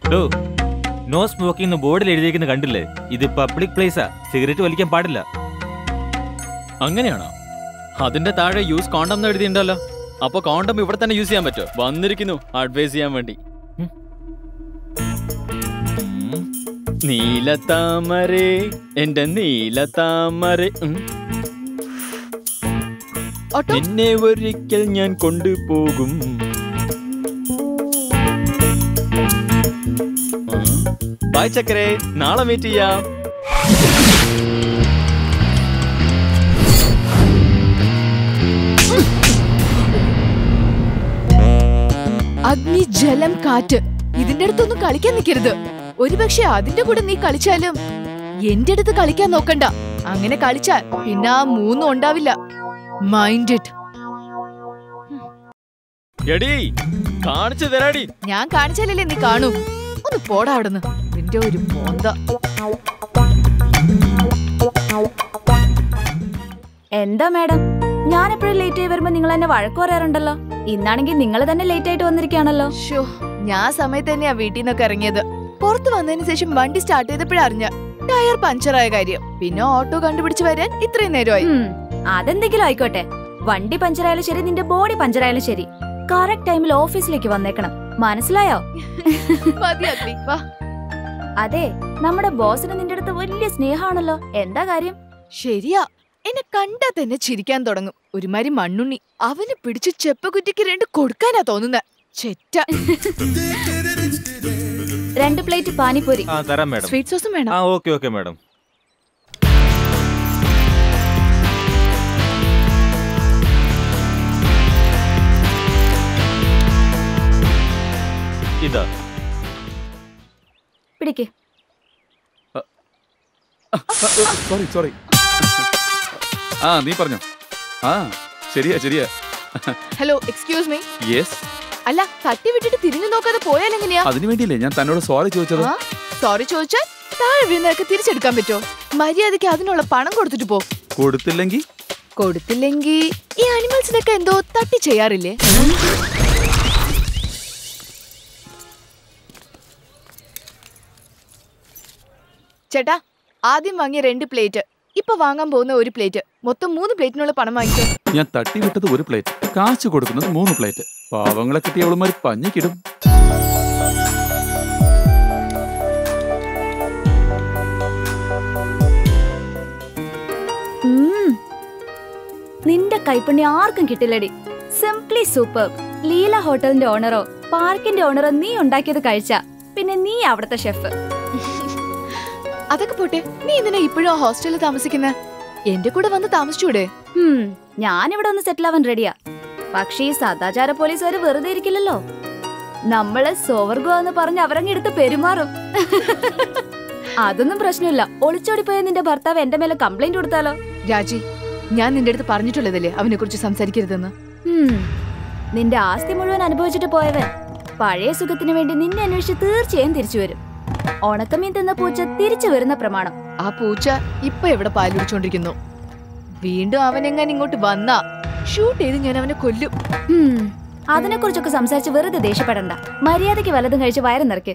ഡോ no smoking ബോർഡിൽ എഴുതിയിരിക്കുന്ന കണ്ടില്ലേ ഇത് പബ്ലിക് പ്ലേസാ സിഗരറ്റ് വലിക്കാൻ പാടില്ല അങ്ങനെയാണോ അതിന്റെ താഴെ യൂസ് കോണ്ടം എന്ന് എഴുതിയിട്ടുണ്ടല്ലോ അപ്പൊ കോണ്ടം ഇവിടെ തന്നെ യൂസ് ചെയ്യാൻ പറ്റുമോ വന്നിരിക്കുന്നു അഡ്വൈസ് ചെയ്യാൻ വേണ്ടി ഉം. ഉം. നീലത്താമരേ എന്റെ നീലത്താമരേ ഉം. ഓട്ടോ നിന്നെ ഒരിക്കൽ ഞാൻ കൊണ്ടുപോകും ബായ് ചക്കരേ നാളെ മീറ്റ് ചെയ്യാം അഗ്നി ജലം കാറ്റ് ഇതിന്റെ അടുത്തൊന്നും കളിക്കാൻ നിൽക്കരുത് ഒരുപക്ഷെ അതിന്റെ കൂടെ നീ കളിച്ചാലും എന്റെ അടുത്ത് കളിക്കാൻ നോക്കണ്ട അങ്ങനെ കളിച്ചാൽ പിന്നെ ആ മൂന്നും ഉണ്ടാവില്ല മൈൻഡ് ഇറ്റ് എടീ കാണിച്ചു തരാടി ഞാൻ കാണിച്ചാലല്ലേ നീ കാണൂ ഒന്ന് പോടാ അവിടുന്ന് നിന്റെ ഒരു മോന്ത എന്താ മാഡം ഞാൻ എപ്പോഴും ലേറ്റ് ആയി വരുമ്പോ നിങ്ങൾ എന്നെ വഴക്ക് പറയാറുണ്ടല്ലോ ഇന്നാണെങ്കിൽ നിങ്ങൾ തന്നെ ലേറ്റ് ആയിട്ട് വന്നിരിക്കുകയാണല്ലോ ഷോ ഞാൻ സമയത്ത് തന്നെയാ വീട്ടിൽ നിന്നൊക്കെ ഇറങ്ങിയത് പുറത്ത് വന്നതിന് ശേഷം വണ്ടി സ്റ്റാർട്ട് ചെയ്തപ്പോഴാ അറിഞ്ഞ ടയർ പഞ്ചറായ കാര്യം പിന്നെ ഓട്ടോ കണ്ടുപിടിച്ച് വരാൻ ഇത്രയും നേരമായി ഉം, അതെന്തെങ്കിലും ആയിക്കോട്ടെ വണ്ടി പഞ്ചറായാലും ശരി നിന്റെ ബോഡി പഞ്ചറായാലും ശരി കറക്റ്റ് ടൈമിൽ ഓഫീസിലേക്ക് വന്നേക്കണം മനസ്സിലായോ മതി അഗ്നി വാ അതെ നമ്മുടെ ബോസിന് നിന്റെ അടുത്ത് വലിയ സ്നേഹമാണല്ലോ എന്താ കാര്യം ശരിയാ എന്നെ കണ്ടാ തന്നെ ചിരിക്കാൻ തുടങ്ങും ഒരുമാതിരി മണ്ണുണ്ണി അവന് പിടിച്ച് ചെപ്പകുറ്റിക്ക് രണ്ട് കൊടുക്കാനാ തോന്നുന്നത് ചെറ്റ രണ്ട് പ്ലേറ്റ് പാനിപ്പൂരി ആ തരാം മാഡം സ്വീറ്റ് സോസും വേണം ആ ഓക്കെ ഓക്കെ മാഡം ഇതാ പിടിക്ക് സോറി സോറി ആ നീ പറഞ്ഞോ ആ ശരിയാ ശരിയാ ഹലോ എക്സ്ക്യൂസ് മീ യെസ് അല്ല തട്ടി വിട്ടിട്ട് തിരിഞ്ഞു നോക്കാതെ പോയാൽ എങ്ങനെയാ അതിനു വേണ്ടിയില്ലേ ഞാൻ തന്നോട് സോറി ചോദിച്ചത് സോറി ചോദിച്ചാൽ താഴെ വീഴുന്നതൊക്കെ തിരിച്ചെടുക്കാൻ പറ്റുമോ മര്യാദയ്ക്ക് അതിനുള്ള പണം കൊടുത്തിട്ട് പോ കൊടുത്തില്ലെങ്കിൽ കൊടുത്തില്ലെങ്കിൽ ഈ അനിമൽസിനൊക്കെ എന്തോ തട്ടി ചെയ്യാറില്ലേ ചേട്ടാ ആദ്യം വാങ്ങിയ രണ്ട് പ്ലേറ്റ് ഇപ്പൊ വാങ്ങാൻ പോകുന്ന ഒരു പ്ലേറ്റ് മൊത്തം മൂന്ന് പ്ലേറ്റിനുള്ള പണം വാങ്ങിച്ചോ ഞാൻ തട്ടി വിട്ടത് ഒരു പ്ലേറ്റ് കാശ് കൊടുക്കുന്നത് മൂന്ന് പ്ലേറ്റ് പാവങ്ങളെ കിട്ടിയ അവളുമാര് പഞ്ഞിക്കിടും ഉം. നിന്റെ കൈപ്പണ്ണി ആർക്കും കിട്ടില്ലടി സിംപ്ലി സൂപ്പർ ലീല ഹോട്ടലിന്റെ ഓണറോ പാർക്കിന്റെ ഓണറോ നീ ഉണ്ടാക്കിയത് കഴിച്ച പിന്നെ നീ അവിടുത്തെ ഷെഫ് അതൊക്കെ പോട്ടെ നീ എന്തിനാ ഇപ്പോഴും ആ ഹോസ്റ്റലിൽ താമസിക്കുന്ന എന്റെ കൂടെ വന്ന് താമസിച്ചൂടെ ഹും, ഞാനിവിടെ ഒന്ന് സെറ്റിൽ ആവാൻ റെഡിയാ പക്ഷേ ഈ സദാചാര പോലീസുകാര് വെറുതെ ഇരിക്കില്ലല്ലോ നമ്മള് സോവർഗോ പറഞ്ഞ് അവരങ്ങ് എടുത്ത് പെരുമാറും അതൊന്നും പ്രശ്നമില്ല ഒളിച്ചോടിപ്പോയ നിന്റെ ഭർത്താവ് എന്റെ മേലെ കംപ്ലൈന്റ് കൊടുത്താലോ രാജി ഞാൻ നിന്റെ അടുത്ത് പറഞ്ഞിട്ടുള്ളതല്ലേ അവനെ കുറിച്ച് സംസാരിക്കരുതെന്ന് ഹും, നിന്റെ ആസ്തി മുഴുവൻ അനുഭവിച്ചിട്ട് പോയവൻ പഴയ സുഖത്തിന് വേണ്ടി നിന്നെ അന്വേഷിച്ച് തീർച്ചയായും തിരിച്ചു വരും ഉണക്കമീൻ തിന്ന പൂച്ച തിരിച്ചു വരുന്ന പ്രമാണം ആ പൂച്ച ഇപ്പൊ എവിടെ പാലുടിച്ചോണ്ടിരിക്കുന്നു വീണ്ടും അവൻ എങ്ങനെ ഇങ്ങോട്ട് വന്നാ ഷൂട്ട് ചെയ്ത് ഞാൻ അവനെ കൊല്ലും ഹും, അതിനെക്കുറിച്ചൊക്കെ സംസാരിച്ച് വെറുതെ ദേഷ്യപ്പെടണ്ട മര്യാദയ്ക്ക് വലതും കഴിച്ച് വയറ് നിറയ്ക്ക്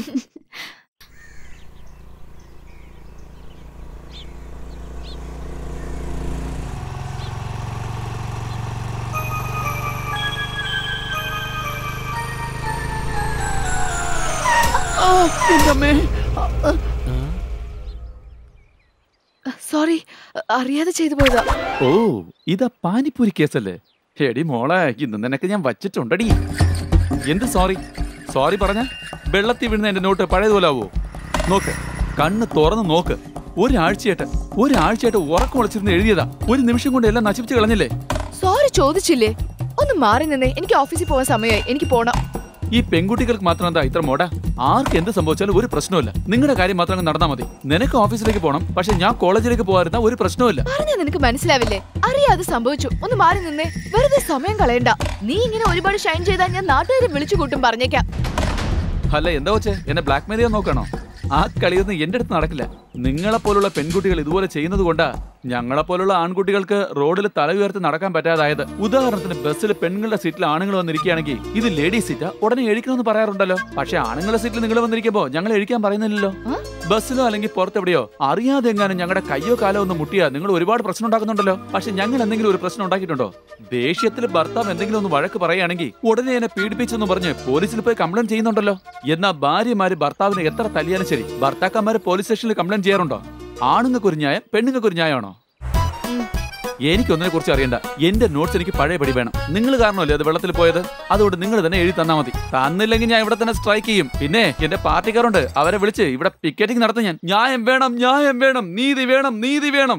സോറി അറിയാതെ ചെയ്തു പോയതാ ഓ ഇതാ പാനിപ്പൂരി കേസല്ലേ എടി മോളെ ഇന്ന് നിനക്ക് ഞാൻ വച്ചിട്ടുണ്ടടി എന്ത് സോറി സോറി പറഞ്ഞ വെള്ളത്തിൽ വീഴുന്ന എന്റെ നോട്ട് പഴയതുപോലെ ആവോ നോക്ക് കണ്ണ് തുറന്ന് നോക്ക് ഒരാഴ്ചയായിട്ട് ഒരാഴ്ചയായിട്ട് ഉറക്കം ഒളിച്ചിരുന്ന് എഴുതിയതാ ഒരു നിമിഷം കൊണ്ട് എല്ലാം നശിപ്പിച്ച് കളഞ്ഞില്ലേ സോറി ചോദിച്ചില്ലേ ഒന്ന് മാറി നിന്നേ എനിക്ക് ഓഫീസിൽ പോകാൻ സമയമായി എനിക്ക് പോണം ഈ പെൺകുട്ടികൾക്ക് മാത്രം എന്താ ഇത്ര മോട ആർക്ക് എന്ത് സംഭവിച്ചാലും ഒരു പ്രശ്നമില്ല നിങ്ങളുടെ കാര്യം മാത്രം അങ്ങ് നടന്നാൽ മതി നിനക്ക് ഓഫീസിലേക്ക് പോകണം പക്ഷെ ഞാൻ കോളേജിലേക്ക് പോകാതിരുന്ന ഒരു പ്രശ്നമില്ല പറഞ്ഞാ നിനക്ക് മനസ്സിലാവില്ലേ അറിയാതെ സംഭവിച്ചു ഒന്ന് മാറി നിന്നേ വെറുതെ സമയം കളയണ്ട നീ ഇങ്ങനെ ഒരുപാട് ഷൈൻ ചെയ്താൽ ഞാൻ നാട്ടുകാരെ വിളിച്ചു കൂട്ടും പറഞ്ഞേക്കാം അല്ല എന്താ വെച്ചേ എന്നെ ബ്ലാക്ക് മെയിൽ ചെയ്യാൻ നോക്കണോ ആ കളിയൊന്നും എന്റെ അടുത്ത് നടക്കില്ല നിങ്ങളെ പോലുള്ള പെൺകുട്ടികൾ ഇതുപോലെ ചെയ്യുന്നത് കൊണ്ടാ ഞങ്ങളെ പോലുള്ള ആൺകുട്ടികൾക്ക് റോഡിൽ തല ഉയർത്തി നടക്കാൻ പറ്റാതായത് ഉദാഹരണത്തിന് ബസ്സിൽ പെണ്ണുങ്ങളുടെ സീറ്റിൽ ആണുങ്ങൾ വന്നിരിക്കുകയാണെങ്കിൽ ഇത് ലേഡീസ് സീറ്റാ ഉടനെ എഴിക്കണമെന്ന് പറയാറുണ്ടല്ലോ പക്ഷെ ആണുങ്ങളുടെ സീറ്റിൽ നിങ്ങൾ വന്നിരിക്കുമ്പോ ഞങ്ങൾ എഴിക്കാൻ പറയുന്നില്ലല്ലോ ആ? ബസ്സിലോ അല്ലെങ്കിൽ പുറത്തെവിടെയോ അറിയാതെ എങ്ങാനും ഞങ്ങളുടെ കയ്യോ കാലോ ഒന്ന് മുട്ടിയാ നിങ്ങൾ ഒരുപാട് പ്രശ്നം ഉണ്ടാക്കുന്നുണ്ടല്ലോ പക്ഷെ ഞങ്ങൾ എന്തെങ്കിലും ഒരു പ്രശ്നം ഉണ്ടാക്കിയിട്ടുണ്ടോ ദേഷ്യത്തിൽ ഭർത്താവ് എന്തെങ്കിലും ഒന്ന് വഴക്ക് പറയുകയാണെങ്കിൽ ഉടനെ എന്നെ പീഡിപ്പിച്ചെന്ന് പറഞ്ഞ് പോലീസിൽ പോയി കംപ്ലൈന്റ് ചെയ്യുന്നുണ്ടല്ലോ എന്നാ ഭാര്യമാര് ഭർത്താവിനെ എത്ര തല്ലിയാലും ശരി ഭർത്താക്കന്മാര് പോലീസ് സ്റ്റേഷനിൽ കംപ്ലൈന്റ് ചെയ്യാറുണ്ടോ ആണുങ്ങൾക്ക് ഒരു ന്യായം പെണ്ണുങ്ങൾക്ക് ഒരു ന്യായമാണോ എനിക്കൊന്നിനെ കുറിച്ച് അറിയണ്ട എന്റെ നോട്ട്സ് എനിക്ക് പഴയ പടി വേണം നിങ്ങൾ കാരണമല്ലേ അത് വെള്ളത്തിൽ പോയത് അതുകൊണ്ട് നിങ്ങൾ തന്നെ എഴുതി തന്നാ മതി തന്നില്ലെങ്കിൽ ഞാൻ ഇവിടെ തന്നെ സ്ട്രൈക്ക് ചെയ്യും പിന്നെ എന്റെ പാർട്ടിക്കാരുണ്ട് അവരെ വിളിച്ച് ഇവിടെ പിക്കറ്റിംഗ് നടത്തും ഞാൻ ന്യായം വേണം ന്യായം വേണം നീതി വേണം നീതി വേണം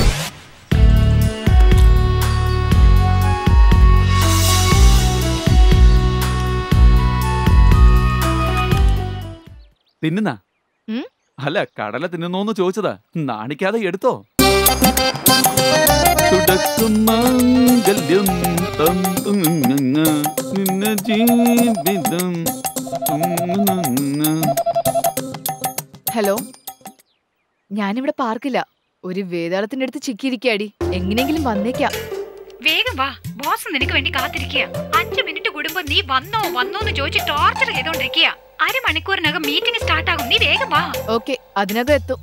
തിന്നുന്ന ഉം? അല്ല കടല തിന്നുന്നോന്ന് ചോദിച്ചതാ നാണിക്കാതെ എടുത്തോ തുടക്കും മാംഗല്യം തം തുങ്ങുങ്ങ നിന്ന ജീവിതം തുങ്ങുങ്ങ. ഹലോ ഞാനിവിടെ പാർക്കില്ല ഒരു വേതാളത്തിന്റെ അടുത്ത് ചിക്കിയിരിക്കാടി എങ്ങനെയെങ്കിലും വന്നേക്കാം വേഗം വാ ബോസ് നിനക്ക് വേണ്ടി കാത്തിരിക്കുക അഞ്ചു മിനിറ്റ് കൂടുമ്പോ നീ വന്നോ വന്നോ എന്ന് ചോദിച്ച് ടോർച്ചർ ചെയ്തോണ്ടിരിക്കുക അരമണിക്കൂറിനകം മീറ്റിംഗ് സ്റ്റാർട്ട് ആകും നീ വേഗം വാ ഓക്കെ അതിനകം എത്തും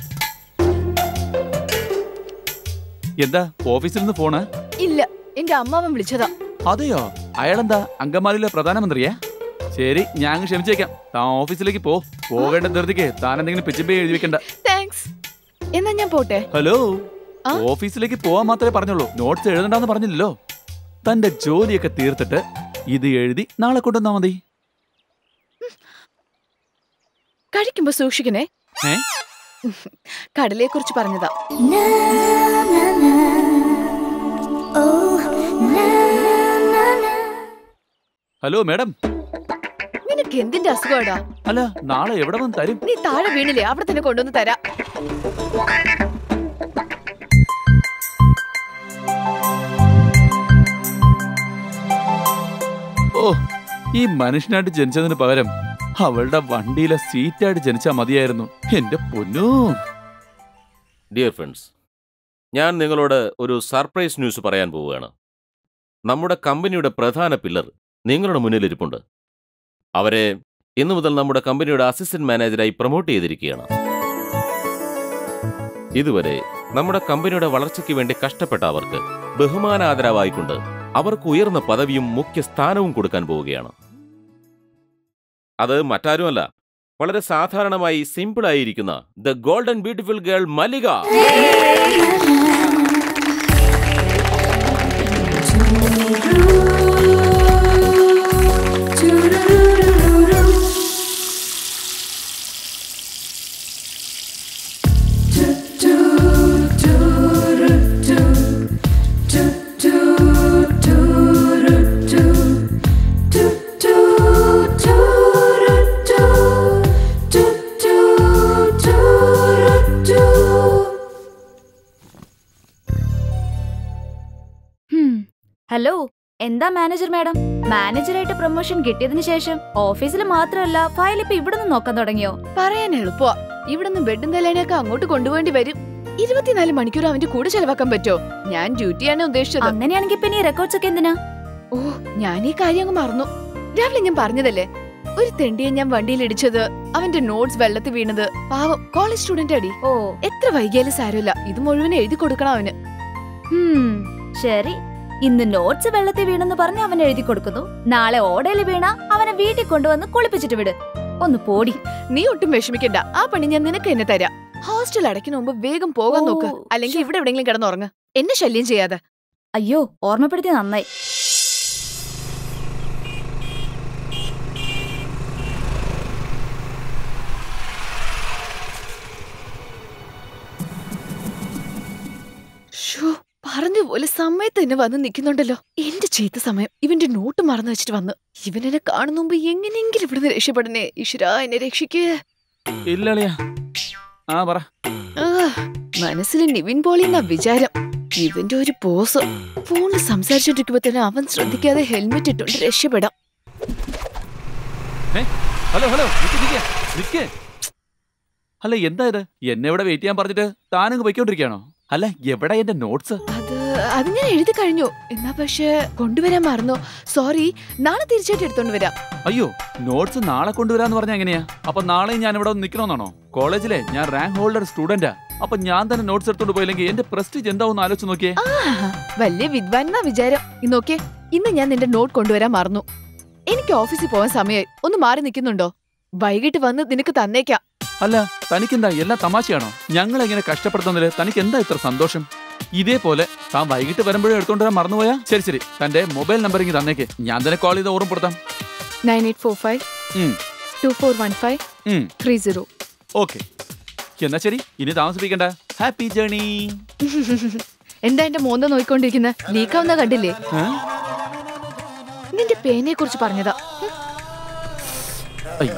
എന്താ ഓഫീസിൽ നിന്ന് ഫോണ് ഇല്ല എന്റെ അമ്മാവൻ വിളിച്ചതാ അതെയോ അയാളെന്താ അങ്കമാലിയിലെ പ്രധാനമന്ത്രിയാ ശരി ഞാൻ അങ്ങ് ക്ഷമിച്ചേക്കാം താൻ ഓഫീസിലേക്ക് പോ പോകേണ്ട ധൃതിക്ക് താൻ എന്തെങ്കിലും പിച്ചിപ്പേ എഴുതി വെക്കണ്ട താങ്ക്സ് എന്നാ ഞാൻ പോട്ടെ ഹലോ ആ? ഓഫീസിലേക്ക് പോവാൻ മാത്രമേ പറഞ്ഞുള്ളൂ നോട്ട്സ് എഴുതണ്ടെന്ന് പറഞ്ഞില്ലല്ലോ തന്റെ ജോലിയൊക്കെ തീർത്തിട്ട് ഇത് എഴുതി നാളെ കൊണ്ടുവന്നാ മതി കഴിക്കുമ്പോ സൂക്ഷിക്കണേ ഏ? കടലയെ കുറിച്ച് പറഞ്ഞതാ ഹലോ മേഡം നിനക്ക് എന്തിന്റെ അസുഖമാടാ അല്ല നാളെ എവിടെ വന്ന് തരും നീ താഴെ വീണില്ലേ അവിടെ തന്നെ കൊണ്ടുവന്ന് തരാം ഓ ഈ മനുഷ്യനായിട്ട് ജനിച്ചതിന് പകരം അവളുടെ വണ്ടിയിലെ സീറ്റായിട്ട് ജനിച്ചാ മതിയായിരുന്നു എന്റെ പൊന്നൂ ഡിയർ ഫ്രണ്ട്സ് ഞാൻ നിങ്ങളോട് ഒരു സർപ്രൈസ് ന്യൂസ് പറയാൻ പോവുകയാണ് നമ്മുടെ കമ്പനിയുടെ പ്രധാന പില്ലർ നിങ്ങളുടെ മുന്നിലിരിപ്പുണ്ട് അവരെ ഇന്നു മുതൽ നമ്മുടെ കമ്പനിയുടെ അസിസ്റ്റന്റ് മാനേജരായി പ്രൊമോട്ട് ചെയ്തിരിക്കുകയാണ് ഇതുവരെ നമ്മുടെ കമ്പനിയുടെ വളർച്ചയ്ക്ക് വേണ്ടി കഷ്ടപ്പെട്ട അവർക്ക് ബഹുമാനാദരവായിക്കൊണ്ട് അവർക്ക് ഉയർന്ന പദവിയും മുഖ്യ സ്ഥാനവും കൊടുക്കാൻ പോവുകയാണ് അത് മറ്റാരുമല്ല വളരെ സാധാരണമായി സിമ്പിൾ ആയിരിക്കുന്ന the golden beautiful girl Mallika ഹും. ഹലോ എന്താ മാനേജർ മാഡം മാനേജറായിട്ട് പ്രൊമോഷൻ കിട്ടിയതിന് ശേഷം ഓഫീസിൽ മാത്രമല്ല ഫയൽ ഇപ്പൊ ഇവിടെ നിന്ന് നോക്കാൻ തുടങ്ങിയോ പറയാൻ എളുപ്പമാ ഇവിടുന്ന് ബെഡും തലേനൊക്കെ അങ്ങോട്ട് കൊണ്ടുപോകേണ്ടി വരും ഇരുപത്തിനാല് മണിക്കൂർ അവന്റെ കൂടെ ചെലവാക്കാൻ പറ്റോ ഞാൻ ഡ്യൂട്ടിയാണ് ഉദ്ദേശിച്ചത് അങ്ങനെയാണെങ്കിൽ പിന്നെ ഈ റെക്കോർഡ്സ് ഒക്കെ എന്തിനാ ഓ ഞാൻ ഈ കാര്യം അങ്ങ് മറന്നു രാവിലെ ഞാൻ പറഞ്ഞതല്ലേ ഒരു തെണ്ടിയെ ഞാൻ വണ്ടിയിൽ ഇടിച്ചത് അവന്റെ നോട്ട്സ് വെള്ളത്തിൽ വീണത് പാവം കോളേജ് സ്റ്റുഡന്റ് അടി ഓ എത്ര വൈകിയാലും സാരമില്ല ഇത് മുഴുവൻ എഴുതി കൊടുക്കണം അവന് ഹും, ശരി ഇന്ന് നോട്ട്സ് വെള്ളത്തിൽ വീണെന്ന് പറഞ്ഞ് അവൻ എഴുതി കൊടുക്കുന്നു നാളെ ഓടയിൽ വീണ അവനെ വീട്ടിൽ കൊണ്ടുവന്ന് കുളിപ്പിച്ചിട്ട് വിട് ഒന്ന് പോടി നീ ഒട്ടും വിഷമിക്കണ്ട ആ പണി ഞാൻ നിനക്ക് എന്നെ തരാം ഹോസ്റ്റൽ അടയ്ക്കുന്ന മുമ്പ് വേഗം പോകാൻ ഓ, നോക്ക് അല്ലെങ്കിൽ ഇവിടെ എവിടെയെങ്കിലും കിടന്നുറങ്ങ് എന്നെ ശല്യം ചെയ്യാതെ അയ്യോ ഓർമ്മപ്പെടുത്തി നന്നായി ഷോ പറഞ്ഞ പോലെ സമയത്ത് തന്നെ വന്ന് നിൽക്കുന്നുണ്ടല്ലോ എന്റെ ചീത്ത സമയം ഇവന്റെ നോട്ട് മറന്നു വെച്ചിട്ട് വന്നു ഇവനെന്നെ കാണുന്ന മുമ്പ് എങ്ങനെയെങ്കിലും ഇവിടുന്ന് രക്ഷപ്പെടണേ ഈശ്വരാ എന്നെ രക്ഷിക്കേ ഇല്ലളിയാ ആ പറ ആ, മനസ്സിൽ നിവിൻ പോളി എന്നാ വിചാരം ഇവന്റെ ഒരു പോസ് ഫോണിൽ സംസാരിച്ചോണ്ടിരിക്കുമ്പോ തന്നെ അവൻ ശ്രദ്ധിക്കാതെ ഹെൽമെറ്റ് ഇട്ടോണ്ട് രക്ഷപ്പെടാം ഹലോ ഹലോ നിക്ക് നിക്ക് നിക്ക് അല്ല എന്താ ഇത് എന്നെ ഇവിടെ വെയിറ്റ് ചെയ്യാൻ പറഞ്ഞിട്ട് താനങ്ങ് പൊയ്ക്കൊണ്ടിരിക്കുകയാണോ അല്ല എവിടെ എന്റെ നോട്ട്സ് അത് അത് ഞാൻ എഴുതി കഴിഞ്ഞു എന്നാ പക്ഷെ കൊണ്ടുവരാൻ മറന്നു സോറി നാളെ തീർച്ചയായിട്ടും എടുത്തോണ്ട് വരാം അയ്യോ നോട്ട്സ് നാളെ കൊണ്ടുവരാന്ന് പറഞ്ഞാ എങ്ങനെയാ അപ്പൊ നാളെ ഞാൻ ഇവിടെ വന്ന് നിൽക്കണമെന്നാണോ കോളേജിലെ ഞാൻ റാങ്ക് ഹോൾഡർ സ്റ്റുഡന്റാ അപ്പൊ ഞാൻ തന്നെ നോട്ട്സ് എടുത്തോണ്ട് പോയില്ലെങ്കിൽ എന്റെ പ്രസ്റ്റീജ് എന്താവും ആലോചിച്ച് നോക്കിയേ ആഹാ, വലിയ വിദ്വാൻ എന്നാ വിചാരം ഈ നോക്കിയേ ഇന്ന് ഞാൻ നിന്റെ നോട്ട് കൊണ്ടുവരാൻ മറന്നു എനിക്ക് ഓഫീസിൽ പോകാൻ സമയമായി ഒന്ന് മാറി നിൽക്കുന്നുണ്ടോ വൈകിട്ട് വന്ന് നിനക്ക് തന്നേക്കാം അല്ല തനിക്കെന്താ എല്ലാം തമാശയാണോ ഞങ്ങൾ എങ്ങനെ കഷ്ടപ്പെടുത്തുന്നതില് തനിക്ക് എന്താ ഇത്ര സന്തോഷം ഇതേപോലെ താൻ വൈകിട്ട് വരുമ്പോഴും എടുത്തോണ്ട് വരാൻ മറന്നുപോയാ ശരി ശരി തന്റെ മൊബൈൽ നമ്പർ ഇങ്ങ് തന്നേക്ക് ഞാൻ തന്നെ കോൾ ചെയ്ത് ഓർമ്മപ്പെടുത്താം നയൻ എയ്റ്റ് ഫോർ ഫൈവ് ഉം. ടു ഫോർ വൺ ഫൈവ് ഉം. ത്രീ സീറോ ഓക്കെ എന്നാ ശരി ഇനി താമസിപ്പിക്കണ്ട ഹാപ്പി ജേണി എന്താ എന്റെ മോന്ത നോയിക്കൊണ്ടിരിക്കുന്നത് ലീക്കാവുന്ന കണ്ടില്ലേ നിന്റെ പേനയെ കുറിച്ച് പറഞ്ഞതാ അയ്യോ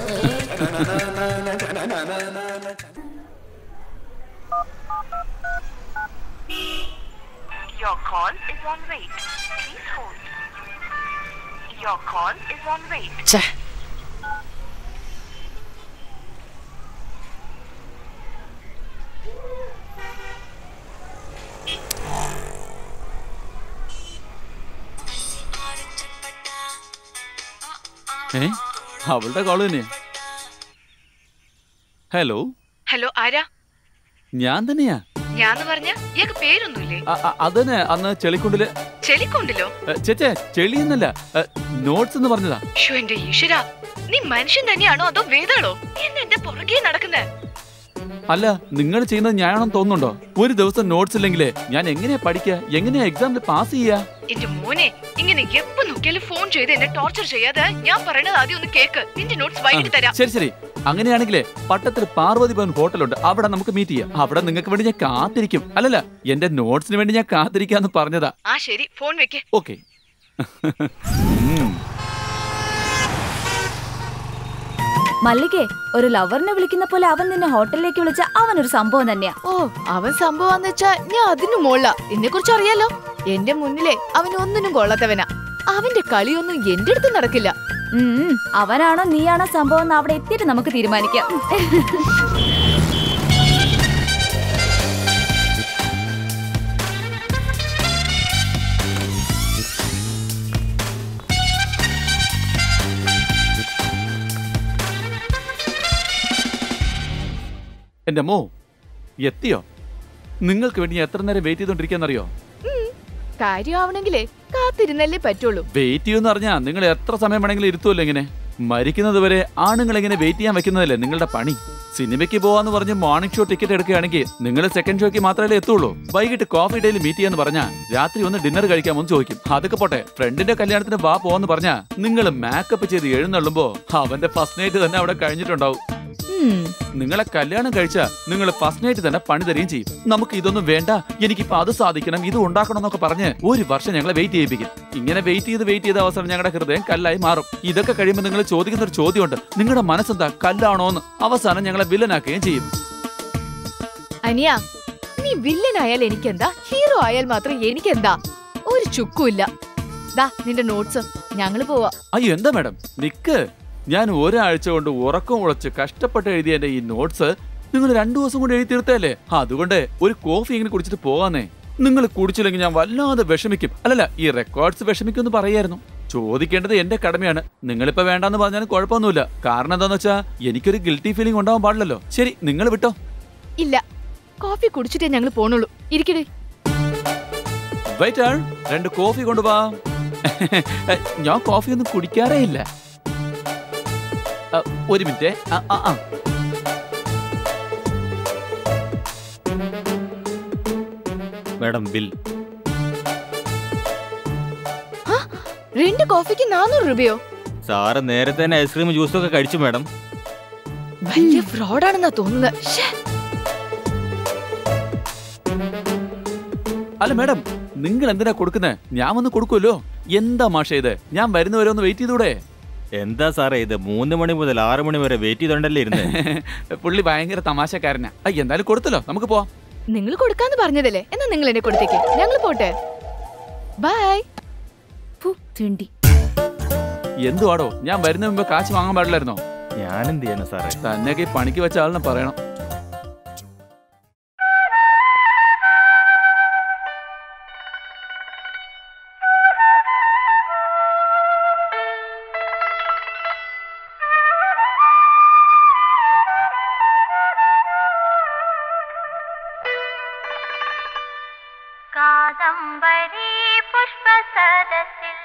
Your call is on wait. Please hold. Your call is on wait. ഏ അവളുടെ കോള് തന്നെയാ ഹലോ ഹലോ ആരാ ഞാൻ തന്നെയാ ഞാന്ന് പറഞ്ഞ ഇയാൾക്ക് പേരൊന്നുമില്ലേ അ- അ- അതന്നെ അന്ന് ചെളിക്കുണ്ടില് ചെലിക്കൊണ്ടല്ലോ ഏ, ചേച്ചേ ചെളിയെന്നല്ല നോട്ട്സ് എന്ന് പറഞ്ഞതാ ഷോ എന്റെ ഈശ്വര നീ മനുഷ്യൻ തന്നെയാണോ അതോ വേദാളോ എന്ന് എന്റെ പുറകെ നടക്കുന്നേ അല്ല നിങ്ങൾ ചെയ്യുന്നത് ഞാനാണെന്ന് തോന്നുന്നുണ്ടോ ഒരു ദിവസം നോട്ട്സ് ഇല്ലെങ്കിലേ ഞാൻ എങ്ങനെയാ പഠിക്കുക എങ്ങനെയാ എക്സാമിൽ പാസ് ചെയ്യാ എന്റെ മോനെ ഇങ്ങനെ എപ്പോ നോക്കിയാലും ഫോൺ ചെയ്ത് എന്നെ ടോർച്ചർ ചെയ്യാതെ ഞാൻ പറയണത് ആദ്യം ഒന്ന് കേക്ക് നിന്റെ നോട്ട്സ് വൈകിട്ട് തരാം ശരി ശരി അങ്ങനെയാണെങ്കിലേ പട്ടത്തിൽ പാർവതി ഭവൻ ഹോട്ടലുണ്ട് അവിടെ നമുക്ക് മീറ്റ് ചെയ്യാം അവിടെ നിങ്ങൾക്ക് വേണ്ടി ഞാൻ കാത്തിരിക്കും അല്ലല്ല എന്റെ നോട്ട്സിന് വേണ്ടി ഞാൻ കാത്തിരിക്കാന്ന് പറഞ്ഞതാ ആ ശരി ഫോൺ വെക്ക് ഓക്കെ മല്ലികേ ഒരു ലവറിനെ വിളിക്കുന്ന പോലെ അവൻ നിന്നെ ഹോട്ടലിലേക്ക് വിളിച്ച അവനൊരു സംഭവം തന്നെയാ ഓ അവൻ സംഭവം വെച്ചാ ഞാൻ അതിനു മോള എന്നെ കുറിച്ച് അറിയാലോ എന്റെ മുന്നിലെ അവൻ ഒന്നിനും കൊള്ളാത്തവനാ അവന്റെ കളിയൊന്നും എന്റെ അടുത്ത് നടക്കില്ല ഉം, ഉം. അവനാണോ നീയാണോ സംഭവം എന്ന് അവിടെ എത്തിയിട്ട് നമുക്ക് തീരുമാനിക്കാം എന്റെ അമ്മോ എത്തിയോ നിങ്ങൾക്ക് വേണ്ടി ഞാൻ എത്ര നേരം വെയിറ്റ് ചെയ്തോണ്ടിരിക്കാന്നറിയോ കാര്യമാവണെങ്കിലേ കാത്തിരുന്നല്ലേ പറ്റുള്ളൂ വെയിറ്റ് ചെയ്യുമെന്ന് പറഞ്ഞാ നിങ്ങൾ എത്ര സമയം വേണമെങ്കിലും ഇരുത്തുമല്ലോ ഇങ്ങനെ മരിക്കുന്നത് വരെ ആണുങ്ങൾ ഇങ്ങനെ വെയിറ്റ് ചെയ്യാൻ വെക്കുന്നതല്ലേ നിങ്ങളുടെ പണി സിനിമയ്ക്ക് പോവാന്ന് പറഞ്ഞ് മോർണിംഗ് ഷോ ടിക്കറ്റ് എടുക്കുകയാണെങ്കിൽ നിങ്ങൾ സെക്കൻഡ് ഷോയ്ക്ക് മാത്രമേ എത്തുള്ളൂ വൈകിട്ട് കോഫി ഡേയിൽ മീറ്റ് ചെയ്യാന്ന് പറഞ്ഞാ രാത്രി ഒന്ന് ഡിന്നർ കഴിക്കാമെന്ന് ചോദിക്കും അതൊക്കെ പോട്ടെ ഫ്രണ്ടിന്റെ കല്യാണത്തിന് വാ പോവാന്ന് പറഞ്ഞാ നിങ്ങൾ മേക്കപ്പ് ചെയ്ത് എഴുന്നള്ളുമ്പോ അവന്റെ ഫസ്റ്റ് നൈറ്റ് തന്നെ അവിടെ കഴിഞ്ഞിട്ടുണ്ടാവും ഉം. നിങ്ങളെ കല്യാണം കഴിച്ച നിങ്ങൾ ഫസ്റ്റ് നൈറ്റ് തന്നെ പണി തരികയും ചെയ്യും നമുക്ക് ഇതൊന്നും വേണ്ട എനിക്കിപ്പോ അത് സാധിക്കണം ഇത് ഉണ്ടാക്കണം എന്നൊക്കെ പറഞ്ഞ് ഒരു വർഷം ഞങ്ങളെ വെയിറ്റ് ചെയ്യിപ്പിക്കും ഇങ്ങനെ വെയിറ്റ് ചെയ്ത് വെയിറ്റ് ചെയ്ത അവസരം ഞങ്ങളുടെ ഹൃദയം കല്ലായി മാറും ഇതൊക്കെ കഴിയുമ്പോൾ നിങ്ങൾ ചോദിക്കുന്ന ഒരു ചോദ്യമുണ്ട് നിങ്ങളുടെ മനസ്സെന്താ കല്ലാണോ എന്ന് അവസാനം ഞങ്ങളെ വില്ലനാക്കുകയും ചെയ്യും അനിയ നീ വില്ലൻ ആയാൽ എനിക്കെന്താ ഹീറോ ആയാൽ മാത്രം എനിക്കെന്താ ഒരു ചുക്കുമില്ല ദാ നിന്റെ നോട്ട്സ് ഞങ്ങള് പോവാ അയ്യോ എന്താ മാഡം നിക്ക് ഞാൻ ഒരാഴ്ച കൊണ്ട് ഉറക്കം ഉളച്ച് കഷ്ടപ്പെട്ട് എഴുതിയ എന്റെ ഈ നോട്ട്സ് നിങ്ങൾ രണ്ടു ദിവസം കൊണ്ട് എഴുതി തീർത്തല്ലേ അതുകൊണ്ട് ഒരു കോഫി ഇങ്ങനെ കുടിച്ചിട്ട് പോകാന്നേ നിങ്ങൾ കുടിച്ചില്ലെങ്കിൽ ഞാൻ വല്ലാതെ വിഷമിക്കും അല്ലല്ല ഈ റെക്കോർഡ്സ് വിഷമിക്കുമെന്ന് പറയായിരുന്നു ചോദിക്കേണ്ടത് എന്റെ കടമയാണ് നിങ്ങളിപ്പോ വേണ്ടാന്ന് പറഞ്ഞാലും കുഴപ്പമൊന്നുമില്ല കാരണം എന്താന്ന് വെച്ചാ എനിക്കൊരു ഗിൽറ്റി ഫീലിംഗ് ഉണ്ടാവാൻ പാടില്ലല്ലോ ശരി നിങ്ങൾ വിട്ടോ ഇല്ല കോഫി കുടിച്ചിട്ടേ ഞങ്ങൾ പോണുള്ളൂ ഇരിക്കടേ വെയിറ്റർ രണ്ട് കോഫി കൊണ്ടുപോവാ ഞാൻ കോഫി ഒന്നും കുടിക്കാറേ ഇല്ല അ, ഒരു മിനിറ്റ് ആ, ആ, ആ. മാഡം ബിൽ രണ്ട് കോഫിക്ക് നാനൂറ് രൂപയോ സാറ് നേരത്തെ തന്നെ ഐസ്ക്രീം ജ്യൂസും ഒക്കെ കഴിച്ചു മാഡം വലിയ ഫ്രോഡാണെന്നാ തോന്നുന്നത് ശ്ശേ. അല്ല മാഡം നിങ്ങൾ എന്തിനാ കൊടുക്കുന്നത് ഞാൻ വന്ന് കൊടുക്കുമല്ലോ എന്താ മാഷ ഇത് ഞാൻ വരുന്നവരെ ഒന്ന് വെയിറ്റ് ചെയ്തൂടെ എന്താ സാറേ ഇത് മൂന്ന് മണി മുതൽ ആറ് മണി വരെ വെയിറ്റ് ചെയ്തോണ്ടല്ലേ ഇരുന്നേ പുള്ളി ഭയങ്കര തമാശക്കാരനാ ആ, എന്തായാലും കൊടുത്തല്ലോ നമുക്ക് പോവാം നിങ്ങൾ കൊടുക്കാന്ന് പറഞ്ഞതല്ലേ എന്നാ നിങ്ങൾ എന്നെ കൊടുത്തേക്ക് ഞങ്ങൾ പോട്ടെ ബൈ ഫു, തിണ്ടി എന്തുവാടോ ഞാൻ വരുന്ന മുമ്പ് കാശ് വാങ്ങാൻ പാടില്ലായിരുന്നോ ഞാൻ എന്ത് ചെയ്യാനാ സാറേ തന്നെയൊക്കെ ഈ പണിക്ക് വെച്ച ആളിനെ പറയണം കാദംബരി പുഷ്പസദസ്സിൽ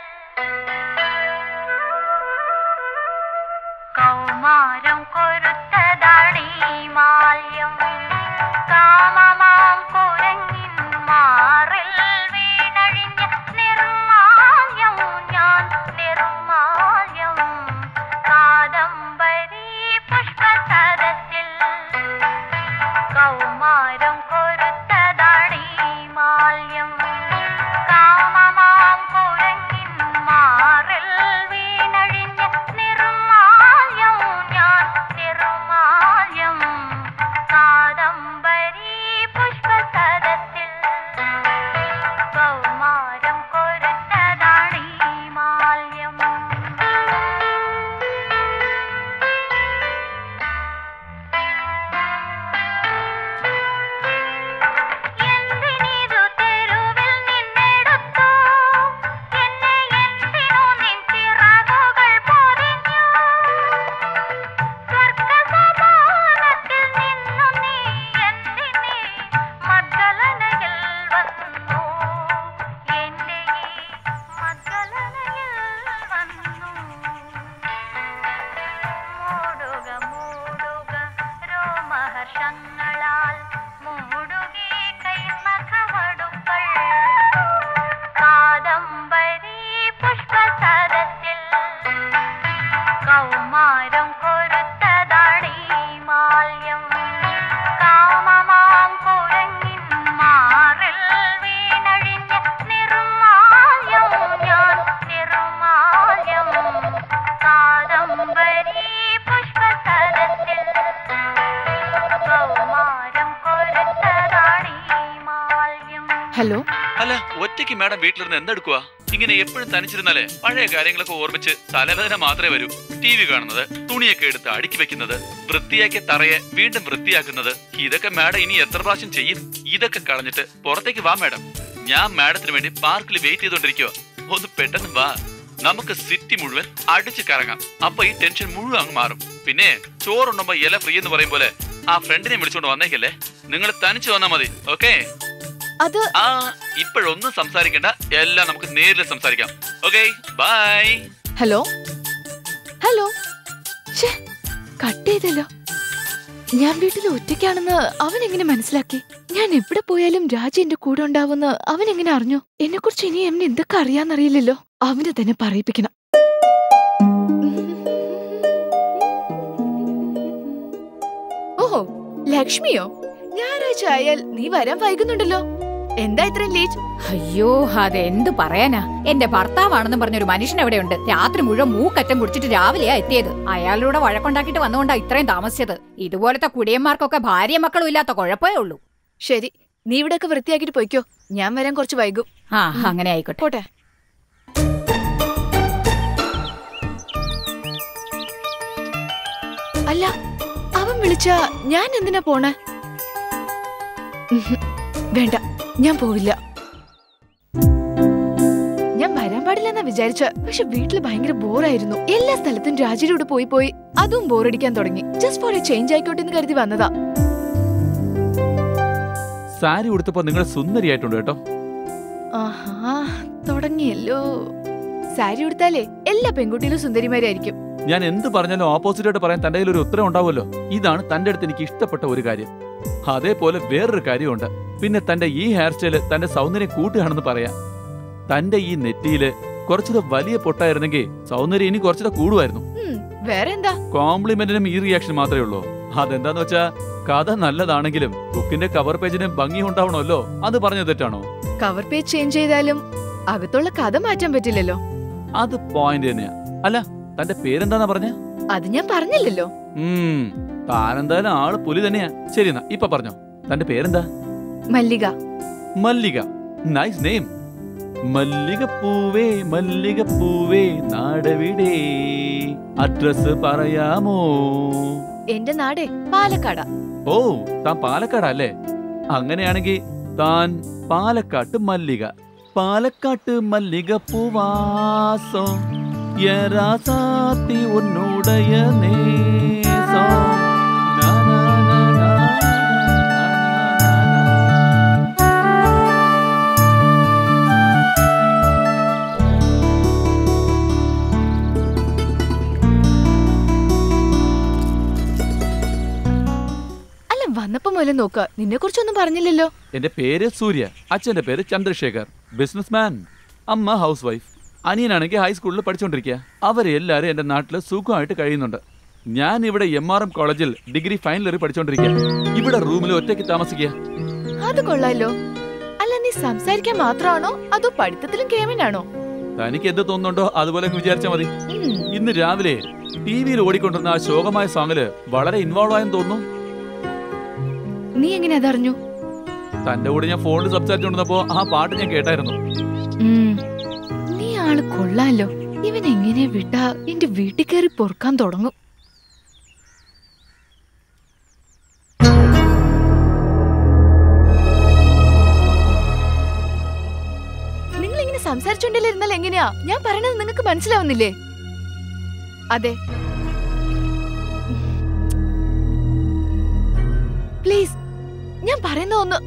കൗമാരം കൊരുത്തതാണീ മാല്യം കാമമാം കുരങ്ങിൻ മാറിൽ വീണഴിഞ്ഞ നിർമാല്യം ഞാൻ നിർമാല്യം കാദംബരി പുഷ്പസദസ്സിൽ കൗമാരം കൊരുത്തതാണീ മാല്യം കാമമാം കുരങ്ങിൻ മാറിൽ വീണഴിഞ്ഞ നിർമാല്യം ഞാൻ നിർമാല്യം കാദംബരി പുഷ്പസദസ്സിൽ കൗമാരം കൊരുത്തതാണീ മാല്യം എന്തിനിതു തെരുവിൽ നിന്നെടുത്തു എന്നെ എന്തിനു നിൻ ചിറകുകൾ പൊതിഞ്ഞു സ്വർഗസമാനത്തിൽ നിന്നു നീ എന്തിനെ മദ്ദലനയിൽ വന്നു എന്റെ ഈ മദ്ദലനയിൽ വന്നു മൂടുക മൂടുക രോമഹർഷങ്ങളാൽ മൂടുകി കൈമഖവടുക്കൾ കാദംബരി പുഷ്പസദസ്സിൽ കൗമാരം കൊരുത്തതാണീ മാല്യം കാമമാം കുരങ്ങിൻ മാറിൽ വീണഴിഞ്ഞ നിർമാല്യം ഞാൻ നിർമാല്യം കാദംബരി പുഷ്പസദസ്സിൽ കൗമാരം കൊരുത്തതാണീ മാല്യം ഹലോ അല്ല ഒറ്റയ്ക്ക് മാഡം വീട്ടിലിരുന്ന് എന്തെടുക്കുക ഇങ്ങനെ എപ്പോഴും തനിച്ചിരുന്നാലേ പഴയ കാര്യങ്ങളൊക്കെ ഓർമ്മിച്ച് തലവേദന മാത്രമേ വരൂ ടി വി കാണുന്നത് തുണിയൊക്കെ എടുത്ത് അടുക്കി വെക്കുന്നത് വൃത്തിയാക്കിയ തറയെ വീണ്ടും വൃത്തിയാക്കുന്നത് ഇതൊക്കെ മാഡം ഇനി എത്ര പ്രാവശ്യം ചെയ്യും ഇതൊക്കെ കളഞ്ഞിട്ട് പുറത്തേക്ക് വാ മാഡം ഞാൻ മാഡത്തിന് വേണ്ടി പാർക്കിൽ വെയിറ്റ് ചെയ്തോണ്ടിരിക്കുക ഒന്ന് പെട്ടെന്ന് വാ നമുക്ക് സിറ്റി മുഴുവൻ അടിച്ചു കറങ്ങാം അപ്പൊ ഈ ടെൻഷൻ മുഴുവൻ അങ്ങ് മാറും പിന്നെ ചോറുണ്ടുമ്പോ ഇല ഫ്രീ എന്ന് പറയും പോലെ ആ ഫ്രണ്ടിനെ വിളിച്ചോണ്ട് വന്നേക്കല്ലേ നിങ്ങൾ തനിച്ച് വന്നാ മതി ഓക്കേ അത് ആ ഇപ്പോഴൊന്നും സംസാരിക്കണ്ട എല്ലാം നമുക്ക് നേരിൽ സംസാരിക്കാം ഓക്കെ ബൈ ഹലോ ഹലോ ഛേ കട്ട് ചെയ്തല്ലോ ഞാൻ വീട്ടിൽ ഒറ്റയ്ക്കാണെന്ന് അവൻ എങ്ങനെ മനസ്സിലാക്കി ഞാൻ എവിടെ പോയാലും രാജി എന്റെ കൂടെ ഉണ്ടാവുമെന്ന് അവൻ എങ്ങനെ അറിഞ്ഞു എന്നെ കുറിച്ച് ഇനി അവന് എന്തൊക്കെ അറിയാന്നറിയില്ലല്ലോ അവനെ തന്നെ പറയിപ്പിക്കണം ഓഹോ ലക്ഷ്മിയോ ഞായറാഴ്ച ആയാൽ നീ വരാൻ വൈകുന്നുണ്ടല്ലോ എന്താ ഇത്രയും ലേറ്റ് അയ്യോ അതെന്ത് പറയാനാ എന്റെ ഭർത്താവാണെന്ന് പറഞ്ഞൊരു മനുഷ്യൻ എവിടെയുണ്ട് രാത്രി മുഴുവൻ മൂക്കറ്റം കുടിച്ചിട്ട് രാവിലെയാ എത്തിയത് അയാളൂടെ വഴക്കുണ്ടാക്കിയിട്ട് വന്നുകൊണ്ടാ ഇത്രയും താമസിച്ചത് ഇതുപോലത്തെ കുടിയന്മാർക്കൊക്കെ ഭാര്യ മക്കളും ഇല്ലാത്ത കുഴപ്പമേ ഉള്ളൂ ശരി നീ ഇവിടെയൊക്കെ വൃത്തിയാക്കിട്ട് പോയിക്കോ ഞാൻ വരാൻ കുറച്ച് വൈകും ആ അങ്ങനെ ആയിക്കോട്ടെ പോട്ടെ അല്ല അവൻ വിളിച്ച ഞാൻ എന്തിനാ പോണേ ഉഹും, വേണ്ട ഞാൻ പോവില്ല ഞാൻ വരാൻ പാടില്ലെന്നാ വിചാരിച്ച പക്ഷെ വീട്ടിൽ ഭയങ്കര ബോറായിരുന്നു എല്ലാ സ്ഥലത്തും രാജിയുടെ കൂടെ പോയി പോയി അതും ബോറടിക്കാൻ തുടങ്ങി ജസ്റ്റ് ഫോർ എ ചേഞ്ച് ആയിക്കോട്ടെ എന്ന് കരുതി വന്നതാ സാരി ഉടുത്തപ്പോ നിങ്ങൾ സുന്ദരിയായിട്ടുണ്ട് കേട്ടോ ആഹാ തുടങ്ങിയല്ലോ സാരി ഉടുത്താലേ എല്ലാ പെൺകുട്ടികളും സുന്ദരിമാരായിരിക്കും ഞാൻ എന്ത് പറഞ്ഞാലും ഓപ്പോസിറ്റ് ആയിട്ട് പറയാൻ തന്റെ കയ്യിൽ ഒരു ഉത്തരം ഉണ്ടാവുമല്ലോ ഇതാണ് തന്റെ അടുത്ത് എനിക്ക് ഇഷ്ടപ്പെട്ട ഒരു കാര്യം അതേപോലെ വേറൊരു കാര്യമുണ്ട് പിന്നെ തന്റെ ഈ ഹെയർ സ്റ്റൈല് തന്റെ സൗന്ദര്യം കൂട്ടുകയാണെന്ന് പറയാം തന്റെ ഈ നെറ്റിയില് കുറച്ചുകൂടെ വലിയ പൊട്ടായിരുന്നെങ്കിൽ സൗന്ദര്യം ഇനി കുറച്ചുകൂടെ കൂടുമായിരുന്നു ഉം, വേറെ എന്താ കോംപ്ലിമെന്റിനും ഈ റിയാക്ഷൻ മാത്രമേ ഉള്ളൂ അതെന്താന്ന് വെച്ചാ കഥ നല്ലതാണെങ്കിലും ബുക്കിന്റെ കവർ പേജിന് ഭംഗി ഉണ്ടാവണമല്ലോ അത് പറഞ്ഞ തെറ്റാണോ കവർ പേജ് ചേഞ്ച് ചെയ്താലും അകത്തുള്ള കഥ മാറ്റാൻ പറ്റില്ലല്ലോ അത് പോയിന്റ് തന്നെയാ അല്ല തന്റെ പേരെന്താന്നാ പറഞ്ഞ അത് ഞാൻ പറഞ്ഞില്ലല്ലോ ഉം താനെന്തായാലും ആള് പുലി തന്നെയാ ശരി എന്നാ ഇപ്പൊ പറഞ്ഞോ തന്റെ പേരെന്താ മല്ലിക മല്ലിക നൈസ് നെയിം മല്ലിക പൂവേ മല്ലിക പൂവേ നാടവിടെ അഡ്രസ് പറയാമോ എന്റെ നാടേ പാലക്കാടാ ഓ താൻ പാലക്കാടാ അല്ലേ അങ്ങനെയാണെങ്കിൽ താൻ പാലക്കാട്ട് മല്ലിക പാലക്കാട്ട് മല്ലിക പൂവാസം യരാസാത്തി ഉന്നുടയ നേസം നാ, നാ, നാ, നാ, നാ, നാ, നാ. അല്ല വന്നപ്പോ മുതലേ നോക്ക നിന്നെ കുറിച്ചൊന്നും പറഞ്ഞില്ലല്ലോ എന്റെ പേര് സൂര്യ അച്ഛന്റെ പേര് ചന്ദ്രശേഖർ ബിസിനസ്മാൻ അമ്മ ഹൗസ് വൈഫ് അനിയനാണെങ്കിൽ ഹൈസ്കൂളിൽ പഠിച്ചുകൊണ്ടിരിക്കുക അവരെ എല്ലാവരും എന്റെ നാട്ടിൽ സുഖമായിട്ട് കഴിയുന്നുണ്ട് ഞാൻ ഇവിടെ എം ആർ എം കോളേജിൽ ഡിഗ്രി ഫൈനൽ ഇയർ പഠിച്ചുകൊണ്ടിരിക്കുക ഇവിടെ റൂമിൽ ഒറ്റയ്ക്ക് താമസിക്കുക അത് കൊള്ളാലോ അല്ല നീ സംസാരിക്കാൻ മാത്രമാണോ അതോ പഠിത്തത്തിലും കേമനാണോ തനിക്ക് എന്ത് തോന്നുന്നുണ്ടോ അതുപോലെ അങ്ങ് വിചാരിച്ചാൽ മതി ഉം. ഇന്ന് രാവിലെ ടി വിയിൽ ഓടിക്കൊണ്ടിരുന്ന ആ ശോകമായ സോങ്ങില് വളരെ ഇൻവോൾവ് ആയെന്ന് തോന്നുന്നു നീ എങ്ങനെ അതറിഞ്ഞു തന്റെ കൂടെ ഞാൻ ഫോണിൽ സംസാരിച്ചുകൊണ്ടിരുന്നപ്പോ ആ പാട്ട് ഞാൻ കേട്ടായിരുന്നു ഉം. നീ ആള് കൊള്ളാലോ ഇവൻ എങ്ങനെ വിട്ടാ എന്റെ വീട്ടിൽ കയറി പൊറുക്കാൻ തുടങ്ങും നിങ്ങൾ ഇങ്ങനെ സംസാരിച്ചോണ്ടല്ലേ ഇരുന്നാൽ എങ്ങനെയാ ഞാൻ പറയണത് നിങ്ങൾക്ക് മനസ്സിലാവുന്നില്ലേ അതെ പ്ലീസ് ഞാൻ പറയുന്ന ഒന്ന്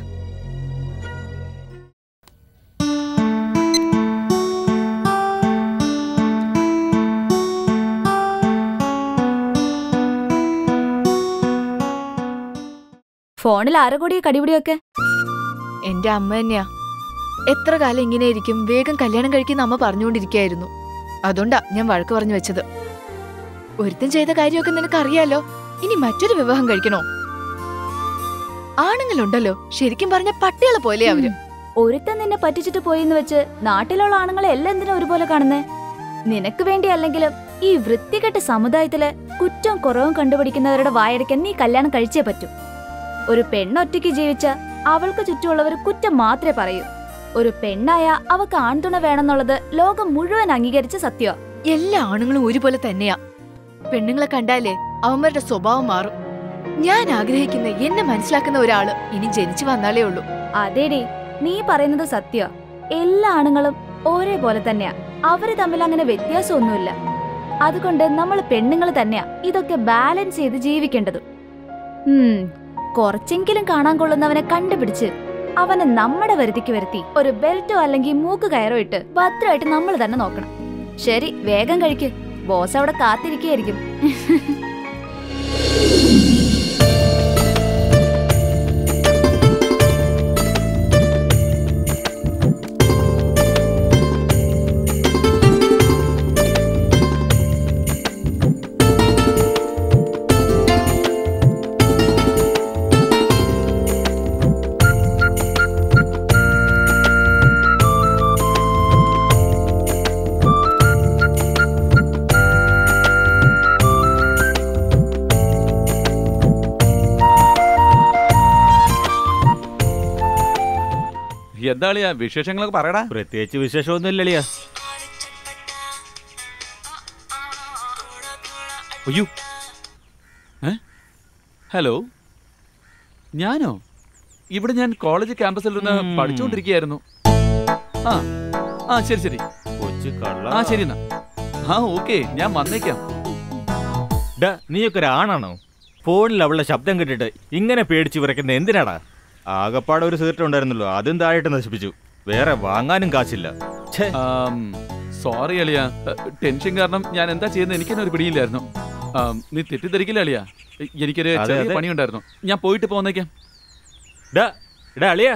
ഫോണിൽ ആരെ കൂടിയ കടിപിടിയൊക്കെ എന്റെ അമ്മ തന്നെയാ എത്ര കാലം ഇങ്ങനെ ഇരിക്കും വേഗം കല്യാണം കഴിക്കുന്ന അമ്മ പറഞ്ഞുകൊണ്ടിരിക്കുകയായിരുന്നു അതുകൊണ്ടാ ഞാൻ വഴക്ക് പറഞ്ഞു വെച്ചത് ഒരുത്തൻ ചെയ്ത കാര്യമൊക്കെ നിനക്ക് അറിയാലോ ഇനി മറ്റൊരു വിവാഹം കഴിക്കണോ ആണുങ്ങളുണ്ടല്ലോ ശരിക്കും പറഞ്ഞ പട്ടികളെ പോലെ അവര് ഒരുത്തൻ നിന്നെ പറ്റിച്ചിട്ട് പോയിന്ന് വെച്ച് നാട്ടിലുള്ള ആണുങ്ങളെ എല്ലാം എന്തിനാ ഒരുപോലെ കാണുന്നേ നിനക്ക് വേണ്ടി അല്ലെങ്കിലും ഈ വൃത്തികെട്ട സമുദായത്തില് കുറ്റവും കുറവും കണ്ടുപിടിക്കുന്നവരുടെ വായടയ്ക്കാൻ നീ കല്യാണം കഴിച്ചേ പറ്റൂ ഒരു പെണ്ണൊറ്റയ്ക്ക് ജീവിച്ച അവൾക്ക് ചുറ്റുമുള്ളവർ കുറ്റം മാത്രമേ പറയൂ ഒരു പെണ്ണായ അവക്ക് ആൺതുണ വേണമെന്നുള്ളത് ലോകം മുഴുവൻ അംഗീകരിച്ച സത്യ എല്ലാ ആണുങ്ങളും ഒരുപോലെ തന്നെയാ പെണ്ണുങ്ങളെ കണ്ടാലേ അവന്മാരുടെ സ്വഭാവം മാറും ഞാൻ ആഗ്രഹിക്കുന്ന എന്നെ മനസ്സിലാക്കുന്ന ഒരാള് ഇനി ജനിച്ചു വന്നാലേ ഉള്ളൂ അതേടി നീ പറയുന്നത് സത്യ എല്ലാ ആണുങ്ങളും ഒരേപോലെ തന്നെയാ അവര് തമ്മിൽ അങ്ങനെ വ്യത്യാസമൊന്നുമില്ല അതുകൊണ്ട് നമ്മൾ പെണ്ണുങ്ങൾ തന്നെയാ ഇതൊക്കെ ബാലൻസ് ചെയ്ത് ജീവിക്കേണ്ടത് ഉം കുറച്ചെങ്കിലും കാണാൻ കൊള്ളുന്നവനെ കണ്ടുപിടിച്ച് അവനെ നമ്മുടെ വരുതിക്ക് വരുത്തി ഒരു ബെൽറ്റോ അല്ലെങ്കിൽ മൂക്ക് കയറോ ഇട്ട് ഭദ്രമായിട്ട് നമ്മൾ തന്നെ നോക്കണം ശരി വേഗം കഴിക്ക് ബോസ് അവിടെ കാത്തിരിക്കുകയായിരിക്കും എന്താ കളിയാ വിശേഷങ്ങളൊക്കെ പറയടാ പ്രത്യേകിച്ച് വിശേഷമൊന്നും ഇല്ലളിയാ അയ്യോ ഏ ഹലോ ഞാനോ ഇവിടെ ഞാൻ കോളേജ് ക്യാമ്പസിൽ നിന്ന് ഉം. പഠിച്ചുകൊണ്ടിരിക്കുകയായിരുന്നു ആ ആ ശരി ശരി കൊച്ചു കള്ള ആ ശരി എന്നാ ആ ഓക്കെ ഞാൻ വന്നേക്കാം ഡാ, നീയൊക്കെ ഒരു ആണാണോ ഫോണിൽ അവളുടെ ശബ്ദം കേട്ടിട്ട് ഇങ്ങനെ പേടിച്ച് വിറയ്ക്കുന്ന എന്തിനാടാ ആകപ്പാടെ ഒരു സിഗരറ്റ് ഉണ്ടായിരുന്നല്ലോ അതും താഴെട്ട് നശിപ്പിച്ചു വേറെ വാങ്ങാനും കാശില്ല ഛേ സോറി അളിയ ടെൻഷൻ കാരണം ഞാൻ എന്താ ചെയ്യുന്നത് എനിക്ക് തന്നെ ഒരു പിടിയില്ലായിരുന്നു ആം, നീ തെറ്റിദ്ധരിക്കില്ല അളിയ എനിക്കൊരു അതെ, ചെറിയ അതെ. പണിയുണ്ടായിരുന്നു ഞാൻ പോയിട്ട് പോന്നേക്കാം ഡാ ഡാ അളിയാ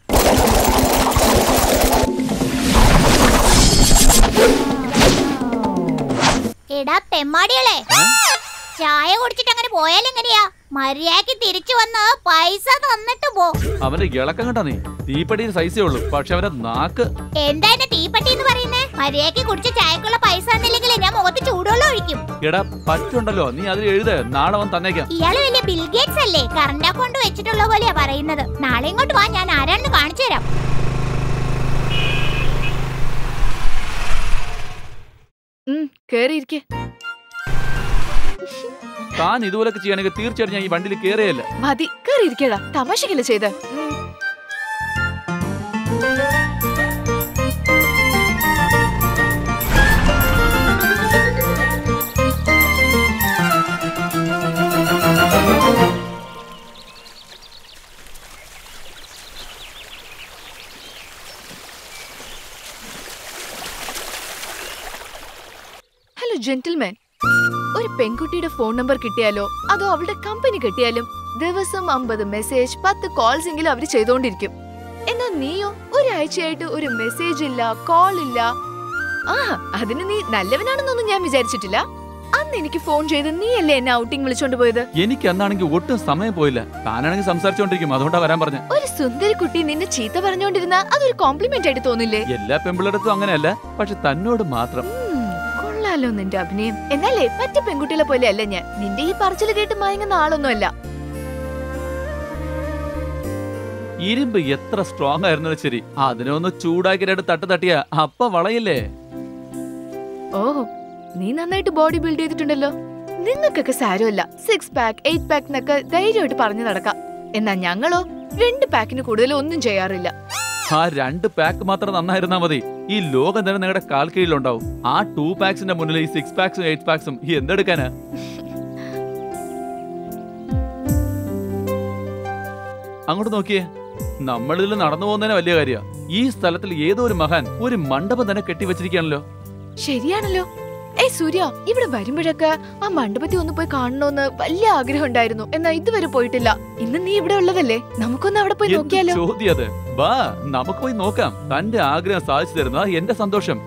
എടാ തെമ്മാടികളെ ചായ കുടിച്ചിട്ട് അങ്ങനെ പോയാലെങ്ങനെയാ മര്യാദക്ക് തിരിച്ചു വന്ന് പൈസ തന്നിട്ട് പോ അവന്റെ ഇളക്കം കണ്ടാ നീ തീപ്പടിയിൽ സൈസേ ഉള്ളൂ പക്ഷെ അവന്റെ നാക്ക് എന്താ എന്നെ തീപ്പട്ടി എന്ന് പറയുന്നേ മര്യാദക്ക് കുടിച്ച ചായക്കുള്ള പൈസ തന്നില്ലെങ്കിൽ ഞാൻ മുഖത്ത് ചൂടുവെള്ളം ഒഴിക്കും എടാ പറ്റുണ്ടല്ലോ നീ അതിൽ എഴുത് നാളെ വന്ന് തന്നേക്കാം ഇയാള് വലിയ ബിൽഗേറ്റ്സ് അല്ലേ കറണ്ട് അക്കൗണ്ട് വെച്ചിട്ടുള്ള പോലെയാ പറയുന്നത് നാളെ ഇങ്ങോട്ട് വാ ഞാൻ ആരാണെന്ന് കാണിച്ചു തരാം ഉം കേറിയിരിക്കെ താൻ ഇതുപോലൊക്കെ ചെയ്യണമെങ്കിൽ തീർച്ചയായിട്ടും ഞാൻ ഈ വണ്ടിയിൽ കയറിയല്ല മതി കയറിയിരിക്കടാ തമാശക്കല്ലേ ചെയ്ത് ഉം. ഹലോ ജെന്റിൽമാൻ ഒരു പെൺകുട്ടിയുടെ ഫോൺ നമ്പർ കിട്ടിയാലോ അതോ അവളുടെ കമ്പനി കിട്ടിയാലും ദിവസം അമ്പത് മെസ്സേജ് പത്ത് കോൾസ് എങ്കിലും അവര് ചെയ്തോണ്ടിരിക്കും എന്നാ നീയോ ഒരാഴ്ചയായിട്ട് ഒരു മെസ്സേജ് ഇല്ല കോൾ ഇല്ല ആ അതിന് നീ നല്ലവനാണെന്നൊന്നും ഞാൻ വിചാരിച്ചിട്ടില്ല അന്ന് എനിക്ക് ഫോൺ ചെയ്ത് നീയല്ലേ എന്നെ ഔട്ടിംഗ് വിളിച്ചോണ്ട് പോയത് എനിക്ക് അന്നാണെങ്കിൽ ഒട്ടും സമയം പോയില്ല താനാണെങ്കിൽ സംസാരിച്ചോണ്ടിരിക്കും അതുകൊണ്ടാ വരാൻ പറഞ്ഞ ഒരു സുന്ദരി കുട്ടി നിന്നെ ചീത്ത പറഞ്ഞോണ്ടിരുന്ന അതൊരു കോംപ്ലിമെന്റ് ആയിട്ട് തോന്നില്ലേ എല്ലാ പെമ്പിള്ളടത്തും അങ്ങനെയല്ല പക്ഷെ തന്നോട് മാത്രം ഉം, കൊള്ളാലോ നിന്റെ അഭിനയം എന്നാലേ മറ്റു പെൺകുട്ടികളെ പോലെ അല്ല ഞാൻ നിന്റെ ഈ പറച്ചില് കേട്ട് മയങ്ങുന്ന ആളൊന്നുമല്ല ഇരുമ്പ് എത്ര സ്ട്രോങ് ആയിരുന്നാലും ശരി അതിനെ ഒന്ന് ചൂടാക്കി രണ്ട് തട്ട് തട്ടിയ അപ്പ വളയില്ലേ ഓ നീ നന്നായിട്ട് ബോഡി ബിൽഡ് ചെയ്തിട്ടുണ്ടല്ലോ നിങ്ങൾക്കൊക്കെ സാരമല്ല സിക്സ് പാക്ക് എയ്റ്റ് പാക്ക് എന്നൊക്കെ ധൈര്യമായിട്ട് പറഞ്ഞു നടക്കാം എന്നാ ഞങ്ങളോ രണ്ട് പാക്കിന് കൂടുതൽ ഒന്നും ചെയ്യാറില്ല ആ രണ്ട് പാക്ക് മാത്രം നന്നായിരുന്നാ മതി ഈ ലോകം തന്നെ നിങ്ങളുടെ കാൽ കീഴിലുണ്ടാവും ആ ടൂ പാക്സിന്റെ മുന്നിൽ ഈ സിക്സ് പാക്സും എയ്റ്റ് പാക്സും ഈ എന്തെടുക്കാനാ അങ്ങോട്ട് നോക്കിയേ നമ്മളിതിൽ നടന്നു പോകുന്നതിന് വലിയ കാര്യ ഈ സ്ഥലത്തിൽ ഏതോ ഒരു മഹാൻ ഒരു മണ്ഡപം തന്നെ കെട്ടിവെച്ചിരിക്കുകയാണല്ലോ ശരിയാണല്ലോ ഏയ് സൂര്യ ഇവിടെ വരുമ്പോഴൊക്കെ ആ മണ്ഡപത്തിൽ ഒന്ന് പോയി കാണണമെന്ന് വലിയ ആഗ്രഹം ഉണ്ടായിരുന്നു എന്നാ ഇതുവരെ പോയിട്ടില്ല ഇന്ന് നീ ഇവിടെ ഉള്ളതല്ലേ നമുക്കൊന്ന് അവിടെ പോയി എന്ത് നോക്കിയാലോ ചോദ്യം അത് വാ നമുക്ക് പോയി നോക്കാം തന്റെ ആഗ്രഹം സാധിച്ചു തരുന്ന എന്റെ സന്തോഷം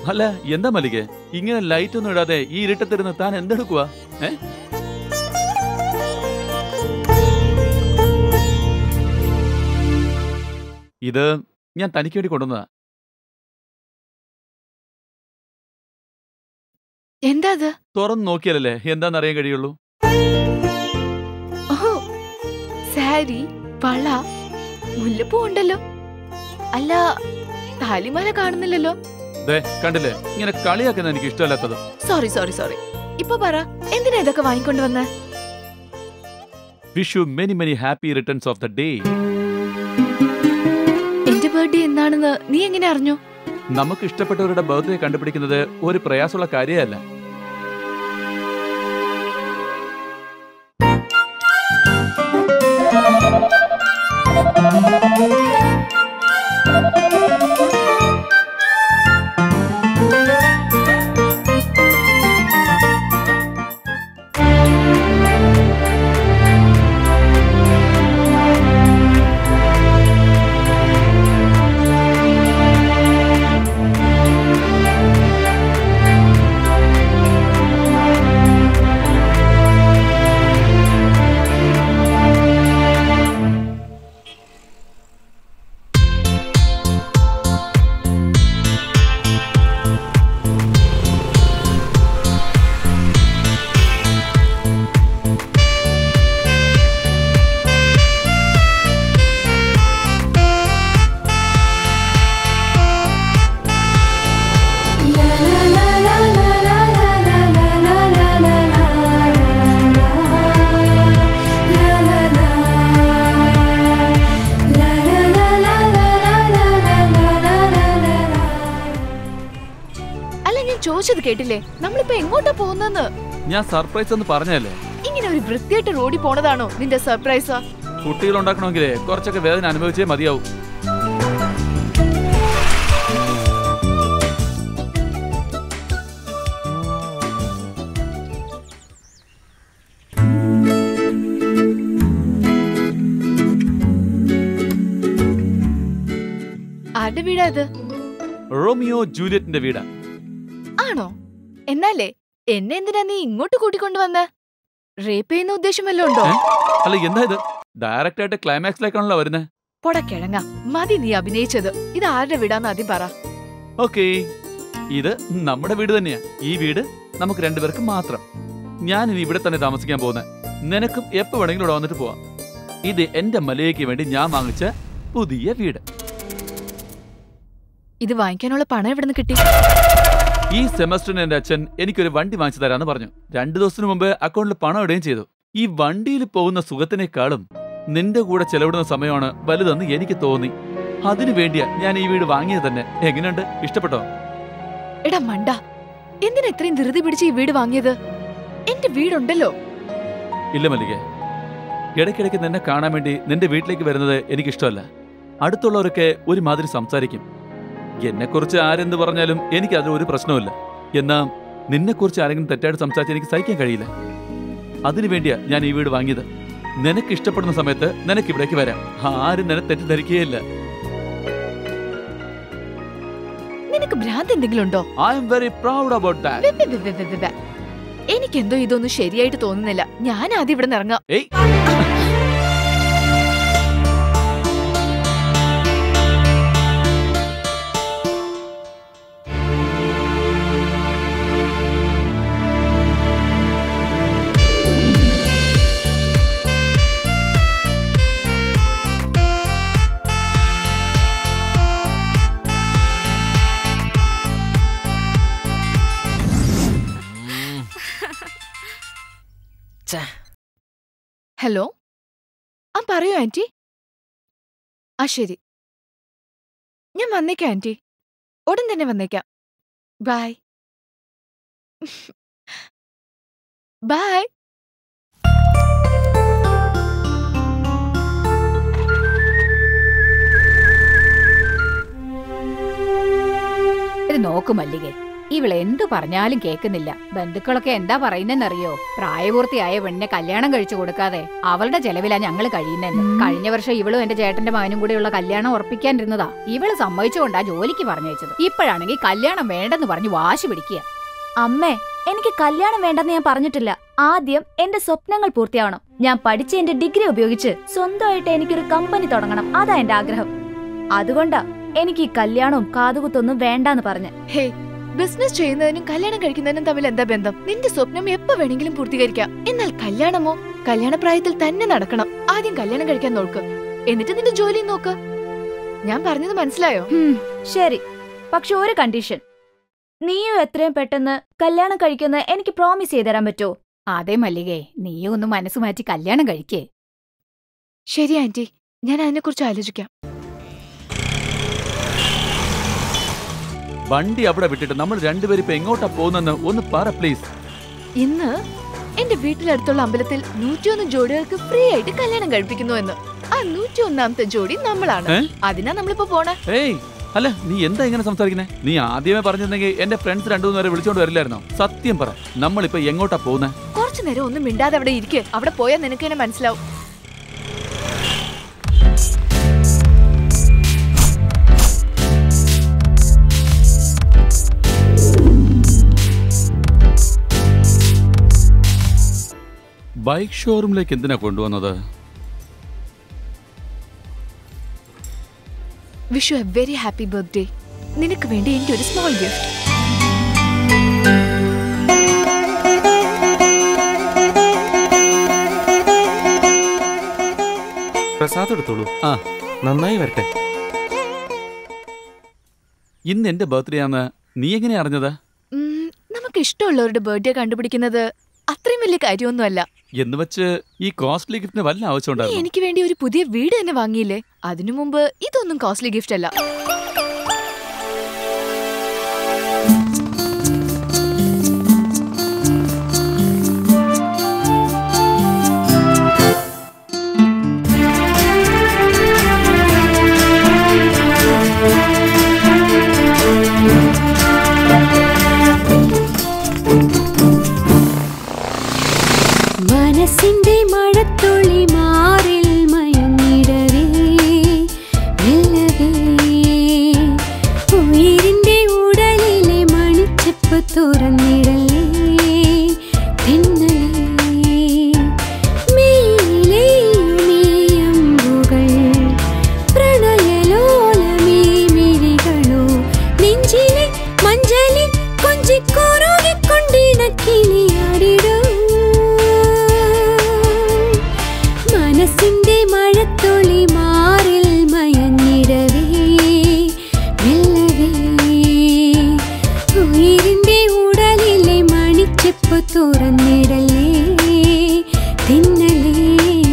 അല്ല എന്താ മല്ലികെ ഇങ്ങനെ ലൈറ്റ് ഒന്നും ഇടാതെ ഈ ഇരുട്ടത്തിരുന്ന് താൻ എന്തെടുക്കുക ഏ ഇത് ഞാൻ തനിക്ക് വേണ്ടി കൊണ്ടുവന്നതാ എന്താ അത് തുറന്നു നോക്കിയാലല്ലേ എന്താന്ന് അറിയാൻ കഴിയുള്ളൂ ഓ സാരി വള മുല്ലപ്പൂ ഉണ്ടല്ലോ അല്ല താലിമാല കാണുന്നില്ലല്ലോ ദേ കണ്ടില്ലേ ഇങ്ങനെ കളിയാക്കുന്ന എനിക്ക് ഇഷ്ടമല്ലാത്തത് സോറി സോറി സോറി ഇപ്പൊ പറ എന്തിനാ ഇതൊക്കെ വാങ്ങിക്കൊണ്ട് വന്നേ wish you many many happy returns of the day എന്റെ ബർത്ത്ഡേ എന്നാണെന്ന് നീ എങ്ങനെ അറിഞ്ഞു നമുക്ക് ഇഷ്ടപ്പെട്ടവരുടെ ബർത്ത്ഡേ കണ്ടുപിടിക്കുന്നത് ഒരു പ്രയാസമുള്ള കാര്യമല്ല അല്ല ഞാൻ ചോദിച്ചത് കേട്ടില്ലേ നമ്മളിപ്പോ എങ്ങോട്ടാ പോകുന്നെന്ന് ഞാൻ സർപ്രൈസ് എന്ന് പറഞ്ഞല്ലേ ഇങ്ങനെ ഒരു വൃത്തിയായിട്ട് റോഡിൽ പോണതാണോ നിന്റെ സർപ്രൈസ് കുട്ടികൾ ഉണ്ടാക്കണമെങ്കിലേ കുറച്ചൊക്കെ വേദന അനുഭവിച്ചേ മതിയാവും ആരുടെ വീടാ ഇത് റോമിയോ ജൂലിയറ്റിന്റെ വീടാ ആണോ എന്നാലേ എന്നെ എന്തിനാ നീ ഇങ്ങോട്ട് കൂട്ടിക്കൊണ്ടുവന്ന റേപ്പ് ചെയ്യുന്ന ഉദ്ദേശം വല്ലതും ഉണ്ടോ ഏ? അല്ല എന്താ ഇത് ഡയറക്റ്റ് ആയിട്ട് ക്ലൈമാക്സിലേക്കാണല്ലോ വരുന്നത് പൊട കിഴങ്ങ മതി നീ അഭിനയിച്ചത് ഇത് ആരുടെ വീടാന്ന് ആദ്യം പറ ഓക്കേ ഇത് നമ്മുടെ വീട് തന്നെയാ ഈ വീട് നമുക്ക് രണ്ടുപേർക്ക് മാത്രം ഞാൻ ഇനി ഇവിടെ തന്നെ താമസിക്കാൻ പോകുന്നത് നിനക്കും എപ്പോ വേണമെങ്കിലും ഇവിടെ വന്നിട്ട് പോവാം ഇത് എന്റെ മലയ്ക്ക് വേണ്ടി ഞാൻ വാങ്ങിച്ച പുതിയ വീട് ഇത് വാങ്ങിക്കാനുള്ള പണം എവിടെ നിന്ന് കിട്ടി ഈ സെമസ്റ്ററിന് എന്റെ അച്ഛൻ എനിക്കൊരു വണ്ടി വാങ്ങിച്ചു തരാന്ന് പറഞ്ഞു രണ്ടു ദിവസത്തിന് മുമ്പ് അക്കൗണ്ടിൽ പണം ഇടുകയും ചെയ്തു ഈ വണ്ടിയിൽ പോകുന്ന സുഖത്തിനേക്കാളും നിന്റെ കൂടെ ചെലവിടുന്ന സമയമാണ് വലുതെന്ന് എനിക്ക് തോന്നി അതിനു വേണ്ടിയാ ഞാൻ ഈ വീട് വാങ്ങിയത് തന്നെ എങ്ങനെയുണ്ട് ഇഷ്ടപ്പെട്ടോ എടാ മണ്ട എന്തിനാ ഇത്രയും ധൃതി പിടിച്ച് ഈ വീട് വാങ്ങിയത് എന്റെ വീടുണ്ടല്ലോ ഇല്ല മല്ലിക ഇടയ്ക്കിടയ്ക്ക് നിന്നെ കാണാൻ വേണ്ടി നിന്റെ വീട്ടിലേക്ക് വരുന്നത് എനിക്കിഷ്ടമല്ല അടുത്തുള്ളവരൊക്കെ ഒരുമാതിരി സംസാരിക്കും എന്നെക്കുറിച്ച് ആരെന്ത് പറഞ്ഞാലും എനിക്ക് അതിൽ ഒരു പ്രശ്നവുമില്ല എന്നാ നിന്നെക്കുറിച്ച് ആരെങ്കിലും തെറ്റായിട്ട് സംസാരിച്ച് എനിക്ക് സഹിക്കാൻ കഴിയില്ല അതിനു വേണ്ടിയാ ഞാൻ ഈ വീട് വാങ്ങിയത് നിനക്ക് ഇഷ്ടപ്പെടുന്ന സമയത്ത് നിനക്ക് ഇവിടേക്ക് വരാം ആരും നിന്നെ തെറ്റിദ്ധരിക്കുകയില്ല നിനക്ക് ഭ്രാന്ത് എന്തെങ്കിലും ഉണ്ടോ I'm very proud about that വെ, വെ, വെ, വെ, വെ, വെ. എനിക്കെന്തോ ഇതൊന്നും ശരിയായിട്ട് തോന്നുന്നില്ല ഞാൻ ആദ്യം ഇവിടെ ഇറങ്ങാം ഏയ് ഹലോ ആ പറയൂ ആന്റി ആ ശരി ഞാൻ വന്നേക്കാം ആന്റി ഉടൻ തന്നെ വന്നേക്കാം ബൈ ബൈ ഇത് നോക്ക് മല്ലികെ ഇവള് എന്തു പറഞ്ഞാലും കേൾക്കുന്നില്ല ബന്ധുക്കളൊക്കെ എന്താ പറയുന്നെന്നറിയോ പ്രായപൂർത്തിയായ പെണ്ണിനെ കല്യാണം കഴിച്ചു കൊടുക്കാതെ അവളുടെ ചെലവിലാ ഞങ്ങൾ കഴിയുന്നെന്ന് കഴിഞ്ഞ വർഷം ഇവളും എന്റെ ചേട്ടന്റെ മകനും കൂടെയുള്ള കല്യാണം ഉറപ്പിക്കാനിരുന്നതാ ഇവള് സമ്മതിച്ചുകൊണ്ടാ ജോലിക്ക് പറഞ്ഞയച്ചത് ഇപ്പോഴാണെങ്കിൽ കല്യാണം വേണ്ടെന്ന് പറഞ്ഞ് വാശി പിടിക്കുക അമ്മേ എനിക്ക് കല്യാണം വേണ്ടെന്ന് ഞാൻ പറഞ്ഞിട്ടില്ല ആദ്യം എന്റെ സ്വപ്നങ്ങൾ പൂർത്തിയാവണം ഞാൻ പഠിച്ച എന്റെ ഡിഗ്രി ഉപയോഗിച്ച് സ്വന്തമായിട്ട് എനിക്കൊരു കമ്പനി തുടങ്ങണം അതാ എന്റെ ആഗ്രഹം അതുകൊണ്ടാ എനിക്ക് ഈ കല്യാണവും കാതുകുത്തൊന്നും വേണ്ടാന്ന് പറഞ്ഞ് ഹേ ബിസിനസ് ചെയ്യുന്നതിനും കല്യാണം കഴിക്കുന്നതിനും തമ്മിൽ എന്താ ബന്ധം നിന്റെ സ്വപ്നം എപ്പോ വേണമെങ്കിലും പൂർത്തീകരിക്കാം എന്നാൽ കല്യാണമോ കല്യാണപ്രായത്തിൽ തന്നെ നടക്കണം ആദ്യം കല്യാണം കഴിക്കാൻ നോക്ക് എന്നിട്ട് നിന്റെ ജോലി നോക്ക് ഞാൻ പറഞ്ഞത് മനസ്സിലായോ ഹും, ശരി പക്ഷെ ഒരു കണ്ടീഷൻ നീയും എത്രയും പെട്ടെന്ന് കല്യാണം കഴിക്കുന്ന എനിക്ക് പ്രോമിസ് ചെയ്തു തരാൻ പറ്റുമോ അതെ മല്ലികേ നീയും ഒന്ന് മനസ്സ് മാറ്റി കല്യാണം കഴിക്കേ ശരി ആന്റി ഞാൻ അതിനെക്കുറിച്ച് ആലോചിക്കാം വണ്ടി അവിടെ വിട്ടിട്ട് നമ്മൾ രണ്ടുപേരും ഇപ്പൊ എങ്ങോട്ടാ പോകുന്നെന്ന് ഒന്ന് പറ പ്ലീസ് ഇന്ന് എന്റെ വീട്ടിലടുത്തുള്ള അമ്പലത്തിൽ നൂറ്റിയൊന്ന് ജോഡികൾക്ക് ഫ്രീ ആയിട്ട് കല്യാണം കഴിപ്പിക്കുന്നു എന്ന് ആ നൂറ്റിയൊന്നാമത്തെ ജോഡി നമ്മളാണ് ഏ? അതിനാ നമ്മളിപ്പോ പോണേ ഏയ് അല്ല നീ എന്താ ഇങ്ങനെ സംസാരിക്കുന്നേ നീ ആദ്യമേ പറഞ്ഞിരുന്നെങ്കിൽ എന്റെ ഫ്രണ്ട്സ് രണ്ടു മൂന്ന് പേരെ വിളിച്ചോണ്ട് വരില്ലായിരുന്നോ സത്യം പറ നമ്മളിപ്പോ എങ്ങോട്ടാ പോകുന്നേ കുറച്ചു നേരം ഒന്നും മിണ്ടാതെ അവിടെ ഇരിക്കെ അവിടെ പോയാൽ നിനക്ക് തന്നെ മനസ്സിലാവും ബൈക്ക് ഷോറൂമിലേക്ക് എന്തിനാ കൊണ്ടുവന്നത് wish you a very happy birthday നിനക്ക് വേണ്ടി എന്റെ ഒരു സ്മോൾ ഗിഫ്റ്റ് പ്രസാദ് എടുത്തോളൂ ആ. നന്നായി വരട്ടെ ഇന്ന് എന്റെ ബർത്ത്ഡേ ആന്ന് നീ എങ്ങനെയാ അറിഞ്ഞത് നമുക്ക് ഇഷ്ടമുള്ളവരുടെ ബർത്ത്ഡേ കണ്ടുപിടിക്കുന്നത് അത്രയും വലിയ കാര്യമൊന്നുമല്ല എന്ന് വെച്ച് ഈ കോസ്റ്റ്ലി ഗിഫ്റ്റിന് വല്ല നീ ആവശ്യമുണ്ടായിരുന്നു എനിക്ക് വേണ്ടി ഒരു പുതിയ വീട് തന്നെ വാങ്ങിയില്ലേ അതിനു മുമ്പ് ഇതൊന്നും കോസ്റ്റ്ലി ഗിഫ്റ്റ് അല്ല മനസ്സിന്റെ മഴത്തുള്ളി മാറിൽ മയങ്ങിടവേ മെല്ലവേ ഉയിരിന്റെ ഉടലിലെ മണിച്ചപ്പ് തുറന്നിടലേ തെന്നലേ മേലേ മേയമ്പുകൾ പ്രണയലോലമേ മിഴികളോ നെഞ്ചിലെ മഞ്ചലിൽ കൊഞ്ചിക്കുറുകിക്കൊണ്ടിണക്കിനിയാടിടൂ മനസ്സിന്റെ മഴത്തുള്ളി മാറിൽ മയങ്ങിടവേ മെല്ലവേ ഉയിരിന്റെ ഉടലിലെ മണിച്ചെപ്പ് തുറന്നിടലേ തിന്നലേ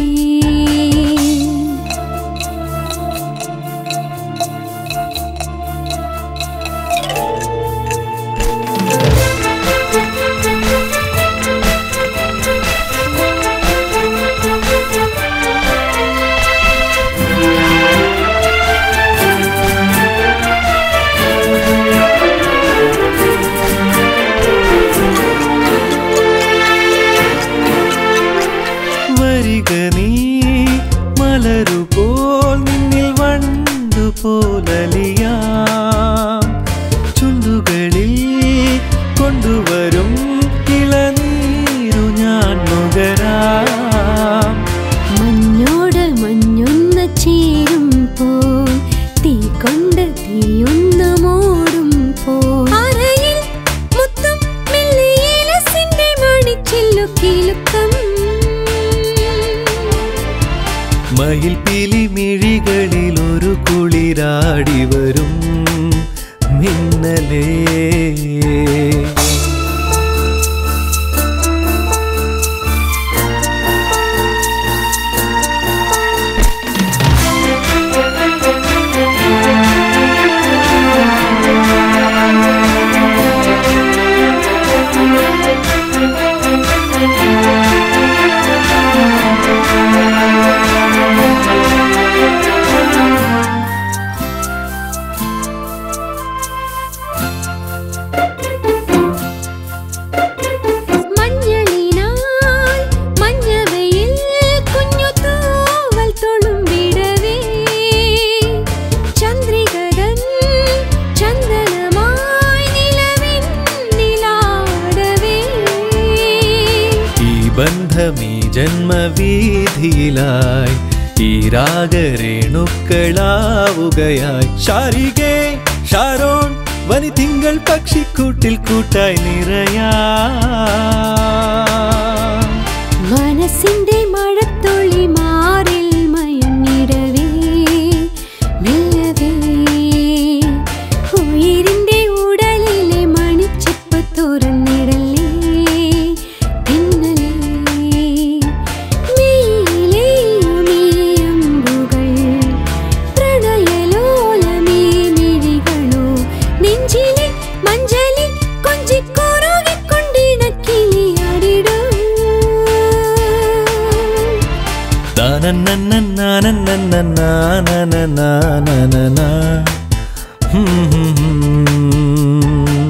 വരിക നീ മലരുപോൽ നിന്നിൽ വണ്ടു പോലലിയാം ചുണ്ടുകളിൽ കൊണ്ടുവരും ഇളനീരു ഞാൻ നുകരാം മഞ്ഞോട് മഞ്ഞൊന്ന് ചേരും പോൽ തീ കൊണ്ട് തീയൊന്ന് മൂടും പോൽ അരയിൽ മുത്തും മെല്ലിയേലസിന്റെ മണിച്ചില്ലു കിലുക്കം മയിൽ പിലി മിഴികളിൽ ഒരു കുളിരാടി വരും മിന്നലേ ും ബന്ധമീ ജന്മവീതിയിലായി ഈ രാഗരേണുക്കളാവുകയായി ശാരികേ ഷാരോൺ വനി തിങ്കൾ പക്ഷിക്കൂട്ടിൽ കൂട്ടായി നിറയാ മനസ്സിന്റെ മഴത്തുള്ളി മാറിൽ മയങ്ങിടവേ മെല്ലവേ ഉയിരിന്റെ ഉടലിലെ മണിച്ചിപ്പ് തുറന്നിടലേ പിന്നലേ നീലേയുമീയമ്പുകൾ പ്രണയലോലമേ മിഴികളോ നെഞ്ചിലെ മഞ്ചലിൽ കൊഞ്ചിക്കുറുകിക്കൊണ്ടിണക്കിളിയാടിടും താനന്നന്നന്നാനന്നന്നാനനനാനനനാ. ഹും ഹും ഹും.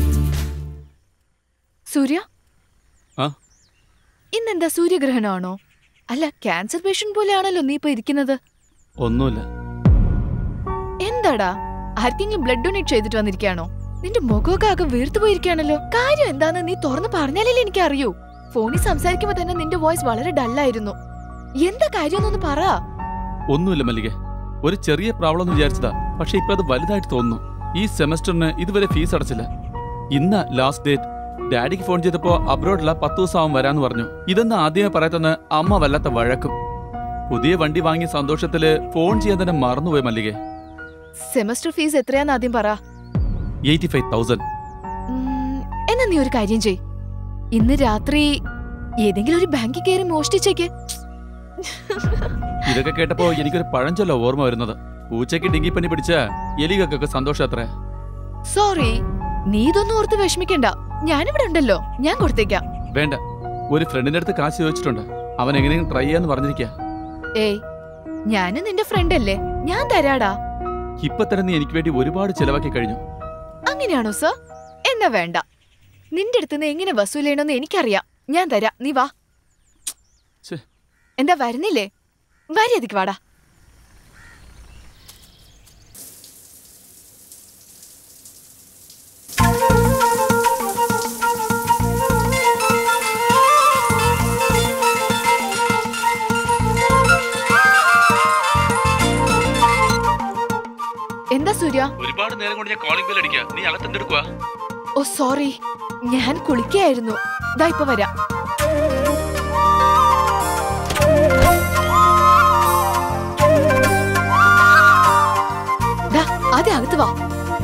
സൂര്യ ആ? ഇന്നെന്താ സൂര്യഗ്രഹണമാണോ അല്ല ക്യാൻസർ പേഷ്യന്റ് പോലെയാണല്ലോ നീ ഇപ്പൊ ഇരിക്കുന്നത് ഒന്നുമില്ല എന്താടാ ആർക്കെങ്കിലും ബ്ലഡ് ഡൊണേറ്റ് ചെയ്തിട്ട് വന്നിരിക്കുകയാണോ നിന്റെ മുഖമൊക്കെ ആകെ വീർത്തു പോയിരിക്കുകയാണല്ലോ കാര്യം എന്താന്ന് നീ തുറന്ന് പറഞ്ഞാലല്ലേ എനിക്ക് അറിയൂ ഫോണിൽ സംസാരിക്കുമ്പോ തന്നെ നിന്റെ വോയിസ് വളരെ ഡല്ലായിരുന്നു എന്താ കാര്യമെന്നൊന്ന് പറ ഒന്നുമില്ല മല്ലികെ ഒരു ചെറിയ പ്രോബ്ലം എന്ന് വിചാരിച്ചതാ പക്ഷെ ഇപ്പൊ അത് വലുതായിട്ട് തോന്നുന്നു ഈ സെമസ്റ്ററിന് ഇതുവരെ ഫീസ് അടച്ചില്ല ഇന്ന ലാസ്റ്റ് ഡേറ്റ് ഡാഡിക്ക് ഫോൺ ചെയ്തപ്പോ അബ്രോഡില പത്ത് ദിവസം ആവും വരാന്ന് പറഞ്ഞു ഇതെന്ന് ആദ്യമേ പറയത്തെന്ന് അമ്മ വല്ലാത്ത വഴക്കും പുതിയ വണ്ടി വാങ്ങിയ സന്തോഷത്തില് ഫോൺ ചെയ്യാൻ തന്നെ മറന്നുപോയി മല്ലികെ സെമസ്റ്റർ ഫീസ് എത്രയാന്ന് ആദ്യം പറ എയ്റ്റി ഫൈവ് തൗസൻഡ് ഉം, എന്നാ നീ ഒരു കാര്യം ചെയ് ഇന്ന് രാത്രി ഏതെങ്കിലും ഒരു ബാങ്കിൽ കയറി മോഷ്ടിച്ചേക്ക് ഇതൊക്കെ കേട്ടപ്പോ എനിക്കൊരു പഴഞ്ചൊല്ല ഓർമ്മ വരുന്നത് പൂച്ചയ്ക്ക് ഡിങ്കിപ്പനി പിടിച്ച എലികൾക്കൊക്കെ സന്തോഷം അത്രേ സോറി നീ ഇതൊന്നും ഓർത്ത് വിഷമിക്കണ്ട ഞാനിവിടെ ഉണ്ടല്ലോ ഞാൻ കൊടുത്തേക്കാം വേണ്ട ഒരു ഫ്രണ്ടിന്റെ അടുത്ത് കാശ് ചോദിച്ചിട്ടുണ്ട് അവൻ എങ്ങനെയും ട്രൈ ചെയ്യാന്ന് പറഞ്ഞിരിക്കുക ഏയ് ഞാനും നിന്റെ ഫ്രണ്ട് അല്ലേ ഞാൻ തരാടാ ഇപ്പൊ തന്നെ നീ എനിക്ക് വേണ്ടി ഒരുപാട് ചെലവാക്കി കഴിഞ്ഞു അങ്ങനെയാണോ സർ എന്നാ വേണ്ട നിന്റെ അടുത്തുനിന്ന് എങ്ങനെ വസൂൽ ചെയ്യണമെന്ന് എനിക്കറിയാം ഞാൻ തരാം നീ വാ ഛെ. എന്താ വരുന്നില്ലേ മര്യാദക്ക് വാടാ എന്താ സൂര്യ ഒരുപാട് നേരം കൊണ്ട് ഞാൻ കോളിംഗ് ബെൽ അടിക്കുക നീ അകത്തെന്തെടുക്കുക ഓ സോറി ഞാൻ കുളിക്കായിരുന്നു ദാ ഇപ്പൊ വരാം ദാ, ആദ്യം അകത്ത് വാ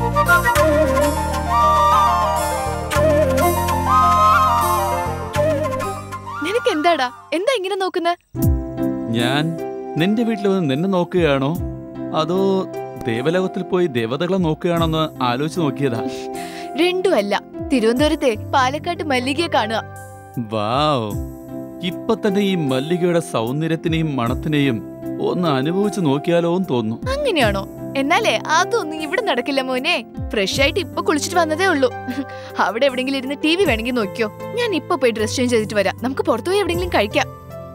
നിനക്ക് എന്താടാ എന്താ ഇങ്ങനെ നോക്കുന്നെ ഞാൻ നിന്റെ വീട്ടിൽ വന്ന് നിന്നെ നോക്കുകയാണോ അതോ ദേവലോകത്തിൽ പോയി ദേവതകളെ നോക്കുകയാണോന്ന് ആലോചിച്ച് നോക്കിയതാ രണ്ടുമല്ല തിരുവനന്തപുരത്തെ പാലക്കാട്ട് മല്ലികയെ കാണുക വാവ് ഇപ്പൊ തന്നെ ഈ മല്ലികയുടെ സൗന്ദര്യത്തിനെയും മണത്തിനെയും ഒന്ന് അനുഭവിച്ച് നോക്കിയാലോ എന്ന് തോന്നുന്നു അങ്ങനെയാണോ എന്നാലേ അതൊന്നും ഇവിടെ നടക്കില്ല മോനെ ഫ്രഷ് ആയിട്ട് ഇപ്പൊ കുളിച്ചിട്ട് വന്നതേ ഉള്ളൂ അവിടെ എവിടെങ്കിലും ഇരുന്ന് ടി വി വേണമെങ്കിൽ നോക്കിയോ ഞാൻ ഇപ്പൊ പോയി ഡ്രസ് ചേഞ്ച് ചെയ്തിട്ട് വരാം നമുക്ക് പുറത്തുപോയി എവിടെങ്കിലും കഴിക്കാം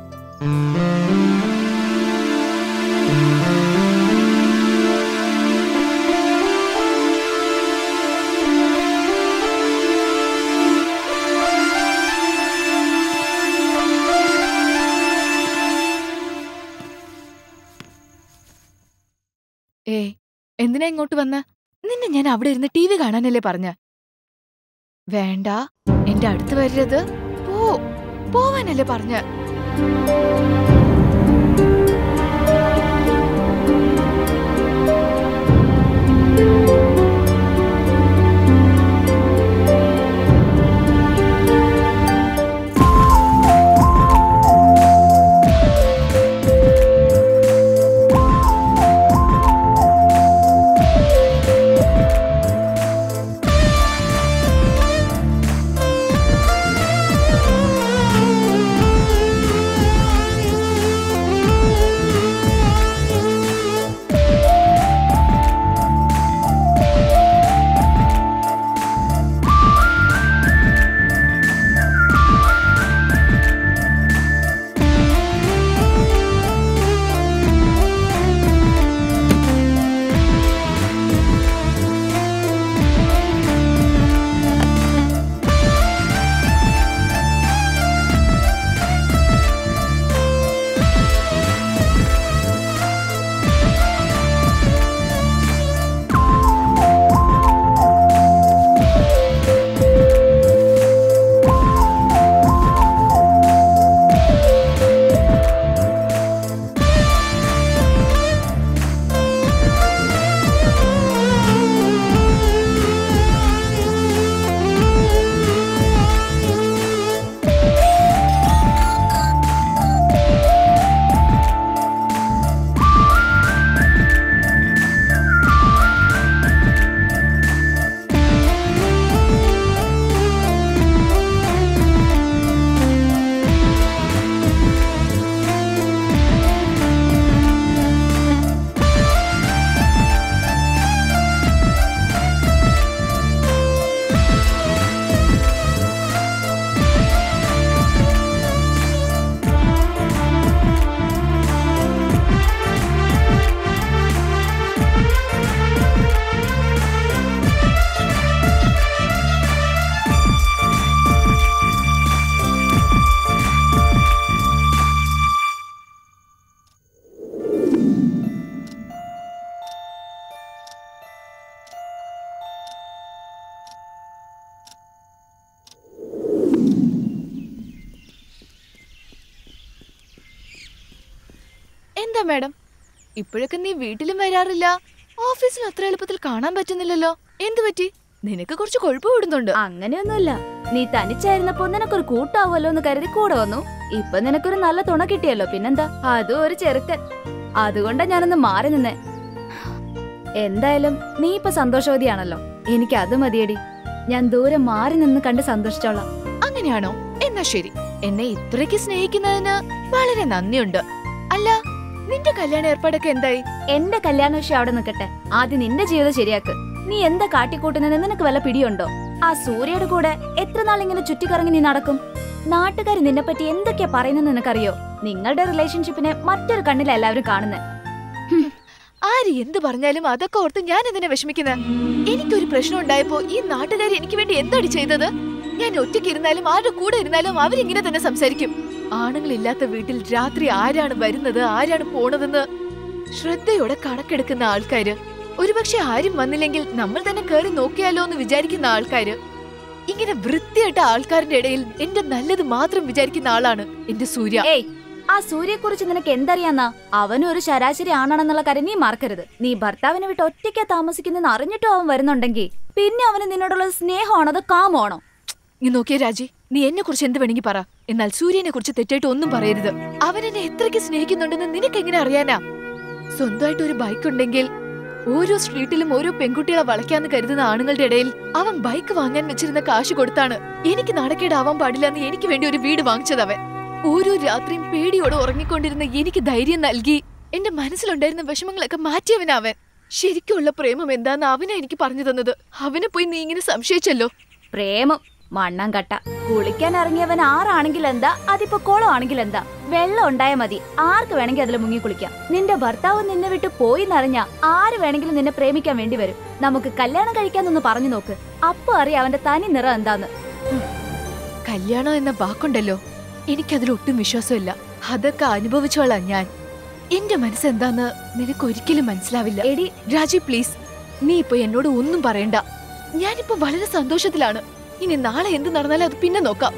ഏ എന്തിനാ ഇങ്ങോട്ട് വന്ന നിന്നെ ഞാൻ അവിടെ ഇരുന്ന് ടി വി കാണാനല്ലേ പറഞ്ഞ വേണ്ട എന്റെ അടുത്ത് വരരുത് പോ പോവാനല്ലേ പറഞ്ഞ അതെന്താ മാഡം ഇപ്പോഴൊക്കെ നീ വീട്ടിലും വരാറില്ല ഓഫീസിൽ അത്ര എളുപ്പത്തിൽ കാണാൻ പറ്റുന്നില്ലല്ലോ എന്തു പറ്റി നിനക്ക് കുറച്ച് കൊഴുപ്പ് വിടുന്നുണ്ട് അങ്ങനെയൊന്നുമില്ല നീ തനിച്ചായിരുന്നപ്പോ നിനക്കൊരു കൂട്ടാവുമല്ലോ എന്ന് കരുതി കൂടെ വന്നു ഇപ്പൊ നിനക്കൊരു നല്ല തുണ കിട്ടിയല്ലോ പിന്നെന്താ അതും ഒരു ചെറുക്കൻ അതുകൊണ്ടാ ഞാനൊന്ന് മാറി നിന്നേ എന്തായാലും നീ ഇപ്പൊ സന്തോഷവതിയാണല്ലോ എനിക്ക് അത് മതിയടി ഞാൻ ദൂരെ മാറി നിന്ന് കണ്ട് സന്തോഷിച്ചോളാം അങ്ങനെയാണോ എന്നാ ശരി എന്നെ ഇത്രയ്ക്ക് സ്നേഹിക്കുന്നതിന് വളരെ നന്ദിയുണ്ട് അല്ല നിന്റെ കല്യാണ ഏർപ്പാടൊക്കെ എന്തായി എന്റെ കല്യാണ വിഷയം അവിടെ നിൽക്കട്ടെ ആദ്യം നിന്റെ ജീവിതം ശരിയാക്ക് നീ എന്താ കാട്ടിക്കൂട്ടുന്നത് നിനക്ക് വല്ല പിടിയുണ്ടോ ആ സൂര്യയുടെ കൂടെ എത്ര നാൾ ഇങ്ങനെ ചുറ്റിക്കറങ്ങി നീ നടക്കും നാട്ടുകാർ നിന്നെ പറ്റി എന്തൊക്കെയാ പറയുന്നത് നിനക്കറിയോ നിങ്ങളുടെ റിലേഷൻഷിപ്പിനെ മറ്റൊരു കണ്ണിൽ എല്ലാവരും കാണുന്നത് ആര് എന്ത് പറഞ്ഞാലും അതൊക്കെ ഓർത്ത് ഞാൻ എന്തിനാ വിഷമിക്കുന്നത് എനിക്കൊരു പ്രശ്നം ഉണ്ടായപ്പോ ഈ നാട്ടുകാർ എനിക്ക് വേണ്ടി എന്താണ് ചെയ്തത് ഞാൻ ഒറ്റയ്ക്ക് ഇരുന്നാലും ആരുടെ കൂടെ ഇരുന്നാലും അവരിങ്ങനെ തന്നെ സംസാരിക്കും ആണുങ്ങളില്ലാത്ത വീട്ടിൽ രാത്രി ആരാണ് വരുന്നത് ആരാണ് പോണതെന്ന് ശ്രദ്ധയോടെ കണക്കെടുക്കുന്ന ആൾക്കാര് ഒരുപക്ഷെ ആരും വന്നില്ലെങ്കിൽ നമ്മൾ തന്നെ കയറി നോക്കിയാലോ എന്ന് വിചാരിക്കുന്ന ആൾക്കാര് ഇങ്ങനെ വൃത്തിയായിട്ട ആൾക്കാരുടെ ഇടയിൽ എന്റെ നല്ലത് മാത്രം വിചാരിക്കുന്ന ആളാണ് എന്റെ സൂര്യ ഏയ് ആ സൂര്യയെ കുറിച്ച് നിനക്ക് എന്തറിയാന്നാ അവനും ഒരു ശരാശരി ആണാണെന്നുള്ള കാര്യം നീ മറക്കരുത് നീ ഭർത്താവിനെ വിട്ട് ഒറ്റയ്ക്കാ താമസിക്കുന്നെന്ന് അറിഞ്ഞിട്ടും അവൻ വരുന്നുണ്ടെങ്കിൽ പിന്നെ അവന് നിന്നോടുള്ള സ്നേഹമാണോ അതോ കാമാണോ നീ നോക്കിയ രാജി നീ എന്നെ കുറിച്ച് എന്ത് വേണമെങ്കിൽ പറ എന്നാൽ സൂര്യനെ കുറിച്ച് തെറ്റായിട്ട് ഒന്നും പറയരുത് അവൻ എന്നെ എത്രയ്ക്ക് സ്നേഹിക്കുന്നുണ്ടെന്ന് നിനക്ക് എങ്ങനെ അറിയാനാ സ്വന്തമായിട്ട് ഒരു ബൈക്ക് ഉണ്ടെങ്കിൽ ഓരോ സ്ട്രീറ്റിലും ഓരോ പെൺകുട്ടികളെ വളയ്ക്കാന്ന് കരുതുന്ന ആണുങ്ങളുടെ ഇടയിൽ അവൻ ബൈക്ക് വാങ്ങാൻ വെച്ചിരുന്ന കാശ് കൊടുത്താണ് എനിക്ക് നാണക്കേടാവാൻ പാടില്ല എന്ന് എനിക്ക് വേണ്ടി ഒരു വീട് വാങ്ങിച്ചത് അവൻ ഓരോ രാത്രിയും പേടിയോടെ ഉറങ്ങിക്കൊണ്ടിരുന്ന എനിക്ക് ധൈര്യം നൽകി എന്റെ മനസ്സിലുണ്ടായിരുന്ന വിഷമങ്ങളൊക്കെ മാറ്റിയവനാ അവൻ ശരിക്കുള്ള പ്രേമം എന്താന്ന് അവനാ എനിക്ക് പറഞ്ഞു തന്നത് അവനെ പോയി നീ ഇങ്ങനെ സംശയിച്ചല്ലോ പ്രേമം മണ്ണം കട്ട കുളിക്കാൻ ഇറങ്ങിയവൻ ആറാണെങ്കിൽ എന്താ അതിപ്പോ കുളമാണെങ്കിൽ എന്താ വെള്ളം ഉണ്ടായാൽ മതി ആർക്ക് വേണമെങ്കിൽ അതിൽ മുങ്ങി കുളിക്കാം നിന്റെ ഭർത്താവ് നിന്നെ വിട്ട് പോയി എന്നറിഞ്ഞ ആര് വേണമെങ്കിലും നിന്നെ പ്രേമിക്കാൻ വേണ്ടി വരും നമുക്ക് കല്യാണം കഴിക്കാന്നൊന്ന് പറഞ്ഞു നോക്ക് അപ്പൊ അറിയാം അവന്റെ തനി നിറം എന്താന്ന് കല്യാണം എന്ന വാക്കുണ്ടല്ലോ എനിക്കതിൽ ഒട്ടും വിശ്വാസമില്ല അതൊക്കെ അനുഭവിച്ചോളാം ഞാൻ എന്റെ മനസ്സെന്താന്ന് നിനക്ക് ഒരിക്കലും മനസ്സിലാവില്ല എടി രാജി പ്ലീസ് നീ ഇപ്പൊ എന്നോട് ഒന്നും പറയണ്ട ഞാനിപ്പോ വളരെ സന്തോഷത്തിലാണ് ഇനി നാളെ എന്ത് നടന്നാലും അത് പിന്നെ നോക്കാം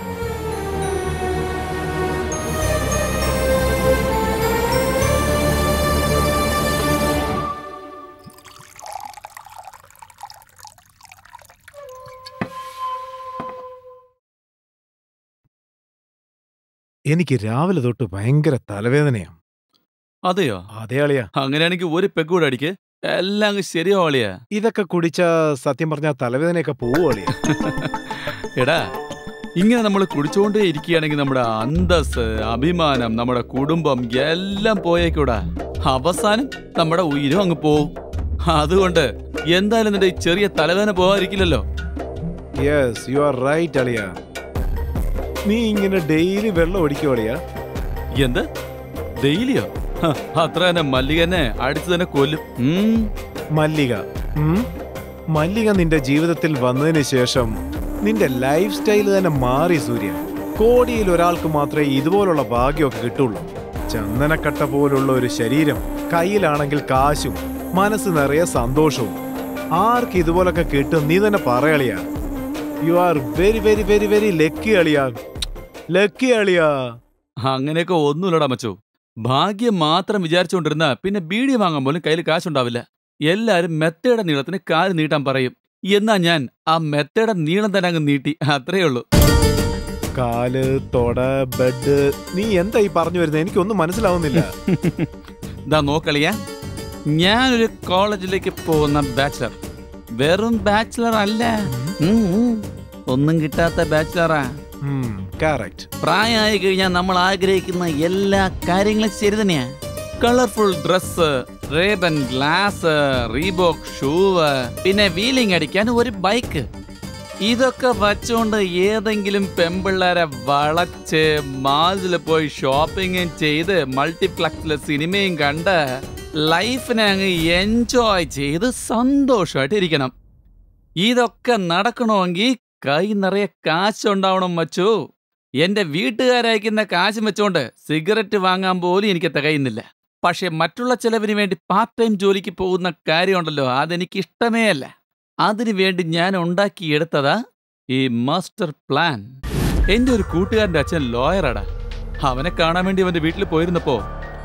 എനിക്ക് രാവിലെ തൊട്ട് ഭയങ്കര തലവേദനയാ അതെയോ അതേ അളിയാ അങ്ങനെയാണെങ്കിൽ ഒരു പെഗ് കൂടെ അടിക്ക് എല്ലാം അങ്ങ് ശരിയാവളിയാ ഇതൊക്കെ കുടിച്ച സത്യം പറഞ്ഞ തലവേദനയൊക്കെ പോവോ അളിയാ എടാ ഇങ്ങനെ നമ്മൾ കുടിച്ചുകൊണ്ടേ ഇരിക്കുകയാണെങ്കിൽ നമ്മുടെ അന്തസ് അഭിമാനം നമ്മുടെ കുടുംബം എല്ലാം പോയേക്കൂടാ അവസാനം നമ്മുടെ ഉയരും അങ്ങ് പോവും അതുകൊണ്ട് എന്തായാലും നിന്റെ ഈ ചെറിയ തലവേദന പോകാതിരിക്കില്ലല്ലോ യെസ് യു ആർ റൈറ്റ് അളിയാ നീ ഇങ്ങനെ ഡെയിലി വെള്ളം ഒടിക്കോ അളിയാ എന്ത് ഡെയിലിയോ ഹ, അത്ര തന്നെ മല്ലികനെ അടിച്ചു തന്നെ കൊല്ലും ഉം. മല്ലിക ഉം? മല്ലിക നിന്റെ ജീവിതത്തിൽ വന്നതിന് ശേഷം നിന്റെ ലൈഫ് സ്റ്റൈൽ തന്നെ മാറി സൂര്യ കോടിയിൽ ഒരാൾക്ക് മാത്രമേ ഇതുപോലുള്ള ഭാഗ്യമൊക്കെ കിട്ടുള്ളൂ ചന്ദനക്കട്ട പോലുള്ള ഒരു ശരീരം കയ്യിലാണെങ്കിൽ കാശും മനസ്സ് നിറയെ സന്തോഷവും ആർക്ക് ഇതുപോലൊക്കെ കിട്ടും നീ തന്നെ പറയളിയാ you are very very very very lucky അളിയാ ലക്കി അളിയാ അങ്ങനെയൊക്കെ ഒന്നുമില്ലടാ മച്ചു ഭാഗ്യം മാത്രം വിചാരിച്ചുകൊണ്ടിരുന്ന പിന്നെ ബീഡി വാങ്ങാൻ പോലും കയ്യിൽ കാശുണ്ടാവില്ല എല്ലാരും മെത്തയുടെ നീളത്തിന് കാല് നീട്ടാൻ പറയും എന്നാ ഞാൻ ആ മെത്തയുടെ നീളം തന്നെ അങ്ങ് നീട്ടി അത്രേ ഉള്ളൂ കാല് തൊട ബെഡ് നീ എന്താ ഈ പറഞ്ഞു വരുന്നത് എനിക്കൊന്നും മനസ്സിലാവുന്നില്ല ഇതാ നോക്കളിയ ഞാനൊരു കോളേജിലേക്ക് പോകുന്ന ബാച്ചിലർ വെറും ബാച്ചിലർ അല്ല ഉം, ഉം. ഒന്നും കിട്ടാത്ത ബാച്ചിലറാ കറക്റ്റ് പ്രായമായി കഴിഞ്ഞാൽ നമ്മൾ ആഗ്രഹിക്കുന്ന എല്ലാ കാര്യങ്ങളും ശരി തന്നെയാ colourful dress Ray-Ban glass Reebok shoe പിന്നെ വീലിംഗ് അടിക്കാൻ ഒരു ബൈക്ക് ഇതൊക്കെ വച്ചുകൊണ്ട് ഏതെങ്കിലും പെമ്പിള്ളേരെ വളച്ച് മാളിൽ പോയി ഷോപ്പിങ്ങും ചെയ്ത് മൾട്ടിപ്ലക്സിലെ സിനിമയും കണ്ട് ലൈഫിനെ അങ്ങ് എൻജോയ് ചെയ്ത് സന്തോഷമായിട്ട് ഇരിക്കണം ഇതൊക്കെ നടക്കണമെങ്കിൽ കൈ നിറയെ കാശുണ്ടാവണം മച്ചു എന്റെ വീട്ടുകാരയക്കുന്ന കാശും വെച്ചോണ്ട് സിഗരറ്റ് വാങ്ങാൻ പോലും എനിക്ക് തികയുന്നില്ല പക്ഷെ മറ്റുള്ള ചെലവിന് വേണ്ടി പാർട്ട് ടൈം ജോലിക്ക് പോകുന്ന കാര്യമുണ്ടല്ലോ അതെനിക്ക് ഇഷ്ടമേ അല്ല അതിനു വേണ്ടി ഞാൻ ഉണ്ടാക്കിയെടുത്തതാ ഈ മാസ്റ്റർ പ്ലാൻ എന്റെ ഒരു കൂട്ടുകാരന്റെ അച്ഛൻ ലോയറാടാ അവനെ കാണാൻ വേണ്ടി അവന്റെ വീട്ടിൽ പോയിരുന്നപ്പോ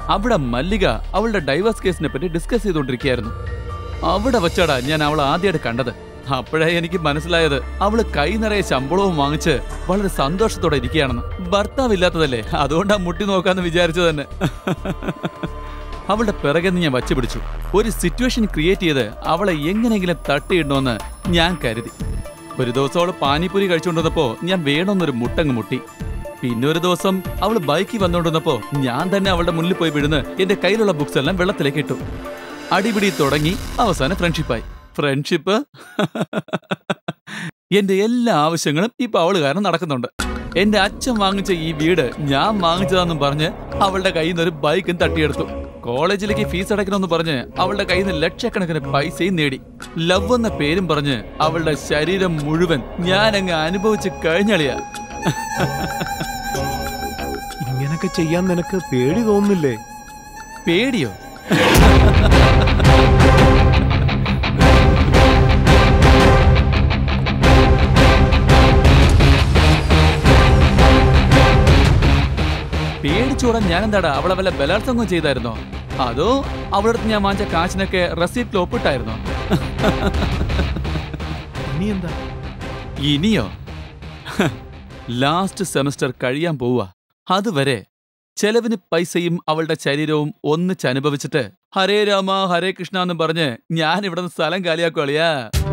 അവിടെ മല്ലിക അവളുടെ ഡൈവേഴ്സ് കേസിനെ പറ്റി ഡിസ്കസ് ചെയ്തുകൊണ്ടിരിക്കുകയായിരുന്നു അവിടെ വച്ചാടാ ഞാൻ അവളെ ആദ്യമായിട്ട് കണ്ടത് അപ്പോഴേ എനിക്ക് മനസ്സിലായത് അവള് കൈ നിറയെ ശമ്പളവും വാങ്ങിച്ച് വളരെ സന്തോഷത്തോടെ ഇരിക്കുകയാണെന്ന് ഭർത്താവില്ലാത്തതല്ലേ അതുകൊണ്ടാ മുട്ടി നോക്കാന്ന് വിചാരിച്ചു തന്നെ അവളുടെ പിറകെ നിന്ന് ഞാൻ വച്ചു പിടിച്ചു ഒരു സിറ്റുവേഷൻ ക്രിയേറ്റ് ചെയ്ത് അവളെ എങ്ങനെയെങ്കിലും തട്ടിയിടണമെന്ന് ഞാൻ കരുതി ഒരു ദിവസം അവള് പാനിപ്പൂരി കഴിച്ചുകൊണ്ടിരുന്നപ്പോ ഞാൻ വേണമെന്നൊരു മുട്ടങ്ങ് മുട്ടി പിന്നെ ഒരു ദിവസം അവൾ ബൈക്കിൽ വന്നുകൊണ്ടിരുന്നപ്പോ ഞാൻ തന്നെ അവളുടെ മുന്നിൽ പോയി വിടുന്ന് എന്റെ കയ്യിലുള്ള ബുക്സ് എല്ലാം വെള്ളത്തിലേക്ക് ഇട്ടു അടിപിടി തുടങ്ങി അവസാനം ഫ്രണ്ട്ഷിപ്പായി ഫ്രണ്ട്ഷിപ്പ് എന്റെ എല്ലാ ആവശ്യങ്ങളും ഇപ്പൊ അവള് കാരണം നടക്കുന്നുണ്ട് എന്റെ അച്ഛൻ വാങ്ങിച്ച ഈ വീട് ഞാൻ വാങ്ങിച്ചതാന്നും പറഞ്ഞ് അവളുടെ കയ്യിൽ നിന്ന് ഒരു ബൈക്കും തട്ടിയെടുത്തു കോളേജിലേക്ക് ഫീസ് അടയ്ക്കണമെന്ന് പറഞ്ഞ് അവളുടെ കയ്യിൽ നിന്ന് ലക്ഷക്കണക്കിന് പൈസയും നേടി ലവ് എന്ന പേരും പറഞ്ഞ് അവളുടെ ശരീരം മുഴുവൻ ഞാൻ അങ്ങ് അനുഭവിച്ച് കഴിഞ്ഞളിയാ ഇങ്ങനൊക്കെ ചെയ്യാൻ നിനക്ക് പേടി തോന്നുന്നില്ലേ പേടിയോ പേടിച്ചോടാൻ ഞാൻ എന്താടാ അവളെ വല്ല ബലാത്സംഗം ചെയ്തായിരുന്നോ അതോ അവളുടെ അടുത്ത് ഞാൻ വാങ്ങിച്ച കാശിനൊക്കെ റെസിപ്റ്റിൽ ഒപ്പിട്ടായിരുന്നോ ഇനി എന്താ ഇനിയോ ലാസ്റ്റ് സെമസ്റ്റർ കഴിയാൻ പോവുക അതുവരെ ചെലവിന് പൈസയും അവളുടെ ശരീരവും ഒന്നിച്ച് അനുഭവിച്ചിട്ട് ഹരേ രാമ ഹരേ കൃഷ്ണ എന്ന് പറഞ്ഞ് ഞാൻ ഇവിടെ നിന്ന് സ്ഥലം കാലിയാക്കുകളിയാ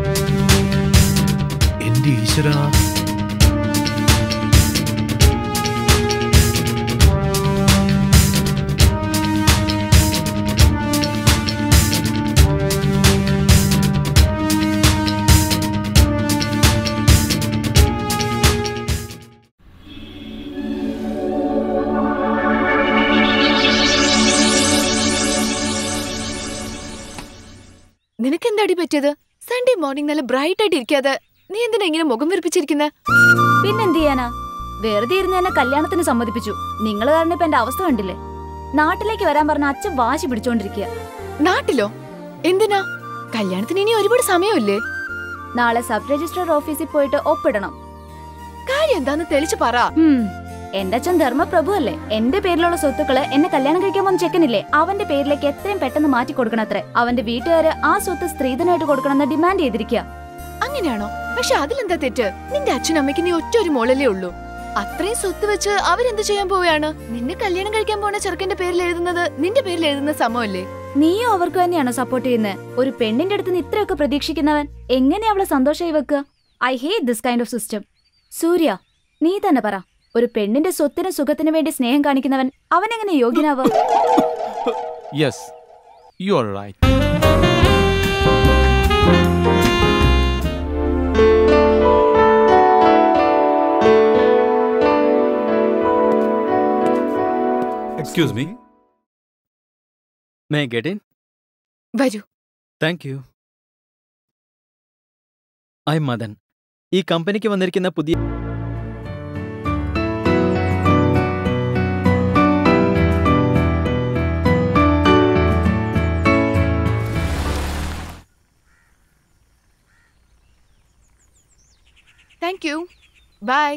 എന്റെ ഈശ്വരാ നിനക്ക് എന്താടി പറ്റിയത് സൺഡേ മോർണിംഗ് നല്ല ബ്രൈറ്റ് ആയിട്ട് ഇരിക്കാതെ നീ എന്തിനാ ഇങ്ങനെ മുഖം വിരിപ്പിച്ചിരിക്കുന്നത് പിന്നെന്ത് ചെയ്യാനാ വെറുതെ ഇരുന്ന് എന്നെ കല്യാണത്തിന് സമ്മതിപ്പിച്ചു നിങ്ങൾ കാരണം ഇപ്പൊ എന്റെ അവസ്ഥ കണ്ടില്ലേ നാട്ടിലേക്ക് വരാൻ പറഞ്ഞ അച്ഛൻ വാശി പിടിച്ചോണ്ടിരിക്കുക നാട്ടിലോ എന്തിനാ കല്യാണത്തിന് ഇനി ഒരുപാട് സമയമില്ലേ നാളെ സബ് രജിസ്ട്രാർ ഓഫീസിൽ പോയിട്ട് ഒപ്പിടണം കാര്യം എന്താന്ന് തെളിച്ചു പറ ഉം. എന്റെ അച്ഛൻ ധർമ്മപ്രഭു അല്ലേ എന്റെ പേരിലുള്ള സ്വത്തുക്കള് എന്നെ കല്യാണം കഴിക്കാൻ വന്ന ചെക്കനില്ലേ അവന്റെ പേരിലേക്ക് എത്രയും പെട്ടെന്ന് മാറ്റി കൊടുക്കണത്രേ അവന്റെ വീട്ടുകാര് ആ സ്വത്ത് സ്ത്രീധനായിട്ട് കൊടുക്കണമെന്ന് ഡിമാൻഡ് ചെയ്തിരിക്കുക അങ്ങനെയാണോ പക്ഷെ അതിലെന്താ തെറ്റ് നിന്റെ അച്ഛനും അമ്മയ്ക്ക് നീ ഒറ്റ ഒരു മോളല്ലേ ഉള്ളൂ അത്രയും സ്വത്ത് വെച്ച് അവരെന്ത് ചെയ്യാൻ പോവുകയാണ് നിന്നെ കല്യാണം കഴിക്കാൻ പോണ ചെറുക്കന്റെ പേരിൽ എഴുതുന്നത് നിന്റെ പേരിൽ എഴുതുന്ന സമമല്ലേ നീയും അവർക്ക് തന്നെയാണോ സപ്പോർട്ട് ചെയ്യുന്നത് ഒരു പെണ്ണിന്റെ അടുത്ത് നിന്ന് ഇത്രയൊക്കെ പ്രതീക്ഷിക്കുന്നവൻ എങ്ങനെ അവളെ സന്തോഷമായി വെക്കുക I hate this kind of system Surya നീ തന്നെ പറ ഒരു പെണ്ണിന്റെ സ്വത്തിനും സുഖത്തിനു വേണ്ടി സ്നേഹം കാണിക്കുന്നവൻ അവൻ എങ്ങനെ യോഗ്യനാവുക yes you are right excuse me may get in വരൂ താങ്ക് യു ഐ മദൻ ഈ കമ്പനിക്ക് വന്നിരിക്കുന്ന പുതിയ താങ്ക് യു ബൈ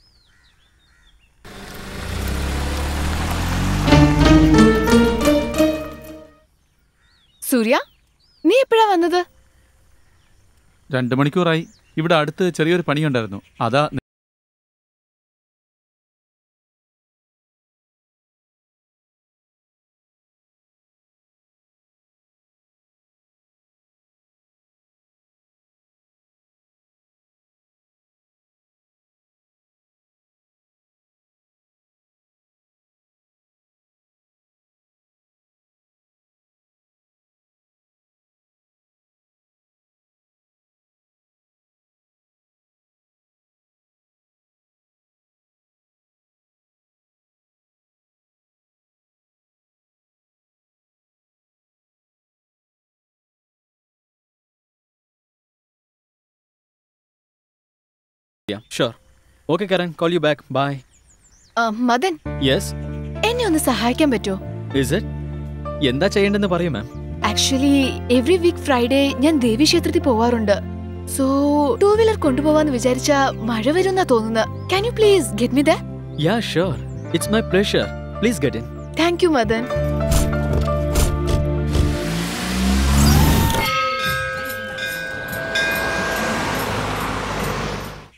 സൂര്യ നീ എപ്പോഴാ വന്നത് രണ്ട് മണിക്കൂറായി ഇവിടെ അടുത്ത് ചെറിയൊരു പണിയുണ്ടായിരുന്നു അതാ sure okay Karan call you back bye ആ, മദൻ യെസ് എന്നെ ഒന്ന് സഹായിക്കാൻ പറ്റുമോ ഇസ് ഇറ്റ് എന്താ ചെയ്യേണ്ടതെന്ന് പറയൂ ma'am actually every week Friday ഞാൻ ദേവി ക്ഷേത്രത്തിൽ പോവാറുണ്ട് സോ ടൂ വീലർ കൊണ്ടുപോവാന്ന് വിചാരിച്ച മഴ വരുമെന്നാ തോന്നുന്നത് can you please get me the yeah sure it's my pleasure please get in thank you Madan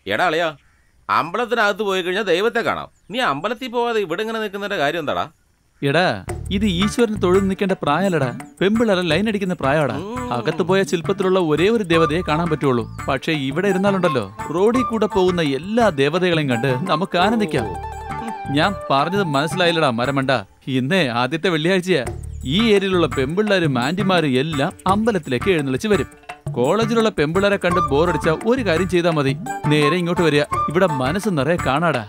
എടാ അളിയാ അമ്പലത്തിനകത്ത് പോയി കഴിഞ്ഞാൽ ദൈവത്തെ കാണാം നീ അമ്പലത്തിൽ പോവാതെ ഇവിടെ ഇങ്ങനെ നിൽക്കുന്നതിന്റെ കാര്യം എന്താടാ എടാ ഇത് ഈശ്വരന് തൊഴിൽ നിൽക്കേണ്ട പ്രായമല്ലടാ പെമ്പിളരെ ലൈൻ അടിക്കുന്ന പ്രായമാടാ അകത്ത് പോയ ശില്പത്തിലുള്ള ഒരേ ഒരു ദേവതയെ കാണാൻ പറ്റുള്ളൂ പക്ഷേ ഇവിടെ ഇരുന്നാലുണ്ടല്ലോ റോഡിൽ കൂടെ പോകുന്ന എല്ലാ ദേവതകളെയും കണ്ട് നമുക്ക് ആനന്ദിക്കാം ഞാൻ പറഞ്ഞത് മനസ്സിലായില്ലടാ മരമണ്ട ഇന്നേ ആദ്യത്തെ വെള്ളിയാഴ്ചയാ ഈ ഏരിയയിലുള്ള പെമ്പിള്ളേരും ആന്റിമാരും എല്ലാം അമ്പലത്തിലേക്ക് എഴുന്നള്ളിച്ച് വരും കോളേജിലുള്ള പെമ്പിള്ളേരെ കണ്ട് ബോറടിച്ച ഒരു കാര്യം ചെയ്താൽ മതി നേരെ ഇങ്ങോട്ട് വരിക ഇവിടെ മനസ്സ് നിറയെ കാണാടാ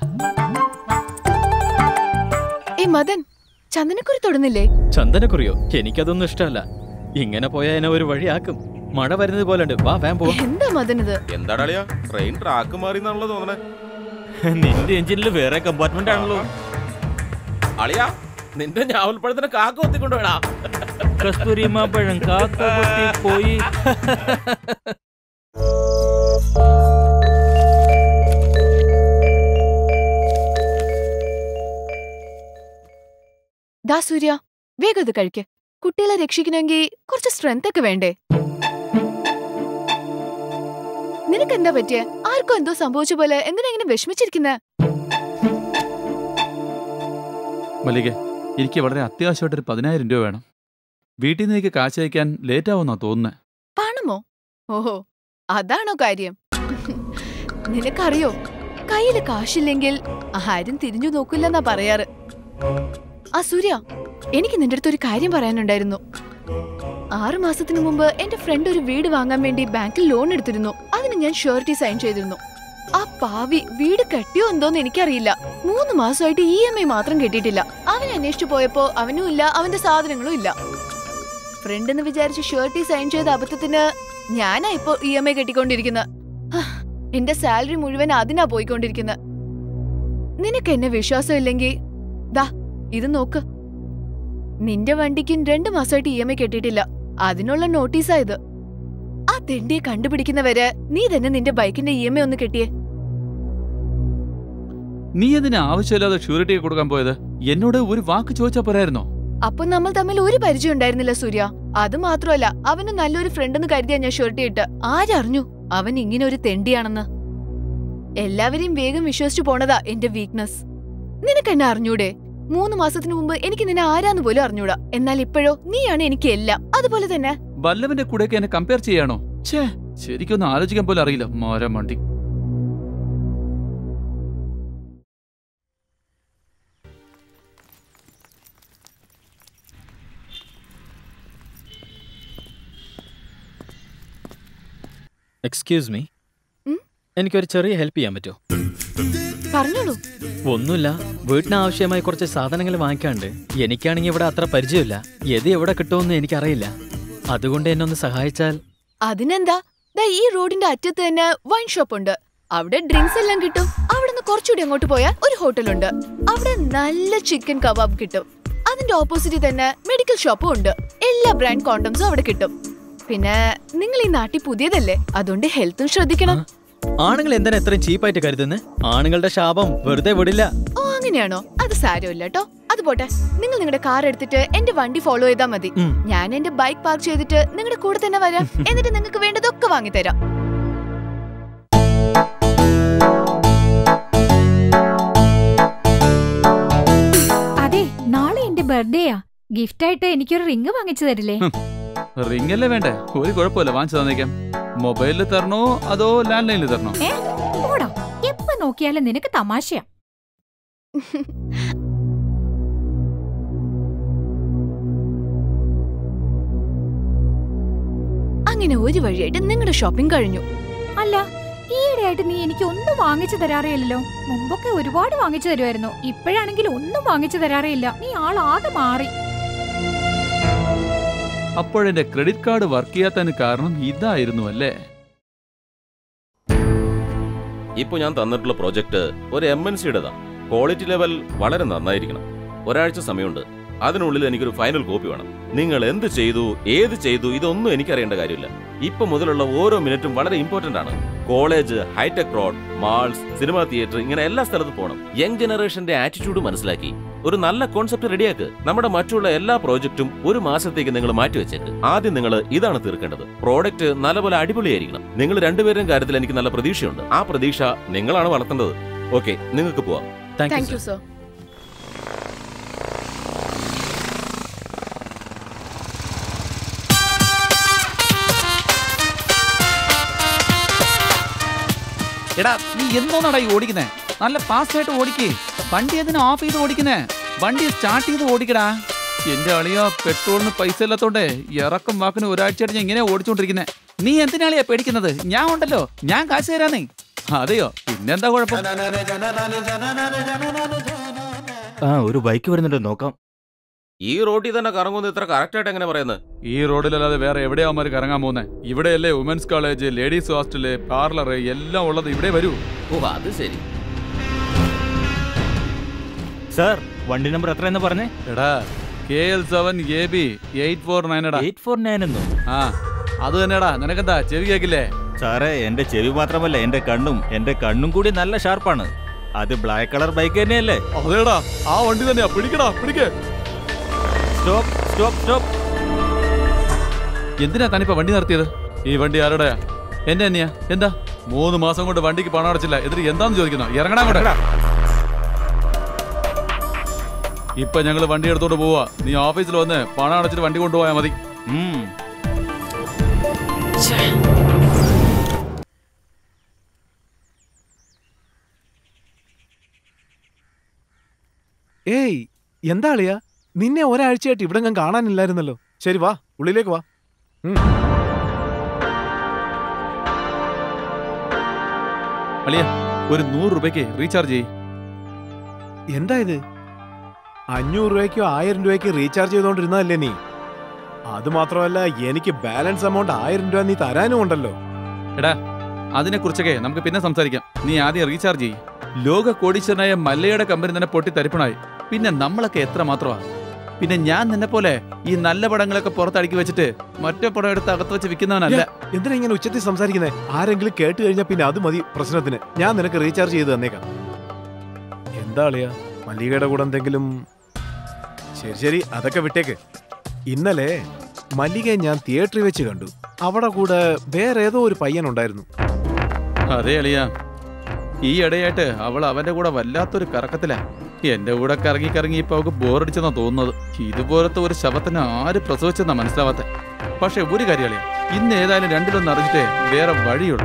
ഏ മദൻ ചന്ദനക്കുറി തൊടുന്നില്ലേ ചന്ദനക്കുറിയോ എനിക്കതൊന്നും ഇഷ്ടമല്ല ഇങ്ങനെ പോയാൽ എന്നെ ഒരു വഴിയാക്കും മഴ വരുന്നത് പോലെ ഉണ്ട് വാ വേം പോവാം എന്താ മദൻ ഇത് എന്താടാ അളിയാ ട്രെയിൻ ട്രാക്ക് മാറി എന്നാണല്ലോ തോന്നണേ നിന്റെ എഞ്ചിനിൽ വേറെ കമ്പാർട്ട്മെന്റ് ആണല്ലോ അളിയാ നിന്റെ ഞാവൽപ്പഴത്തിന് കാക്ക ഒത്തിക്കൊണ്ട് വേടാ കസ്തൂരിമാ പഴം കാക്ക കൊത്തി പോയി ദാ സൂര്യ വേഗം ഇത് കഴിക്ക് കുട്ടികളെ രക്ഷിക്കണമെങ്കിൽ കുറച്ച് സ്ട്രെങ്ത് ഒക്കെ വേണ്ടേ നിനക്ക് എന്താ പറ്റിയ ആർക്കും എന്തോ സംഭവിച്ച പോലെ എന്തിനാ ഇങ്ങനെ വിഷമിച്ചിരിക്കുന്നെ മല്ലിക എനിക്ക് വളരെ അത്യാവശ്യമായിട്ടൊരു പതിനായിരം രൂപ വേണം വീട്ടിൽ നിന്ന് എനിക്ക് കാശ് അയക്കാൻ ലേറ്റ് ആവുമെന്നാ തോന്നുന്നത് പണമോ ഓഹോ അതാണോ കാര്യം നിനക്കറിയോ കയ്യില് കാശില്ലെങ്കിൽ ആരും തിരിഞ്ഞു നോക്കില്ലെന്നാ പറയാറ് ആ സൂര്യ എനിക്ക് നിന്റെ അടുത്ത് ഒരു കാര്യം പറയാനുണ്ടായിരുന്നു ആറു മാസത്തിന് മുമ്പ് എന്റെ ഫ്രണ്ട് ഒരു വീട് വാങ്ങാൻ വേണ്ടി ബാങ്കിൽ ലോൺ എടുത്തിരുന്നു അതിന് ഞാൻ ഷുവർട്ടി സൈൻ ചെയ്തിരുന്നു ആ പാവി വീട് കെട്ടിയോ എന്തോന്ന് എനിക്കറിയില്ല മൂന്ന് മാസമായിട്ട് ഇ എം ഐ മാത്രം കെട്ടിയിട്ടില്ല അവൻ അന്വേഷിച്ചു പോയപ്പോ അവനും ഇല്ല അവന്റെ സാധനങ്ങളും ഇല്ല ഫ്രണ്ട് എന്ന് വിചാരിച്ച് ഷർട്ടി സൈൻ ചെയ്ത അബദ്ധത്തിന് ഞാനാ ഇപ്പോ ഇ എം ഐ കെട്ടിക്കൊണ്ടിരിക്കുന്നത് എന്റെ സാലറി മുഴുവൻ അതിനാ പോയിക്കൊണ്ടിരിക്കുന്നത് നിനക്ക് എന്നെ വിശ്വാസം ഇല്ലെങ്കിൽ ദാ ഇത് നോക്ക് നിന്റെ വണ്ടിക്കും രണ്ടു മാസമായിട്ട് ഇ എം ഐ കെട്ടിയിട്ടില്ല അതിനുള്ള നോട്ടീസാ ഇത് ആ തെണ്ടിയെ കണ്ടുപിടിക്കുന്നവരെ നീ തന്നെ നിന്റെ ബൈക്കിന്റെ ഇ എം ഐ ഒന്ന് കെട്ടിയേ നീ എന്തിനാ ആവശ്യമില്ലാതെ ഷൂരിറ്റി കൊടുക്കാൻ പോയത് എന്നോട് ഒരു വാക്ക് ചോദിച്ചാ പോരായിരുന്നോ അപ്പൊ നമ്മൾ തമ്മിൽ ഒരു പരിചയം ഉണ്ടായിരുന്നില്ല സൂര്യ അത് മാത്രമല്ല അവന് നല്ലൊരു ഫ്രണ്ട് എന്ന് കരുതിയാ ഞാൻ ഷുവർട്ടി ഇട്ട് ആരറിഞ്ഞു അവൻ ഇങ്ങനെ ഒരു തെണ്ടിയാണെന്ന് എല്ലാവരെയും വേഗം വിശ്വസിച്ചു പോണതാ എന്റെ വീക്ക്നെസ് നിനക്ക് എന്നെ അറിഞ്ഞൂടെ മൂന്ന് മാസത്തിന് മുമ്പ് എനിക്ക് നിന്നെ ആരാന്ന് പോലും അറിഞ്ഞൂടാ എന്നാൽ ഇപ്പോഴോ നീയാണ് എനിക്ക് എല്ലാം അതുപോലെ തന്നെ വല്ലവന്റെ കൂടെയൊക്കെ എന്നെ കമ്പയർ ചെയ്യാണോ ഛേ ശരിക്കൊന്നും ആലോചിക്കാൻ പോലും അറിയില്ല മോരം വണ്ടി എക്സ്ക്യൂസ് മീ ഉം? എനിക്കൊരു ചെറിയ ഹെൽപ്പ് ചെയ്യാൻ പറ്റുമോ പറഞ്ഞോളൂ ഒന്നുമില്ല വീട്ടിന് ആവശ്യമായി കുറച്ച് സാധനങ്ങൾ വാങ്ങിക്കാണ്ട് എനിക്കാണെങ്കിൽ ഇവിടെ അത്ര പരിചയമില്ല ഏത് എവിടെ കിട്ടുമെന്ന് എനിക്കറിയില്ല അതുകൊണ്ട് എന്നെ ഒന്ന് സഹായിച്ചാൽ അതിനെന്താ ദാ ഈ റോഡിന്റെ അറ്റത്ത് തന്നെ വൈൻ ഷോപ്പ് ഉണ്ട് അവിടെ ഡ്രിങ്ക്സ് എല്ലാം കിട്ടും അവിടെ നിന്ന് കുറച്ചുകൂടി അങ്ങോട്ട് പോയാൽ ഒരു ഹോട്ടലുണ്ട് അവിടെ നല്ല ചിക്കൻ കബാബ് കിട്ടും അതിന്റെ ഓപ്പോസിറ്റ് തന്നെ മെഡിക്കൽ ഷോപ്പും ഉണ്ട് എല്ലാ ബ്രാൻഡ് കോണ്ടംസും അവിടെ കിട്ടും പിന്നെ നിങ്ങൾ ഈ നാട്ടിൽ പുതിയതല്ലേ അതുകൊണ്ട് ഹെൽത്തും ശ്രദ്ധിക്കണം ആണുങ്ങൾ എന്തിനാ ഇത്രയും ചീപ്പായിട്ട് കരുതുന്നത് ആണുങ്ങളുടെ ശാപം വെറുതെ വിടില്ല ഓ അങ്ങനെയാണോ അത് സാരമില്ല കേട്ടോ അത് പോട്ടെ നിങ്ങൾ നിങ്ങളുടെ കാർ എടുത്തിട്ട് എന്റെ വണ്ടി ഫോളോ ചെയ്താൽ മതി ഉം. ഞാൻ എന്റെ ബൈക്ക് പാർക്ക് ചെയ്തിട്ട് നിങ്ങളുടെ കൂടെ തന്നെ വരാം എന്നിട്ട് നിങ്ങൾക്ക് വേണ്ടതൊക്കെ വാങ്ങിത്തരാം അതെ നാളെ എന്റെ ബർത്ത്ഡേയാ ഗിഫ്റ്റ് ആയിട്ട് എനിക്കൊരു റിങ് വാങ്ങിച്ചു തരില്ലേ റിംഗ് അല്ലേ വേണ്ടേ ഒരു കുഴപ്പമില്ല വാങ്ങിച്ചു തന്നേക്കാം മൊബൈലിൽ തരണോ അതോ ലാൻഡ് ലൈനിൽ തരണോ ഏ ഓടാ എപ്പ നോക്കിയാലും നിനക്ക് തമാശയാ അങ്ങനെ ഒരു വഴിയായിട്ട് നിങ്ങളുടെ ഷോപ്പിംഗ് കഴിഞ്ഞു അല്ല ഈയിടെയായിട്ട് നീ എനിക്ക് ഒന്നും വാങ്ങിച്ചു തരാറേയില്ലല്ലോ മുമ്പൊക്കെ ഒരുപാട് വാങ്ങിച്ചു തരുമായിരുന്നു ഇപ്പോഴാണെങ്കിൽ ഒന്നും വാങ്ങിച്ചു തരാറേയില്ല നീ ആളാകെ മാറി അപ്പോഴെന്റെ ക്രെഡിറ്റ് കാർഡ് വർക്ക് ചെയ്യാത്തതിന് കാരണം ഇതായിരുന്നു അല്ലേ ഇപ്പൊ ഞാൻ തന്നിട്ടുള്ള പ്രോജക്റ്റ് ഒരു എം എൻ സിയുടേതാ ക്വാളിറ്റി ലെവൽ വളരെ നന്നായിരിക്കണം ഒരാഴ്ച സമയമുണ്ട് അതിനുള്ളിൽ എനിക്കൊരു ഫൈനൽ കോപ്പി വേണം നിങ്ങൾ എന്ത് ചെയ്തു ഏത് ചെയ്തു ഇതൊന്നും എനിക്കറിയേണ്ട കാര്യമില്ല ഇപ്പൊ മുതലുള്ള ഓരോ മിനിറ്റും വളരെ ഇമ്പോർട്ടന്റ് ആണ് college hitech road malls cinema theatre ഇങ്ങനെ എല്ലാ സ്ഥലത്തും പോകണം യങ് ജനറേഷന്റെ ആറ്റിറ്റ്യൂഡ് മനസ്സിലാക്കി ഒരു നല്ല കോൺസെപ്റ്റ് റെഡിയാക്ക് നമ്മുടെ മറ്റുള്ള എല്ലാ പ്രോജക്റ്റും ഒരു മാസത്തേക്ക് നിങ്ങൾ മാറ്റിവെച്ചേക്ക് ആദ്യം നിങ്ങൾ ഇതാണ് തീർക്കേണ്ടത് പ്രോഡക്റ്റ് നല്ലപോലെ അടിപൊളിയായിരിക്കണം നിങ്ങൾ രണ്ടുപേരും കാര്യത്തിൽ എനിക്ക് നല്ല പ്രതീക്ഷയുണ്ട് ആ പ്രതീക്ഷ നിങ്ങളാണ് വളർത്തേണ്ടത് ഓക്കെ നിങ്ങൾക്ക് പോവാം താങ്ക് യു സർ എടാ നീ എന്തോന്നാടാ ഈ ഓടിക്കുന്നേ നല്ല ഫാസ്റ്റ് ആയിട്ട് ഓടിക്കേ വണ്ടി എന്തിനാ ഓഫ് ചെയ്ത് ഓടിക്കുന്നേ വണ്ടി സ്റ്റാർട്ട് ചെയ്ത് ഓടിക്കടാ എന്റെ അളിയ പെട്രോളിന് പൈസ ഇല്ലാത്തോണ്ടേ ഇറക്കം വാക്കിന് ഒരാഴ്ചയായിട്ട് ഞാൻ ഇങ്ങനെ ഓടിച്ചോണ്ടിരിക്കുന്നേ നീ എന്തിനാളിയാ പേടിക്കുന്നത് ഞാൻ ഉണ്ടല്ലോ ഞാൻ കാശ് തരാന്നേ അതെയോ പിന്നെന്താ കുഴപ്പം ആ ഒരു ബൈക്ക് വരുന്നുണ്ട് നോക്കാം ഈ റോഡിൽ തന്നെ കറങ്ങുന്നത് ഇത്ര കറക്റ്റ് ആയിട്ട് എങ്ങനെ പറയുന്നത് ഈ റോഡിലല്ലാതെ വേറെ എവിടെയാ അവന്മാർ കറങ്ങാൻ പോകുന്നത് ഇവിടെയല്ലേ women's college ladies hostel parlour എല്ലാം ഉള്ളത് ഇവിടെ വരൂ ഓ അത് ശരി സാർ വണ്ടി നമ്പർ എത്രയെന്ന് പറഞ്ഞേ എടാ K L seven A B eight four nine എടാ എയ്റ്റ് ഫോർ നയൻ എന്നോ ആ അത് തന്നെടാ നിനക്കെന്താ ചെവി കേക്കില്ലേ സാറേ എന്റെ ചെവി മാത്രമല്ല എന്റെ കണ്ണും എന്റെ കണ്ണും കൂടി നല്ല ഷാർപ്പാണ് അത് ബ്ലാക്ക് കളർ ബൈക്ക് തന്നെയല്ലേ അതേടാ ആ വണ്ടി തന്നെയാ പിടിക്കടാ പിടിക്കേ സ്റ്റോപ്പ് സ്റ്റോപ്പ് സ്റ്റോപ്പ് എന്തിനാ താനിപ്പോ വണ്ടി നിർത്തിയത് ഈ വണ്ടി ആരുടെയാ എന്റെ തന്നെയാ എന്താ മൂന്ന് മാസം കൊണ്ട് വണ്ടിക്ക് പണം അടച്ചില്ല എന്നിട്ട് എന്താന്ന് ചോദിക്കുന്നോ ഇറങ്ങടാ കൂടെ ഇപ്പൊ ഞങ്ങള് വണ്ടി എടുത്തോണ്ട് പോവാ നീ ഓഫീസിൽ വന്ന് പണം അടച്ചിട്ട് വണ്ടി കൊണ്ടുപോയാ മതി ഉം. ഏയ് എന്താ അളിയാ നിന്നെ ഒരാഴ്ചയായിട്ട് ഇവിടെ ഞാൻ കാണാനില്ലായിരുന്നല്ലോ ശരി വാ ഉള്ളിലേക്ക് വാ ഉം. അളിയ ഒരു നൂറ് രൂപയ്ക്ക് റീചാർജ് ചെയ്യ് എന്താ ഇത് അഞ്ഞൂറ് രൂപയ്ക്കോ ആയിരം രൂപയ്ക്ക് റീചാർജ് ചെയ്തോണ്ടിരുന്നതല്ലേ നീ അത് മാത്രമല്ല എനിക്ക് ബാലൻസ് എമൗണ്ട് ആയിരം രൂപ നീ തരാനും ഉണ്ടല്ലോ എടാ അതിനെ കുറിച്ചൊക്കെ നമുക്ക് പിന്നെ സംസാരിക്കാം നീ ആദ്യം റീചാർജ് ചെയ്യ് ലോക കോടീശ്വരനായ മല്ലയുടെ കമ്പനി തന്നെ പൊട്ടി തരിപ്പണായി പിന്നെ നമ്മളൊക്കെ എത്ര മാത്രമാ പിന്നെ ഞാൻ നിന്നെ പോലെ ഈ നല്ല പടങ്ങളൊക്കെ പുറത്തടുക്കി വെച്ചിട്ട് മറ്റേ പടം എടുത്ത് അകത്ത് വെച്ച് വിൽക്കുന്നവനല്ല എന്തിനാ ഇങ്ങനെ ഉച്ചത്തിൽ സംസാരിക്കുന്നേ ആരെങ്കിലും കേട്ട് കഴിഞ്ഞാൽ പിന്നെ അത് മതി പ്രശ്നത്തിന് ഞാൻ നിനക്ക് റീചാർജ് ചെയ്ത് തന്നേക്കാം എന്താ അളിയാ മല്ലികയുടെ കൂടെ എന്തെങ്കിലും ശരി ശരി അതൊക്കെ വിട്ടേക്ക് ഇന്നലെ മല്ലികയെ ഞാൻ തിയേറ്ററിൽ വെച്ച് കണ്ടു അവിടെ കൂടെ വേറെ ഏതോ ഒരു പയ്യൻ ഉണ്ടായിരുന്നു അതെ അളിയ ഈ ഇടയായിട്ട് അവൾ അവന്റെ കൂടെ വല്ലാത്തൊരു കറക്കത്തിലാ എന്റെ കൂടെ കറങ്ങി കറങ്ങി ഇപ്പൊ അവൾക്ക് ബോറടിച്ചെന്നാ തോന്നുന്നത് ഇതുപോലത്തെ ഒരു ശവത്തിന് ആര് പ്രസവിച്ചെന്നാ മനസ്സിലാവാത്തെ പക്ഷെ ഒരു കാര്യം അളിയ ഇന്ന് ഏതായാലും രണ്ടിലൊന്നും അറിഞ്ഞിട്ടേ വേറെ വഴിയുള്ളൂ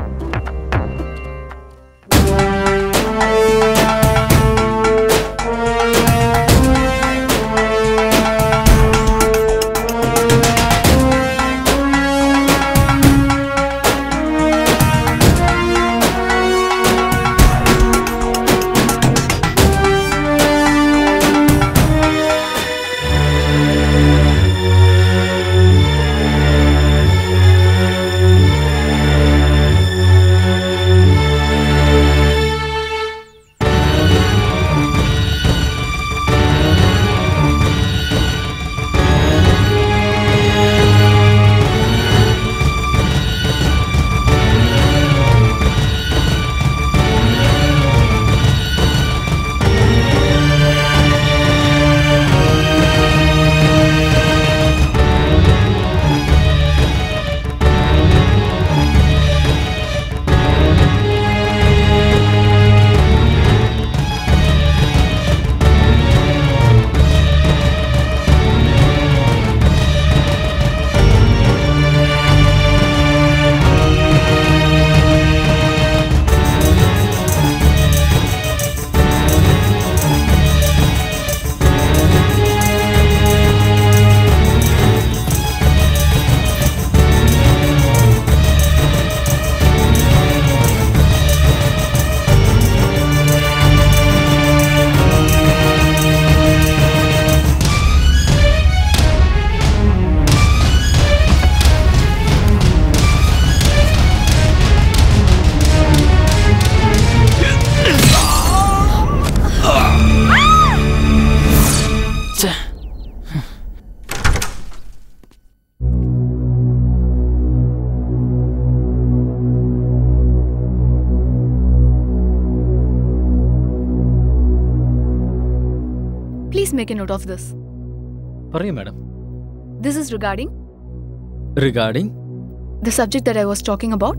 please make a note of this പറയൂ madam this is regarding regarding the subject that I was talking about.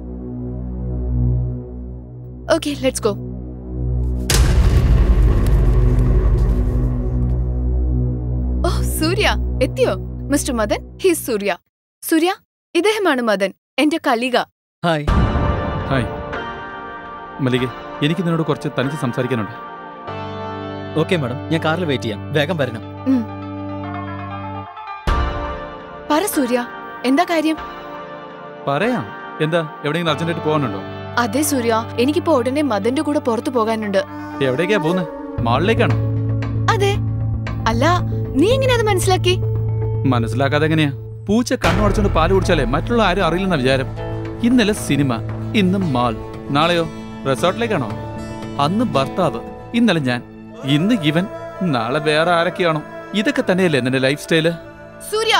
Okay, let's go. ഓ സൂര്യ എത്തിയോ മിസ്റ്റർ മദൻ ഹീസ് സൂര്യ സൂര്യ ഇദ്ദേഹമാണ് മദൻ എന്റെ കലിക ഹായ് ഹായ് മല്ലികെ എനിക്ക് നിന്നോട് കുറച്ച് തനിച്ച് സംസാരിക്കാനുണ്ട് ഓക്കെ മാഡം ഞാൻ കാറിൽ വെയിറ്റ് ചെയ്യാം വേഗം വരണം പറ സൂര്യ എന്താ കാര്യം പറയാം എന്താ എവിടെയെങ്കിലും അർജന്റായിട്ട് പോകാനുണ്ടോ അതെ സൂര്യ എനിക്കിപ്പോ ഉടനെ മദന്റെ കൂടെ പുറത്തു പോകാനുണ്ട് എവിടേക്കാ പോകുന്നത് മാളിലേക്കാണോ അതെ അല്ല നീ എങ്ങനെ അത് മനസ്സിലാക്കി മനസ്സിലാക്കാതെ എങ്ങനെയാ പൂച്ച കണ്ണുടച്ചോണ്ട് പാല് കുടിച്ചാലേ മറ്റുള്ള ആരും അറിയില്ലെന്ന വിചാരം ഇന്നലെ സിനിമ ഇന്ന് മാൾ നാളെയോ റിസോർട്ടിലേക്കാണോ അന്ന് ഭർത്താവ് ഇന്നലെ ഞാൻ ഇന്ന് ഇവൻ നാളെ വേറെ ആരൊക്കെയാണോ ഇതൊക്കെ തന്നെയല്ലേ നിന്റെ lifestyle Surya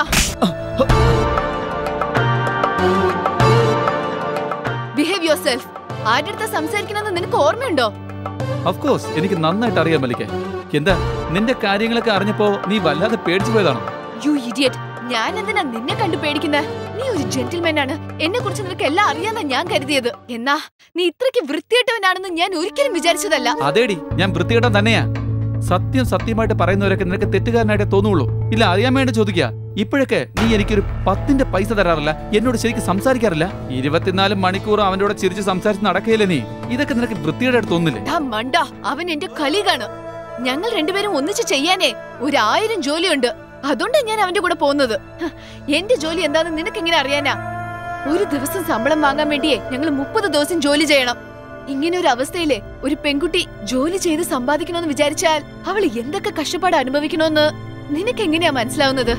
behave yourself ആരുടെ അടുത്ത് സംസാരിക്കണമെന്ന് നിനക്ക് ഓർമ്മയുണ്ടോ ഓഫ് കോഴ്സ് എനിക്ക് നന്നായിട്ട് അറിയാം മല്ലിക്കെ എന്താ നിന്റെ കാര്യങ്ങളൊക്കെ അറിഞ്ഞപ്പോ നീ വല്ലാതെ പേടിച്ചു പോയതാണോ യു ഇഡിയറ്റ് ഞാൻ എന്തിനാ നിന്നെ കണ്ടു പേടിക്കുന്നത് നീ ഒരു ജെന്റിൽമാൻ ആണ് എന്നെ കുറിച്ച് നിനക്ക് എല്ലാം അറിയാന്നാ ഞാൻ കരുതിയത് എന്നാ നീ ഇത്രയ്ക്ക് വൃത്തികെട്ടവനാണെന്ന് ഞാൻ ഒരിക്കലും വിചാരിച്ചതല്ല അതേടി ഞാൻ വൃത്തികെട്ടൻ തന്നെയാ സത്യം സത്യമായിട്ട് പറയുന്നവരൊക്കെ നിനക്ക് തെറ്റുകാരനായിട്ടേ തോന്നുള്ളൂ ഇല്ല അറിയാൻ വേണ്ടി ചോദിക്കുക ഇപ്പോഴൊക്കെ നീ എനിക്കൊരു പത്തിന്റെ പൈസ തരാറില്ല എന്നോട് ശരിക്കും സംസാരിക്കാറില്ല ഇരുപത്തിനാല് മണിക്കൂർ അവന്റെ കൂടെ ചിരിച്ച് സംസാരിച്ച് നടക്കുകയില്ലേ നീ ഇതൊക്കെ നിനക്ക് വൃത്തികേടായിട്ട് തോന്നില്ലേ ഡാ മണ്ട അവൻ എന്റെ കലീഗാണ് ഞങ്ങൾ രണ്ടുപേരും ഒന്നിച്ച് ചെയ്യാനേ ഒരു ആയിരം ജോലിയുണ്ട് അതുകൊണ്ടാ ഞാൻ അവന്റെ കൂടെ പോകുന്നത് ഹ്, എന്റെ ജോലി എന്താണെന്ന് നിനക്ക് എങ്ങനെ അറിയാനാ ഒരു ദിവസം ശമ്പളം വാങ്ങാൻ വേണ്ടിയേ ഞങ്ങൾ മുപ്പത് ദിവസം ജോലി ചെയ്യണം ഇങ്ങനെ ഒരു അവസ്ഥയിലെ ഒരു പെൺകുട്ടി ജോലി ചെയ്ത് സമ്പാദിക്കണമെന്ന് വിചാരിച്ചാൽ അവൾ എന്തൊക്കെ കഷ്ടപ്പാട് അനുഭവിക്കണമെന്ന് നിനക്ക് എങ്ങനെയാ മനസ്സിലാവുന്നത്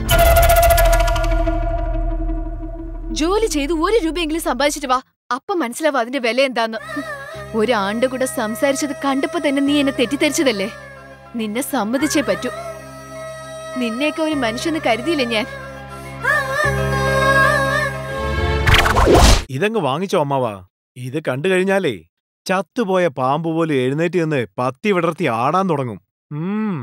ജോലി ചെയ്ത് ഒരു രൂപയെങ്കിലും സമ്പാദിച്ചിട്ട് വാ അപ്പൊ മനസ്സിലാവും അതിന്റെ വില എന്താന്ന് ഹ്, ഒരു ആണ്ട് കൂടെ സംസാരിച്ചത് കണ്ടപ്പോ തന്നെ നീ എന്നെ തെറ്റിദ്ധരിച്ചതല്ലേ നിന്നെ സമ്മതിച്ചേ പറ്റൂ നിന്നെയൊക്കെ ഒരു മനുഷ്യന്ന് കരുതിയില്ല ഞാൻ ഇതങ്ങ് വാങ്ങിച്ചോ അമ്മാവാ ഇത് കണ്ടു കഴിഞ്ഞാലേ ചത്തുപോയ പാമ്പ് പോലും എഴുന്നേറ്റ് നിന്ന് പത്തി വിടർത്തി ആടാൻ തുടങ്ങും ഉം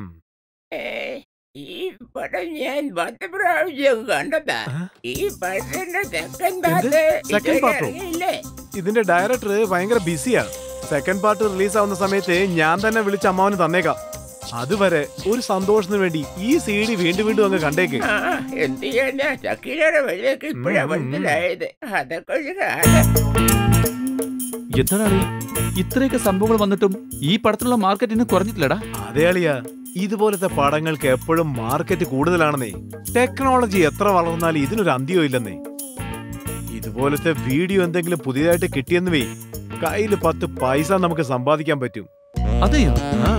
ഈ പടം ഞാൻ പത്ത് പ്രാവശ്യം കണ്ടതാ ഈ പടത്തിന്റെ സെക്കൻഡ് പാർട്ട് സെക്കൻഡ് പാർട്ടോ ഇല്ലേ ഇതിന്റെ ഡയറക്ടർ ഭയങ്കര ബിസിയാ സെക്കൻഡ് പാർട്ട് റിലീസ് ആവുന്ന സമയത്ത് ഞാൻ തന്നെ വിളിച്ച് അമ്മാവന് തന്നേക്കാം അതുവരെ ഒരു സന്തോഷത്തിന് വേണ്ടി ഈ സി ഡി വീണ്ടും വീണ്ടും അങ്ങ് കണ്ടേക്ക് ആ എന്ത് ചെയ്യാനാ ചക്കീരയുടെ വഴിയൊക്കെ ഇപ്പോഴാ മനസ്സിലായത് അതൊക്കെ ഒരു കാലം എന്താണ് ഇത്രയൊക്കെ സംഭവങ്ങൾ വന്നിട്ടും ഈ പടത്തിലുള്ള മാർക്കറ്റ് ഇന്ന് കുറഞ്ഞിട്ടില്ലടാ അതെ അളിയ ഇതുപോലത്തെ പടങ്ങൾക്ക് എപ്പോഴും മാർക്കറ്റ് കൂടുതലാണെന്നേ ടെക്നോളജി എത്ര വളർന്നാലും ഇതിനൊരു അന്ത്യം ഇല്ലെന്നേ ഇതുപോലത്തെ വീഡിയോ എന്തെങ്കിലും പുതിയതായിട്ട് കിട്ടിയെന്ന് വേ കയ്യിൽ പത്ത് പൈസ നമുക്ക് സമ്പാദിക്കാൻ പറ്റും അതെയോ ആ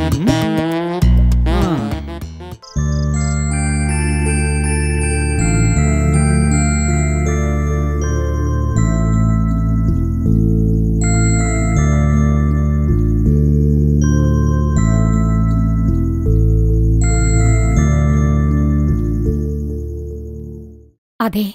അതെ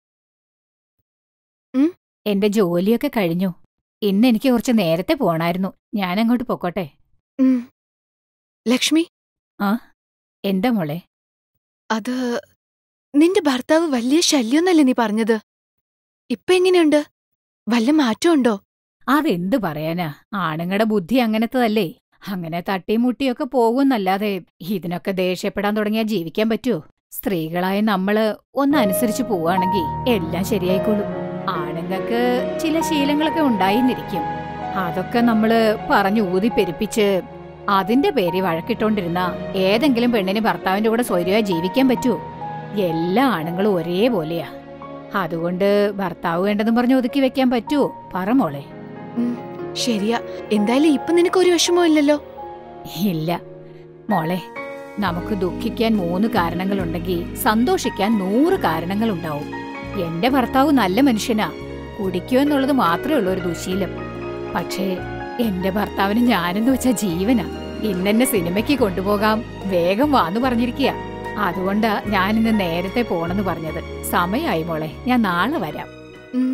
ഉം? എന്റെ ജോലിയൊക്കെ കഴിഞ്ഞു ഇന്ന് എനിക്ക് കുറച്ച് നേരത്തെ പോണായിരുന്നു ഞാൻ അങ്ങോട്ട് പൊക്കോട്ടെ ഉം. ലക്ഷ്മി ആ എന്താ മോളെ അത് നിന്റെ ഭർത്താവ് വലിയ ശല്യൊന്നല്ലേ നീ പറഞ്ഞത് ഇപ്പൊ എങ്ങനെയുണ്ട് വല്ല മാറ്റമുണ്ടോ അതെന്ത് പറയാനാ ആണുങ്ങളുടെ ബുദ്ധി അങ്ങനത്തതല്ലേ അങ്ങനെ തട്ടിയും മുട്ടിയൊക്കെ പോകുന്നല്ലാതെ ഇതിനൊക്കെ ദേഷ്യപ്പെടാൻ തുടങ്ങിയാൽ ജീവിക്കാൻ പറ്റുമോ സ്ത്രീകളായ നമ്മള് ഒന്ന് അനുസരിച്ച് പോവാണെങ്കിൽ എല്ലാം ശരിയായിക്കോളും ആണുങ്ങൾക്ക് ചില ശീലങ്ങളൊക്കെ ഉണ്ടായിന്നിരിക്കും അതൊക്കെ നമ്മള് പറഞ്ഞു ഊതി പെരുപ്പിച്ച് അതിന്റെ പേര് വഴക്കിട്ടോണ്ടിരുന്ന ഏതെങ്കിലും പെണ്ണിന് ഭർത്താവിന്റെ കൂടെ സ്വൈര്യമായി ജീവിക്കാൻ പറ്റുമോ എല്ലാ ആണുങ്ങളും ഒരേപോലെയാ അതുകൊണ്ട് ഭർത്താവ് വേണ്ടെന്ന് പറഞ്ഞ് ഒതുക്കി വെക്കാൻ പറ്റുമോ പറ മോളെ ഉം, ശരിയാ എന്തായാലും ഇപ്പൊ നിനക്ക് ഒരു വിഷമവും ഇല്ലല്ലോ ഇല്ല മോളെ നമുക്ക് ദുഃഖിക്കാൻ മൂന്ന് കാരണങ്ങളുണ്ടെങ്കിൽ സന്തോഷിക്കാൻ നൂറ് കാരണങ്ങളുണ്ടാവും എന്റെ ഭർത്താവ് നല്ല മനുഷ്യനാ കുടിക്കുക എന്നുള്ളത് മാത്രമേ ഉള്ളൂ ഒരു ദുശീലം പക്ഷേ എന്റെ ഭർത്താവിന് ഞാനെന്ന് വെച്ച ജീവനാ ഇന്നെന്നെ സിനിമയ്ക്ക് കൊണ്ടുപോകാം വേഗം വാന്ന് പറഞ്ഞിരിക്കുക അതുകൊണ്ടാ ഞാൻ ഇന്ന് നേരത്തെ പോണെന്ന് പറഞ്ഞത് സമയായി മോളെ ഞാൻ നാളെ വരാം ഉം.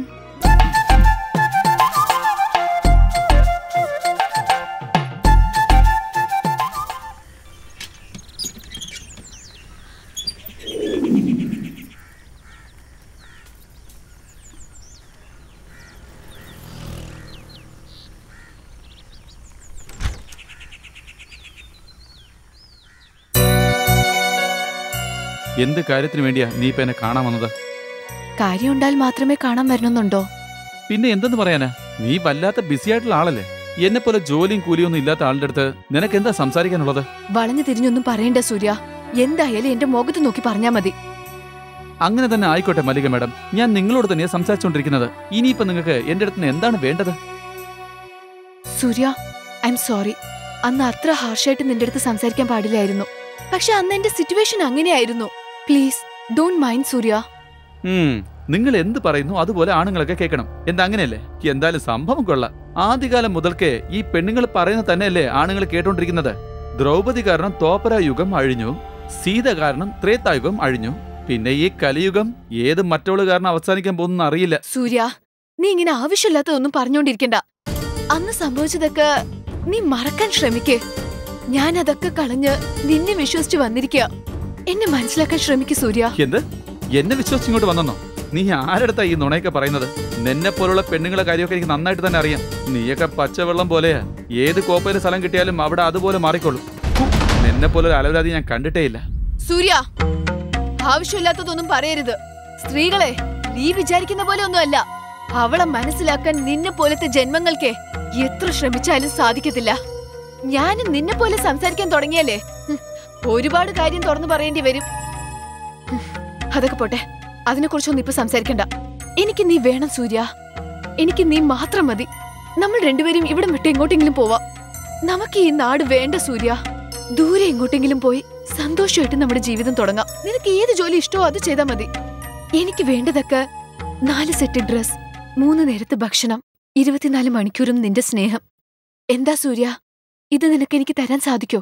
എന്ത് കാര്യത്തിന് വേണ്ടിയാ നീ ഇപ്പൊ എന്നെ കാണാൻ വന്നത് കാര്യമുണ്ടാൽ മാത്രമേ കാണാൻ വരണമെന്നുണ്ടോ പിന്നെ എന്തെന്ന് പറയാനാ നീ വല്ലാത്ത ബിസി ആയിട്ടുള്ള ആളല്ലേ എന്നെ പോലെ ജോലിയും കൂലിയും ഒന്നും ഇല്ലാത്ത ആളുടെ അടുത്ത് നിനക്ക് എന്താ സംസാരിക്കാനുള്ളത് വളഞ്ഞു തിരിഞ്ഞൊന്നും പറയണ്ട സൂര്യ എന്തായാലും എന്റെ മുഖത്ത് നോക്കി പറഞ്ഞാ മതി അങ്ങനെ തന്നെ ആയിക്കോട്ടെ മല്ലിക മാഡം ഞാൻ നിങ്ങളോട് തന്നെയാ സംസാരിച്ചുകൊണ്ടിരിക്കുന്നത് ഇനിയിപ്പോ നിങ്ങൾക്ക് എന്റെ അടുത്ത് നിന്ന് എന്താണ് വേണ്ടത് സൂര്യ ഐ എം സോറി അന്ന് അത്ര ഹാർഷായിട്ട് നിന്റെ അടുത്ത് സംസാരിക്കാൻ പാടില്ലായിരുന്നു പക്ഷെ അന്ന് എന്റെ സിറ്റുവേഷൻ അങ്ങനെയായിരുന്നു പ്ലീസ് ഡോണ്ട് മൈൻഡ് സൂര്യ ഉം, നിങ്ങൾ എന്ത് പറയുന്നു അതുപോലെ ആണുങ്ങളൊക്കെ കേൾക്കണം എന്താ അങ്ങനെയല്ലേ എന്തായാലും സംഭവം കൊള്ളാം ആദ്യകാലം മുതൽക്കേ ഈ പെണ്ണുങ്ങൾ പറയുന്നത് തന്നെയല്ലേ ആണുങ്ങൾ കേട്ടോണ്ടിരിക്കുന്നത് ദ്രൗപദി കാരണം തോപ്പര യുഗം അഴിഞ്ഞു സീത കാരണം ത്രേതായുഗം അഴിഞ്ഞു പിന്നെ ഈ കലിയുഗം ഏത് മറ്റവള് കാരണം അവസാനിക്കാൻ പോകുന്ന അറിയില്ല സൂര്യ നീ ഇങ്ങനെ ആവശ്യമില്ലാത്തതൊന്നും പറഞ്ഞോണ്ടിരിക്കണ്ട അന്ന് സംഭവിച്ചതൊക്കെ നീ മറക്കാൻ ശ്രമിക്കേ ഞാൻ അതൊക്കെ കളഞ്ഞ് നിന്നെ വിശ്വസിച്ച് വന്നിരിക്കുക എന്നെ മനസ്സിലാക്കാൻ ശ്രമിക്കൂ സൂര്യ എന്ത് എന്നെ വിശ്വസിച്ച് ഇങ്ങോട്ട് വന്നെന്നോ നീ ആരടുത്താ ഈ നുണയൊക്കെ പറയുന്നത് നിന്നെ പോലുള്ള പെണ്ണുങ്ങളെ കാര്യമൊക്കെ എനിക്ക് നന്നായിട്ട് തന്നെ അറിയാം നീയൊക്കെ പച്ചവെള്ളം പോലെയാ ഏത് കോപ്പയിൽ സ്ഥലം കിട്ടിയാലും അവിടെ അതുപോലെ മാറിക്കൊള്ളും ഹു, നിന്നെ പോലൊരു അലവരാതി ഞാൻ കണ്ടിട്ടേ ഇല്ല സൂര്യ ആവശ്യമില്ലാത്തതൊന്നും പറയരുത് സ്ത്രീകളെ നീ വിചാരിക്കുന്ന പോലെ ഒന്നുമല്ല അവളെ മനസ്സിലാക്കാൻ നിന്നെ പോലത്തെ ജന്മങ്ങൾക്ക് എത്ര ശ്രമിച്ചാലും സാധിക്കത്തില്ല ഞാനും നിന്നെ പോലെ സംസാരിക്കാൻ തുടങ്ങിയല്ലേ ഹും, ഒരുപാട് കാര്യം തുറന്നു പറയേണ്ടി വരും ഹും, അതൊക്കെ പോട്ടെ അതിനെക്കുറിച്ചൊന്നും ഇപ്പൊ സംസാരിക്കണ്ട എനിക്ക് നീ വേണം സൂര്യ എനിക്ക് നീ മാത്രം മതി നമ്മൾ രണ്ടുപേരും ഇവിടെ വിട്ട് എങ്ങോട്ടെങ്കിലും പോവാം നമുക്ക് ഈ നാട് വേണ്ട സൂര്യ ദൂരെ എങ്ങോട്ടെങ്കിലും പോയി സന്തോഷമായിട്ട് നമ്മുടെ ജീവിതം തുടങ്ങാം നിനക്ക് ഏത് ജോലി ഇഷ്ടമോ അത് ചെയ്താൽ മതി എനിക്ക് വേണ്ടതൊക്കെ നാല് സെറ്റ് ഡ്രസ് മൂന്ന് നേരത്തെ ഭക്ഷണം ഇരുപത്തിനാല് മണിക്കൂറും നിന്റെ സ്നേഹം എന്താ സൂര്യ ഇത് നിനക്ക് എനിക്ക് തരാൻ സാധിക്കോ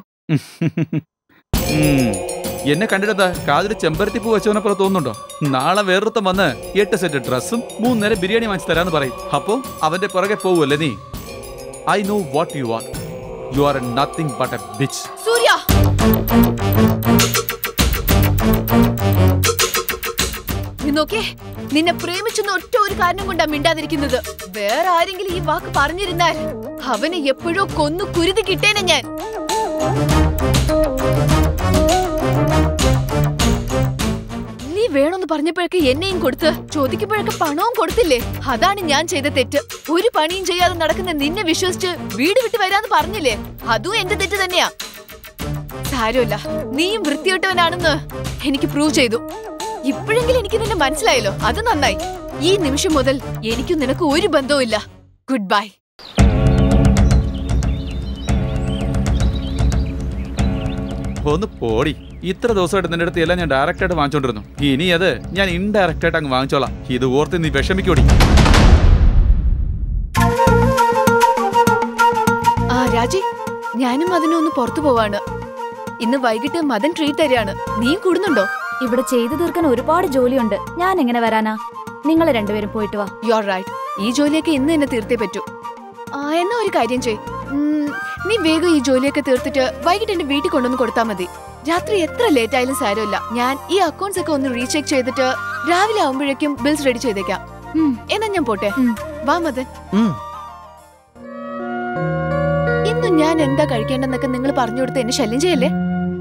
ഉം. എന്നെ കണ്ടിട്ടെന്താ കാതിൽ ചെമ്പരത്തി പൂ വെച്ചവനെ പോലെ തോന്നുന്നുണ്ടോ നാളെ വേറൊരുത്തം വന്ന് എട്ട് സെറ്റ് ഡ്രസ്സും മൂന്ന് നേരം ബിരിയാണി വാങ്ങിച്ചു തരാന്ന് പറയും അപ്പോ അവന്റെ പുറകെ പോവുമല്ലേ നീ I know what you are you are nothing but a bitch Surya നീ നോക്കേ നിന്നെ പ്രേമിച്ചെന്ന ഒറ്റ ഒരു കാരണം കൊണ്ടാ മിണ്ടാതിരിക്കുന്നത് വേറെ ആരെങ്കിലും ഈ വാക്ക് പറഞ്ഞിരുന്നാൽ അവനെ എപ്പോഴോ കൊന്നു കുരുതി കിട്ടേനെ ഞാൻ നീ വേണമെന്ന് പറഞ്ഞപ്പോഴൊക്കെ എന്നെയും കൊടുത്ത് ചോദിക്കുമ്പോഴൊക്കെ പണവും കൊടുത്തില്ലേ അതാണ് ഞാൻ ചെയ്ത തെറ്റ് ഒരു പണിയും ചെയ്യാതെ നടക്കുന്ന നിന്നെ വിശ്വസിച്ച് വീട് വിട്ട് വരാന്ന് പറഞ്ഞില്ലേ അതും എന്റെ തെറ്റ് തന്നെയാ സാരമില്ല നീയും വൃത്തികെട്ടവനാണെന്ന് എനിക്ക് പ്രൂവ് ചെയ്തു ഇപ്പോഴെങ്കിലും എനിക്ക് നിന്നെ മനസ്സിലായല്ലോ അത് നന്നായി ഈ നിമിഷം മുതൽ എനിക്കും നിനക്ക് ഒരു ബന്ധവും ഇല്ല ഗുഡ് ബൈ ഒന്ന് പോടി ഇത്ര ദിവസമായിട്ട് നിന്റെ അടുത്ത് എല്ലാം ഞാൻ ഡയറക്റ്റ് ആയിട്ട് വാങ്ങിച്ചോണ്ടിരുന്നു ഇനി അത് ഞാൻ ഇൻഡയറക്റ്റ് ആയിട്ട് അങ്ങ് വാങ്ങിച്ചോളാം ഇത് ഓർത്ത് നീ വിഷമിക്കോടി ആ രാജി ഞാനും അതിനൊന്ന് പുറത്തു പോവാണ് ഇന്ന് വൈകിട്ട് മദൻ ട്രീറ്റ് തരാണ് നീ കൂടുന്നുണ്ടോ ഇവിടെ ചെയ്തു തീർക്കാൻ ഒരുപാട് ജോലിയുണ്ട് ഞാൻ എങ്ങനെ വരാനാ നിങ്ങൾ രണ്ടുപേരും പോയിട്ട് വാ യു ആർ റൈറ്റ് ഈ ജോലിയൊക്കെ ഇന്ന് തന്നെ തീർത്തേ പറ്റൂ ആ എന്നാ ഒരു കാര്യം ചെയ് ഉം, നീ വേഗം ഈ ജോലിയൊക്കെ തീർത്തിട്ട് വൈകിട്ട് എന്റെ വീട്ടിൽ കൊണ്ടുവന്ന് കൊടുത്താൽ മതി രാത്രി എത്ര ലേറ്റ് ആയാലും സാരമില്ല ഞാൻ ഈ അക്കൗണ്ട്സ് ഒക്കെ ഒന്ന് റീചെക്ക് ചെയ്തിട്ട് രാവിലെ ആവുമ്പോഴേക്കും ബിൽസ് റെഡി ചെയ്തേക്കാം ഉം, എന്നാ ഞാൻ പോട്ടെ വാ മദൻ ഇന്ന് ഞാൻ എന്താ കഴിക്കേണ്ടെന്നൊക്കെ നിങ്ങൾ പറഞ്ഞു കൊടുത്ത് എന്നെ ശല്യം ചെയ്യല്ലേ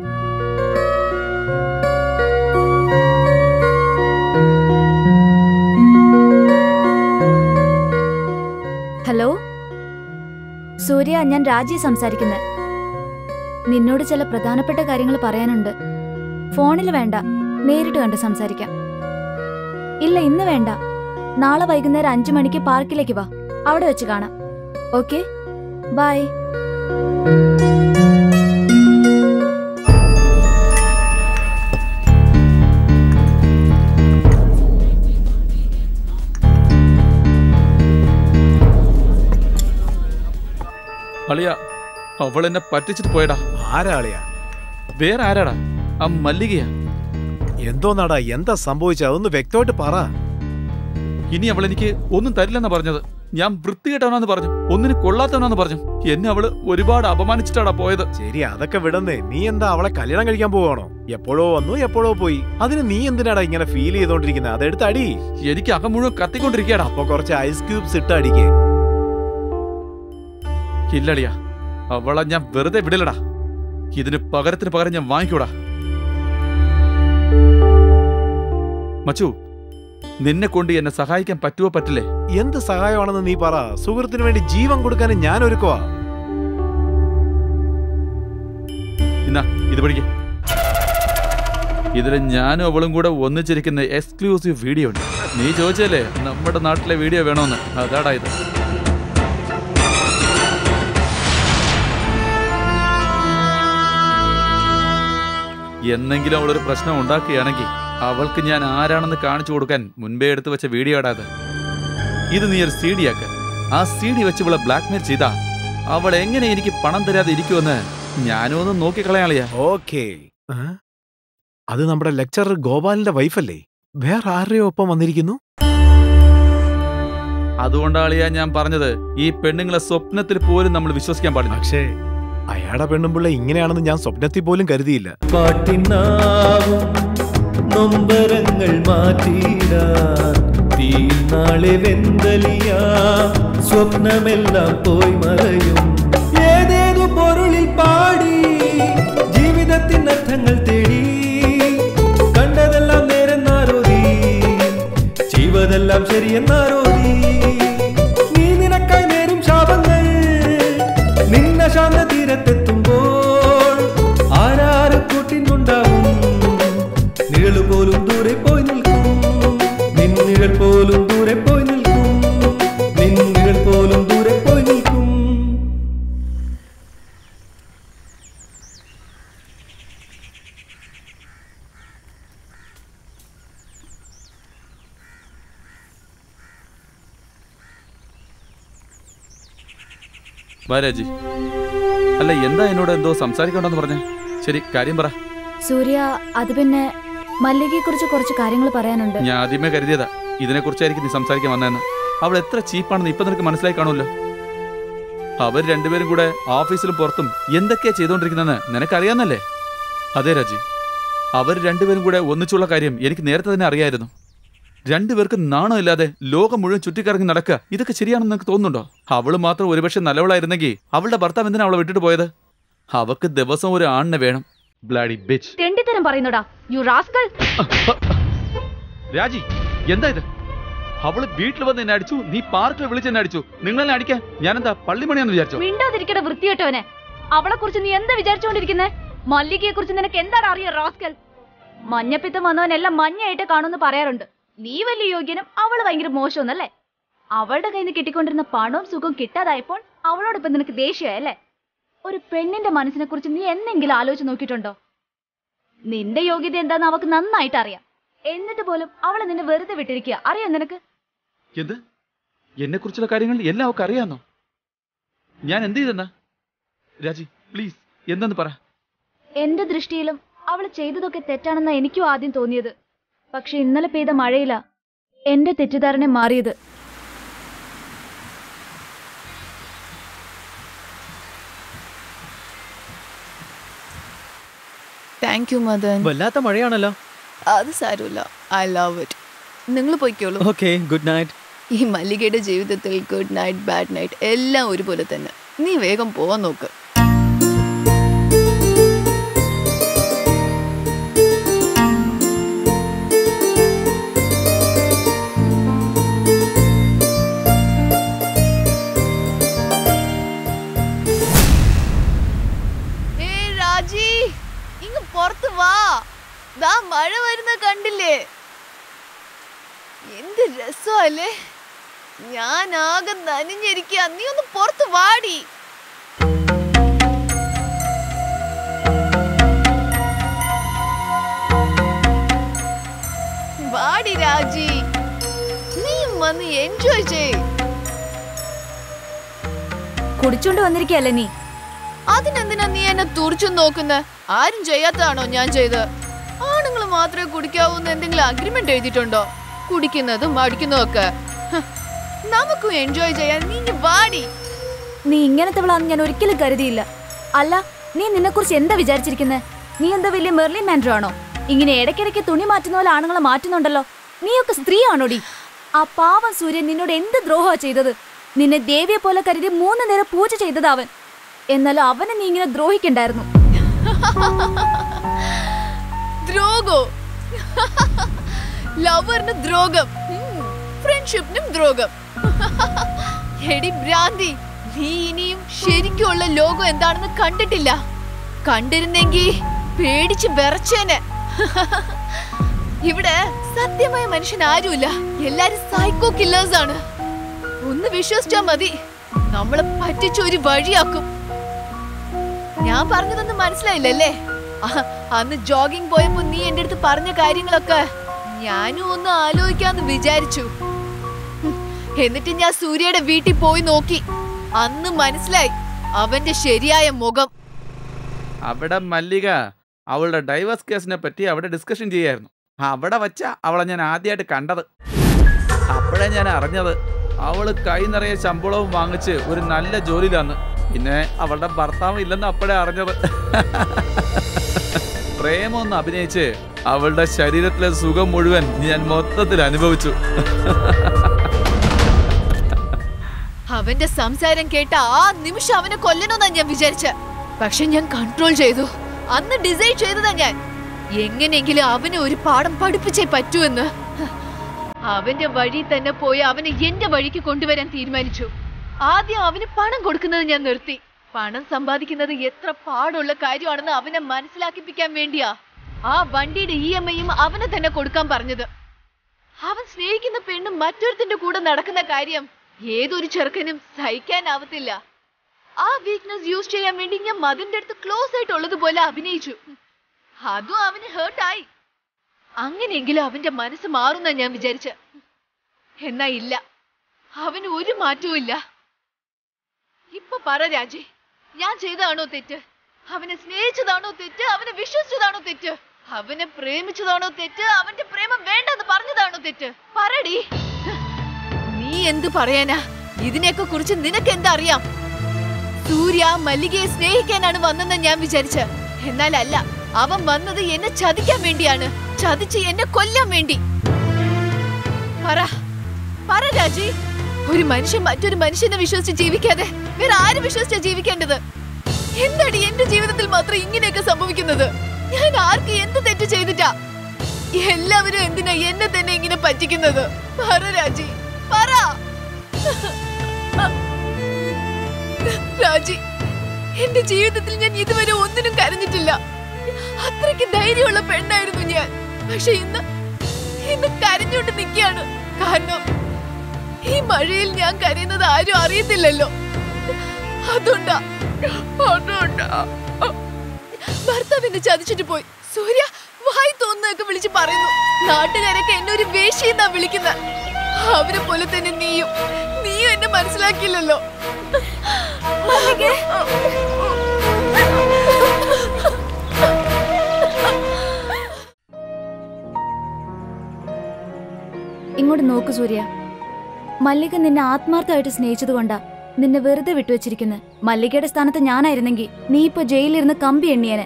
ഹലോ സൂര്യ ഞാൻ രാജി സംസാരിക്കുന്നത് നിന്നോട് ചില പ്രധാനപ്പെട്ട കാര്യങ്ങൾ പറയാനുണ്ട് ഫോണിൽ വേണ്ട നേരിട്ട് കണ്ട് സംസാരിക്കാം ഇല്ല ഇന്ന് വേണ്ട നാളെ വൈകുന്നേരം അഞ്ചു മണിക്ക് പാർക്കിലേക്ക് വാ അവിടെ വെച്ച് കാണാം ഓക്കെ ബൈ അളിയ അവൾ എന്നെ പറ്റിച്ചിട്ട് പോയടാ ആരാളിയാ വേറെ ആരാടാ ആ മല്ലികയാ എന്തോന്നാടാ എന്താ സംഭവിച്ചത് അതൊന്ന് വ്യക്തമായിട്ട് പറ ഇനി അവൾ എനിക്ക് ഒന്നും തരില്ലെന്നാ പറഞ്ഞത് ഞാൻ വൃത്തികെട്ടവനാന്ന് പറഞ്ഞു ഒന്നിന് കൊള്ളാത്തവനാന്ന് പറഞ്ഞു എന്നെ അവള് ഒരുപാട് അപമാനിച്ചിട്ടാടാ പോയത് ശരി അതൊക്കെ വിടന്നേ നീ എന്താ അവളെ കല്യാണം കഴിക്കാൻ പോവാണോ എപ്പോഴോ വന്നു എപ്പോഴോ പോയി അതിന് നീ എന്തിനാടാ ഇങ്ങനെ ഫീൽ ചെയ്തോണ്ടിരിക്കുന്നത് അതെടുത്ത് അടി എനിക്ക് അകം മുഴുവൻ കത്തിക്കൊണ്ടിരിക്കടാ അപ്പൊ കുറച്ച് ഐസ് ക്യൂബ്സ് ഇട്ട് അടിക്കേ ഇല്ലടിയാ അവളെ ഞാൻ വെറുതെ വിടില്ലടാ ഇതിന് പകരത്തിന് പകരം ഞാൻ വാങ്ങിക്കൂടാ മച്ചു നിന്നെ കൊണ്ട് എന്നെ സഹായിക്കാൻ പറ്റുമോ പറ്റില്ലേ എന്ത് സഹായമാണെന്ന് നീ പറ സുഹൃത്തിന് വേണ്ടി ജീവൻ കൊടുക്കാനും ഞാൻ ഒരുക്കുവാ എന്നാ ഇത് പഠിക്ക ഇതിൽ ഞാനും അവളും കൂടെ ഒന്നിച്ചിരിക്കുന്ന എക്സ്ക്ലൂസീവ് വീഡിയോ ഉണ്ട് നീ ചോദിച്ചല്ലേ നമ്മുടെ നാട്ടിലെ വീഡിയോ വേണോന്ന് അതാടാ ഇത് എന്നെങ്കിലും അവളൊരു പ്രശ്നം ഉണ്ടാക്കുകയാണെങ്കിൽ അവൾക്ക് ഞാൻ ആരാണെന്ന് കാണിച്ചു കൊടുക്കാൻ മുൻപേ എടുത്തു വെച്ച വീഡിയോ ഇടാത് ഇത് നീ ഒരു സി ഡി ആക്ക ആ സി ഡി വെച്ച് ഇവളെ ബ്ലാക്ക്മെയിൽ ചെയ്താ അവൾ എങ്ങനെ എനിക്ക് പണം തരാതെ ഇരിക്കുമെന്ന് ഞാനും ഒന്ന് നോക്കിക്കളയാളിയാ ഓക്കേ അത് നമ്മുടെ ലെക്ചറർ ഗോപാലിന്റെ വൈഫല്ലേ വേറെ ആരുടെയോ ഒപ്പം വന്നിരിക്കുന്നു അതുകൊണ്ടാളിയാ ഞാൻ പറഞ്ഞത് ഈ പെണ്ണുങ്ങളെ സ്വപ്നത്തിൽ പോലും നമ്മൾ വിശ്വസിക്കാൻ പാടില്ല പക്ഷേ അയാളുടെ പെണ്ണുമ്പിള്ള ഇങ്ങനെയാണെന്ന് ഞാൻ സ്വപ്നത്തിൽ പോലും കരുതിയില്ല പാട്ടിനാവും നൊമ്പരങ്ങൾ മാറ്റിയിടാൻ തീയിൽ നാളെ വെന്തലിയാ സ്വപ്നമെല്ലാം പോയി മറയും ഏതേതു പൊരുളിൽ പാടി ജീവിതത്തിൻ അർത്ഥങ്ങൾ തേടി കണ്ടതെല്ലാം നേരെന്നാരോതി ചെയ്വതെല്ലാം ശരിയെന്നാരോതി നീ നിനക്കായി നേരും ശാപങ്ങൾ നിന്ന ശാന്ത തീരത്തെത്തുമ്പോൾ ആരാറ് കൂട്ടിനുണ്ടാവും നിഴല് പോലും ദൂരെ പോയി നിൽക്കും നിൻ നിഴൽ പോലും ദൂരെ പോയി നിൽക്കും നിൻ നിഴൽ പോലും ദൂരെ പോയി നിൽക്കും വാ രാജി അല്ല എന്താ എന്നോട് എന്തോ സംസാരിക്കണ്ടെന്ന് പറഞ്ഞേ ശരി കാര്യം പറ സൂര്യ അത് പിന്നെ മല്ലികയെ കുറിച്ച് കുറച്ച് കാര്യങ്ങൾ പറയാനുണ്ട് ഞാൻ ആദ്യമേ കരുതിയതാ ഇതിനെക്കുറിച്ചായിരിക്കും നീ സംസാരിക്കാൻ വന്നതെന്ന് അവൾ എത്ര ചീപ്പാണെന്ന് ഇപ്പൊ നിനക്ക് മനസ്സിലായി കാണുമല്ലോ അവർ രണ്ടുപേരും കൂടെ ഓഫീസിലും പുറത്തും എന്തൊക്കെയാ ചെയ്തുകൊണ്ടിരിക്കുന്നതെന്ന് നിനക്കറിയാന്നല്ലേ അതെ രാജി അവർ രണ്ടുപേരും കൂടെ ഒന്നിച്ചുള്ള കാര്യം എനിക്ക് നേരത്തെ തന്നെ അറിയായിരുന്നു രണ്ടുപേർക്ക് നാണമില്ലാതെ ലോകം മുഴുവൻ ചുറ്റിക്കറങ്ങി നടക്കുക ഇതൊക്കെ ശരിയാണെന്ന് നിനക്ക് തോന്നുന്നുണ്ടോ അവള് മാത്രം ഒരുപക്ഷെ നല്ലവളായിരുന്നെങ്കിൽ അവളുടെ ഭർത്താവ് എന്തിനാ അവളെ വിട്ടിട്ട് പോയത് അവക്ക് ദിവസം ഒരു ആണിനെ വേണം ബ്ലാഡി ബിച്ച് തെണ്ടിത്തരം പറയുന്നുടാ യു റാസ്കൽ രാജി എന്താ ഇത് അവള് വീട്ടിൽ വന്ന് എന്നെ അടിച്ചു നീ പാർക്കിൽ വിളിച്ച് എന്നെ അടിച്ചു നിങ്ങളെന്നെ അടിക്കാൻ ഞാനെന്താ പള്ളിമണിയാന്ന് വിചാരിച്ചോ മിണ്ടാതിരിക്കട വൃത്തികെട്ടവനെ അവളെ കുറിച്ച് നീ എന്താ വിചാരിച്ചുകൊണ്ടിരിക്കുന്നേ മല്ലികയെ കുറിച്ച് നിനക്ക് എന്താണ് അറിയ റാസ്കൽ മഞ്ഞപ്പിത്തം വന്നവനെല്ലാം മഞ്ഞയായിട്ട് കാണുമെന്ന് പറയാറുണ്ട് നീ വലിയ യോഗ്യനും അവള് ഭയങ്കര മോശമെന്നല്ലേ അവളുടെ കയ്യിൽ നിന്ന് കിട്ടിക്കൊണ്ടിരുന്ന പണവും സുഖവും കിട്ടാതായപ്പോൾ അവളോടൊപ്പം നിനക്ക് ദേഷ്യമായല്ലേ ഒരു പെണ്ണിന്റെ മനസ്സിനെ കുറിച്ച് നീ എന്തെങ്കിലും ആലോചിച്ച് നോക്കിയിട്ടുണ്ടോ നിന്റെ യോഗ്യത എന്താന്ന് അവക്ക് നന്നായിട്ട് അറിയാം എന്നിട്ട് പോലും അവളെ നിന്നെ വെറുതെ വിട്ടിരിക്കുക അറിയാം നിനക്ക് എന്ത് എന്നെ കുറിച്ചുള്ള കാര്യങ്ങൾ എല്ലാം അവൾക്ക് അറിയാന്നോ ഞാൻ എന്ത് ചെയ്തെന്നാ രാജി പ്ലീസ് എന്തെന്ന് പറ എന്റെ ദൃഷ്ടിയിലും അവൾ ചെയ്തതൊക്കെ തെറ്റാണെന്നാ എനിക്കും ആദ്യം തോന്നിയത് പക്ഷെ ഇന്നലെ പെയ്ത മഴയില എന്റെ തെറ്റിദ്ധാരണ മാറിയത് താങ്ക് യു മദൻ വല്ലാത്ത മഴയാണല്ലോ അത് സാരമില്ല ഐ ലവ് ഇറ്റ് നിങ്ങൾ പോയിക്കോളൂ ഓക്കെ ഗുഡ് നൈറ്റ് ഈ മല്ലികയുടെ ജീവിതത്തിൽ ഗുഡ് നൈറ്റ് ബാഡ് നൈറ്റ് എല്ലാം ഒരുപോലെ തന്നെ നീ വേഗം പോവാൻ നോക്ക് ഏയ് രാജി ഇങ്ങ് പുറത്ത് വാ ദാ മഴ വരുന്ന കണ്ടില്ലേ എന്ത് രസമല്ലേ ഞാൻ ആകെ നനഞ്ഞിരിക്കുക നീ ഒന്ന് പുറത്ത് വാടി വാടി രാജി നീയും വന്ന് എൻജോയ് ചെയ് കുടിച്ചോണ്ട് വന്നിരിക്കല്ലേ നീ അതിനെന്തിനാ നീ എന്നെ തുറച്ചു നോക്കുന്നത് ആരും ചെയ്യാത്തതാണോ ഞാൻ ചെയ്ത് ആണുങ്ങൾ മാത്രമേ കുടിക്കാവൂ എന്ന് എന്തെങ്കിലും അഗ്രിമെന്റ് എഴുതിയിട്ടുണ്ടോ കുടിക്കുന്നതും അടിക്കുന്നതും ഒക്കെ ഹ്, നമുക്കും എൻജോയ് ചെയ്യാൻ നീ ഇങ്ങ് വാടി നീ ഇങ്ങനത്തെവളാന്ന് ഞാൻ ഒരിക്കലും കരുതിയില്ല അല്ല നീ നിന്നെക്കുറിച്ച് എന്താ വിചാരിച്ചിരിക്കുന്നേ നീ എന്താ വലിയ മെർലിൻ മാൻഡ്രോ ആണോ ഇങ്ങനെ ഇടയ്ക്കിടയ്ക്ക് തുണി മാറ്റുന്ന പോലെ ആണുങ്ങളെ മാറ്റുന്നുണ്ടല്ലോ നീയൊക്കെ സ്ത്രീയാണോടി ആ പാവം സൂര്യൻ നിന്നോട് എന്ത് ദ്രോഹമാ ചെയ്തത് നിന്നെ ദേവിയെ പോലെ കരുതി മൂന്ന് നേരം പൂജ ചെയ്തത് അവൻ എന്നാലും അവനെ നീ ഇങ്ങനെ ദ്രോഹിക്കണ്ടായിരുന്നു ദ്രോഗോ ലവറിന് ദ്രോഹം ഫ്രണ്ട്ഷിപ്പിനും ദ്രോഹം എടി ഭ്രാന്തി നീ ഇനിയും ശരിക്കുള്ള ലോകം എന്താണെന്ന് കണ്ടിട്ടില്ല കണ്ടിരുന്നെങ്കി പേടിച്ച് വിറച്ചേനെ ഇവിടെ സത്യമായ മനുഷ്യൻ ആരുമില്ല എല്ലാരും സൈക്കോ കില്ലേഴ്സ് ആണ് ഒന്ന് വിശ്വസിച്ചാ മതി നമ്മളെ പറ്റിച്ച ഒരു വഴിയാക്കും ഞാൻ പറഞ്ഞതൊന്നും മനസ്സിലായില്ലല്ലേ അഹ്, അന്ന് ജോഗിങ് പോയപ്പോ നീ എന്റെ അടുത്ത് പറഞ്ഞ കാര്യങ്ങളൊക്കെ ഞാനും ഒന്ന് ആലോചിക്കാന്ന് വിചാരിച്ചു ഹും, എന്നിട്ട് ഞാൻ സൂര്യയുടെ വീട്ടിൽ പോയി നോക്കി അന്ന് മനസ്സിലായി അവന്റെ ശരിയായ മുഖം അവിടെ മല്ലിക അവളുടെ ഡൈവേഴ്സ് കേസിനെ പറ്റി അവിടെ ഡിസ്കഷൻ ചെയ്യായിരുന്നു അവിടെ വച്ച അവളെ ഞാൻ ആദ്യമായിട്ട് കണ്ടത് അപ്പോഴേ ഞാൻ അറിഞ്ഞത് അവള് കൈ നിറയെ ശമ്പളവും വാങ്ങിച്ച് ഒരു നല്ല ജോലിയിലാന്ന് പിന്നെ അവളുടെ ഭർത്താവ് ഇല്ലെന്ന് അപ്പോഴേ അറിഞ്ഞത് പ്രേമൊന്ന് അഭിനയിച്ച് അവളുടെ ശരീരത്തിലെ സുഖം മുഴുവൻ ഞാൻ മൊത്തത്തിൽ അനുഭവിച്ചു അവന്റെ സംസാരം കേട്ട ആ നിമിഷം അവനെ കൊല്ലണമെന്നാ ഞാൻ വിചാരിച്ച പക്ഷെ ഞാൻ കൺട്രോൾ ചെയ്തു അന്ന് ഡിസൈഡ് ചെയ്തതാ ഞാൻ എങ്ങനെയെങ്കിലും അവനെ ഒരു പാഠം പഠിപ്പിച്ചേ പറ്റൂന്ന് അവന്റെ വഴി തന്നെ പോയി അവനെ എന്റെ വഴിക്ക് കൊണ്ടുവരാൻ തീരുമാനിച്ചു ആദ്യം അവന് പണം കൊടുക്കുന്നത് ഞാൻ നിർത്തി പണം സമ്പാദിക്കുന്നത് എത്ര പാടുള്ള കാര്യമാണെന്ന് അവനെ മനസ്സിലാക്കിപ്പിക്കാൻ വേണ്ടിയാ ആ വണ്ടിയുടെ ഇ എം ഐയും അവനെ തന്നെ കൊടുക്കാൻ പറഞ്ഞത് അവൻ സ്നേഹിക്കുന്ന പെണ്ണ് മറ്റൊരുത്തിന്റെ കൂടെ നടക്കുന്ന കാര്യം ഏതൊരു ചെറുക്കനും സഹിക്കാനാവത്തില്ല ആ വീക്ക്നെസ് യൂസ് ചെയ്യാൻ വേണ്ടി ഞാൻ മതിന്റെ അടുത്ത് ക്ലോസ് ആയിട്ടുള്ളതുപോലെ അഭിനയിച്ചു അതും അവന് ഹേർട്ടായി അങ്ങനെയെങ്കിലും അവന്റെ മനസ്സ് മാറുന്ന ഞാൻ വിചാരിച്ച എന്നാ ഇല്ല അവന് ഒരു മാറ്റവും ഇല്ല ഇപ്പൊ പറ രാജേ ഞാൻ ചെയ്തതാണോ തെറ്റ് അവനെ സ്നേഹിച്ചതാണോ തെറ്റ് അവനെ വിശ്വസിച്ചതാണോ തെറ്റ് അവനെ പ്രേമിച്ചതാണോ തെറ്റ് അവന്റെ പ്രേമം വേണ്ടെന്ന് പറഞ്ഞതാണോ തെറ്റ് പറടി നീ എന്ത് പറയാനാ ഇതിനെയൊക്കെ കുറിച്ച് നിനക്ക് എന്താ അറിയാം സൂര്യ മല്ലികയെ സ്നേഹിക്കാനാണ് വന്നെന്ന് ഞാൻ വിചാരിച്ച എന്നാൽ അല്ല അവൻ വന്നത് എന്നെ ചതിക്കാൻ വേണ്ടിയാണ് ചതിച്ച് എന്നെ കൊല്ലാൻ വേണ്ടി പറ പറ രാജി ഒരു മനുഷ്യൻ മറ്റൊരു മനുഷ്യനെ വിശ്വസിച്ച് ജീവിക്കാതെ വേറെ ആര് വിശ്വസിച്ചാ ജീവിക്കേണ്ടത് എന്താടി എന്റെ ജീവിതത്തിൽ മാത്രം ഇങ്ങനെയൊക്കെ സംഭവിക്കുന്നത് ഞാൻ ആർക്ക് എന്ത് തെറ്റ് ചെയ്തിട്ടാ എല്ലാവരും എന്തിനാ എന്നെ തന്നെ ഇങ്ങനെ പറ്റിക്കുന്നത് പറ രാജി പറ രാജി എന്റെ ജീവിതത്തിൽ ഞാൻ ഇതുവരെ ഒന്നിനും കരഞ്ഞിട്ടില്ല അത്രയ്ക്ക് ധൈര്യമുള്ള പെണ്ണായിരുന്നു ഞാൻ പക്ഷെ ഇന്ന് ഇന്ന് കരഞ്ഞുകൊണ്ട് നിൽക്കുകയാണ് കാരണം ഈ മഴയിൽ ഞാൻ കരയുന്നത് ആരും അറിയത്തില്ലല്ലോ അതുകൊണ്ടാ അതുകൊണ്ടാ ഭർത്താവ് എന്നെ ചതിച്ചിട്ട് പോയി സൂര്യ വായി തോന്നുന്നതൊക്കെ വിളിച്ച് പറയുന്നു നാട്ടുകാരൊക്കെ എന്നെ ഒരു വേശിയെന്നാ വിളിക്കുന്നത് അവരെ പോലെ തന്നെ നീയും നീയും എന്നെ മനസ്സിലാക്കിയില്ലല്ലോ ഇങ്ങോട്ട് നോക്ക് സൂര്യ മല്ലിക നിന്നെ ആത്മാർത്ഥമായിട്ട് സ്നേഹിച്ചതുകൊണ്ടാ നിന്നെ വെറുതെ വിട്ടുവച്ചിരിക്കുന്നത് മല്ലികയുടെ സ്ഥാനത്ത് ഞാനായിരുന്നെങ്കിൽ നീ ഇപ്പൊ ജയിലിരുന്ന് കമ്പി എണ്ണിയനെ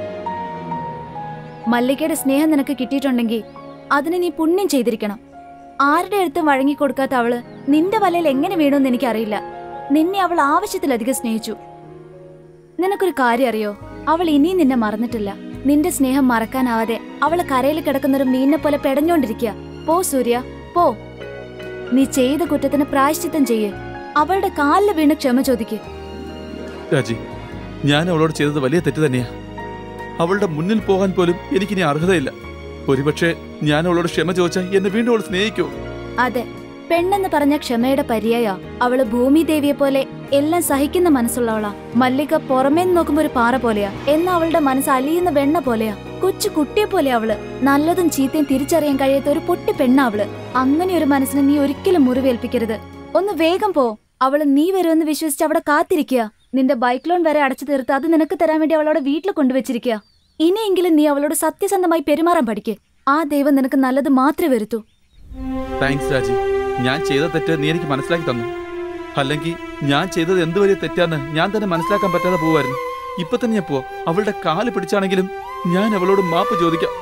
മല്ലികയുടെ സ്നേഹം നിനക്ക് കിട്ടിയിട്ടുണ്ടെങ്കിൽ അതിന് നീ പുണ്യം ചെയ്തിരിക്കണം ആരുടെ അടുത്തും വഴങ്ങിക്കൊടുക്കാത്ത അവള് നിന്റെ വലയിൽ എങ്ങനെ വീണമെന്ന് എനിക്കറിയില്ല നിന്നെ അവൾ ആവശ്യത്തിലധികം സ്നേഹിച്ചു നിനക്കൊരു കാര്യം അറിയോ അവൾ ഇനിയും നിന്നെ മറന്നിട്ടില്ല നിന്റെ സ്നേഹം മറക്കാനാവാതെ അവള് കരയിൽ കിടക്കുന്നൊരു മീനിനെ പോലെ പെടഞ്ഞോണ്ടിരിക്കുക പോ സൂര്യ പോ നീ ചെയ്ത കുറ്റത്തിന് പ്രായശ്ചിത്തം ചെയ്യ് അവളുടെ കാലിൽ വീണ് ക്ഷമ ചോദിക്ക് രാജി ഞാൻ അവളോട് ചെയ്തത് വലിയ തെറ്റ് തന്നെയാ അവളുടെ മുന്നിൽ പോകാൻ പോലും എനിക്കിനി അർഹതയില്ല ഒരുപക്ഷെ ഞാൻ അവളോട് ക്ഷമ ചോദിച്ചാൽ എന്നെ വീണ്ടും അവൾ സ്നേഹിക്കോ അതെ പെണ്ണെന്ന് പറഞ്ഞ ക്ഷമയുടെ പര്യായ അവള് ഭൂമിദേവിയെ പോലെ എല്ലാം സഹിക്കുന്ന മനസ്സുള്ളവളാ മല്ലിക പുറമേ നോക്കുമ്പോ ഒരു പാറ പോലെയാ എന്നാ അവളുടെ മനസ്സ് അലിയുന്ന വെണ്ണ പോലെയാ കൊച്ചു കുട്ടിയെ പോലെ അവള് നല്ലതും ചീത്തയും തിരിച്ചറിയാൻ കഴിയാത്ത ഒരു പൊട്ടി പെണ്ണ അവള് അങ്ങനെ ഒരു മനസ്സിനെ നീ ഒരിക്കലും മുറിവേൽപ്പിക്കരുത് ഒന്ന് വേഗം പോ അവള് നീ വരുമെന്ന് വിശ്വസിച്ച് അവിടെ കാത്തിരിക്കുക നിന്റെ ബൈക്ക് ലോൺ വരെ അടച്ചു തീർത്ത് അത് നിനക്ക് തരാൻ വേണ്ടി അവളവിടെ വീട്ടിൽ കൊണ്ടുവച്ചിരിക്കുക ഇനിയെങ്കിലും നീ അവളോട് സത്യസന്ധമായി പെരുമാറാൻ പഠിക്ക് ആ ദൈവം നിനക്ക് നല്ലത് മാത്രമേ വരുത്തൂ താങ്ക്സ് രാജി ഞാൻ ചെയ്ത തെറ്റ് നീ എനിക്ക് മനസ്സിലാക്കി തന്നു അല്ലെങ്കിൽ ഞാൻ ചെയ്തത് എന്ത് വലിയ തെറ്റാന്ന് ഞാൻ തന്നെ മനസ്സിലാക്കാൻ പറ്റാതെ പോവായിരുന്നു ഇപ്പൊ തന്നെ ഞാൻ പോവാം അവളുടെ കാല് പിടിച്ചാണെങ്കിലും ഞാൻ അവളോട് മാപ്പ് ചോദിക്കാം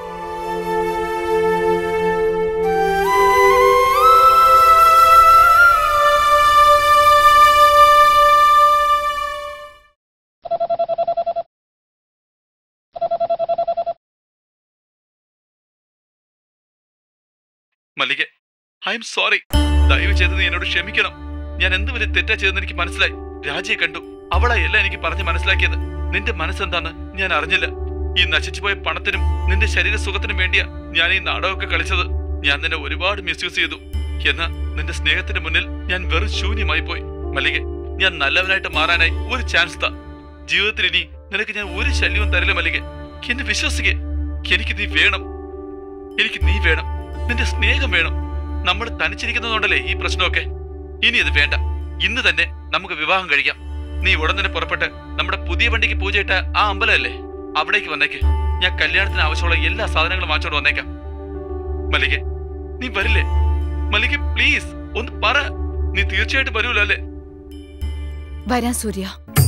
മല്ലിക ഐ എം സോറി ദയവ് ചെയ്ത് നീ എന്നോട് ക്ഷമിക്കണം ഞാൻ എന്ത് വലിയ തെറ്റാ ചെയ്തെന്ന് എനിക്ക് മനസ്സിലായി രാജിയെ കണ്ടു അവളാ എല്ലാം എനിക്ക് പറഞ്ഞ് മനസ്സിലാക്കിയത് നിന്റെ മനസ്സെന്താന്ന് ഞാൻ അറിഞ്ഞില്ല ഈ നശിച്ചുപോയ പണത്തിനും നിന്റെ ശരീര സുഖത്തിനും വേണ്ടിയാ ഞാൻ ഈ നാടകമൊക്കെ കളിച്ചത് ഞാൻ നിന്നെ ഒരുപാട് മിസ്യൂസ് ചെയ്തു എന്നാ നിന്റെ സ്നേഹത്തിന്റെ മുന്നിൽ ഞാൻ വെറും ശൂന്യമായി പോയി മല്ലിക ഞാൻ നല്ലവനായിട്ട് മാറാനായി ഒരു ചാൻസ് താ ജീവിതത്തിൽ ഇനി നിനക്ക് ഞാൻ ഒരു ശല്യവും തരില്ല മല്ലിക എന്നെ വിശ്വസിക്കേ എനിക്ക് നീ വേണം എനിക്ക് നീ വേണം നിന്റെ സ്നേഹം വേണം നമ്മൾ തനിച്ചിരിക്കുന്നതുകൊണ്ടല്ലേ ഈ പ്രശ്നമൊക്കെ ഇനി ഇത് വേണ്ട ഇന്ന് തന്നെ നമുക്ക് വിവാഹം കഴിക്കാം നീ ഉടൻ തന്നെ പുറപ്പെട്ട് നമ്മുടെ പുതിയ വണ്ടിക്ക് പൂജയിട്ട ആ അമ്പലമല്ലേ അവിടേക്ക് വന്നേക്ക് ഞാൻ കല്യാണത്തിന് ആവശ്യമുള്ള എല്ലാ സാധനങ്ങളും വാങ്ങിച്ചോണ്ട് വന്നേക്കാം മല്ലിക നീ വരില്ലേ മല്ലിക പ്ലീസ് ഒന്ന് പറ നീ തീർച്ചയായിട്ടും വരൂല അല്ലേ വരാൻ സൂര്യ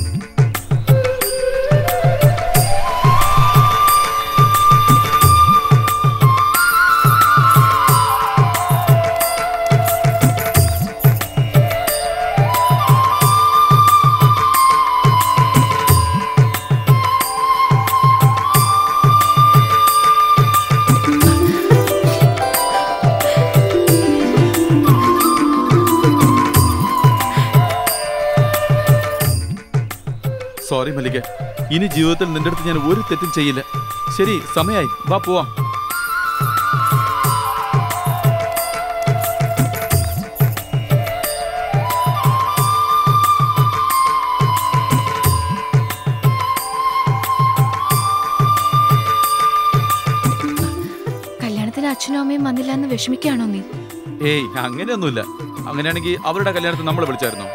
സോറി മല്ലിക ഇനി ജീവിതത്തിൽ നിന്റെ അടുത്ത് ഞാൻ ഒരു തെറ്റും ചെയ്യില്ല ശരി സമയായി വാ പോവാം കല്യാണത്തിന് അച്ഛനും അമ്മയും വന്നില്ല എന്ന് വിഷമിക്കാണോ നീ ഏയ് അങ്ങനെയൊന്നുമില്ല അങ്ങനെയാണെങ്കിൽ അവരുടെ കല്യാണത്തിന് നമ്മൾ വിളിച്ചായിരുന്നോ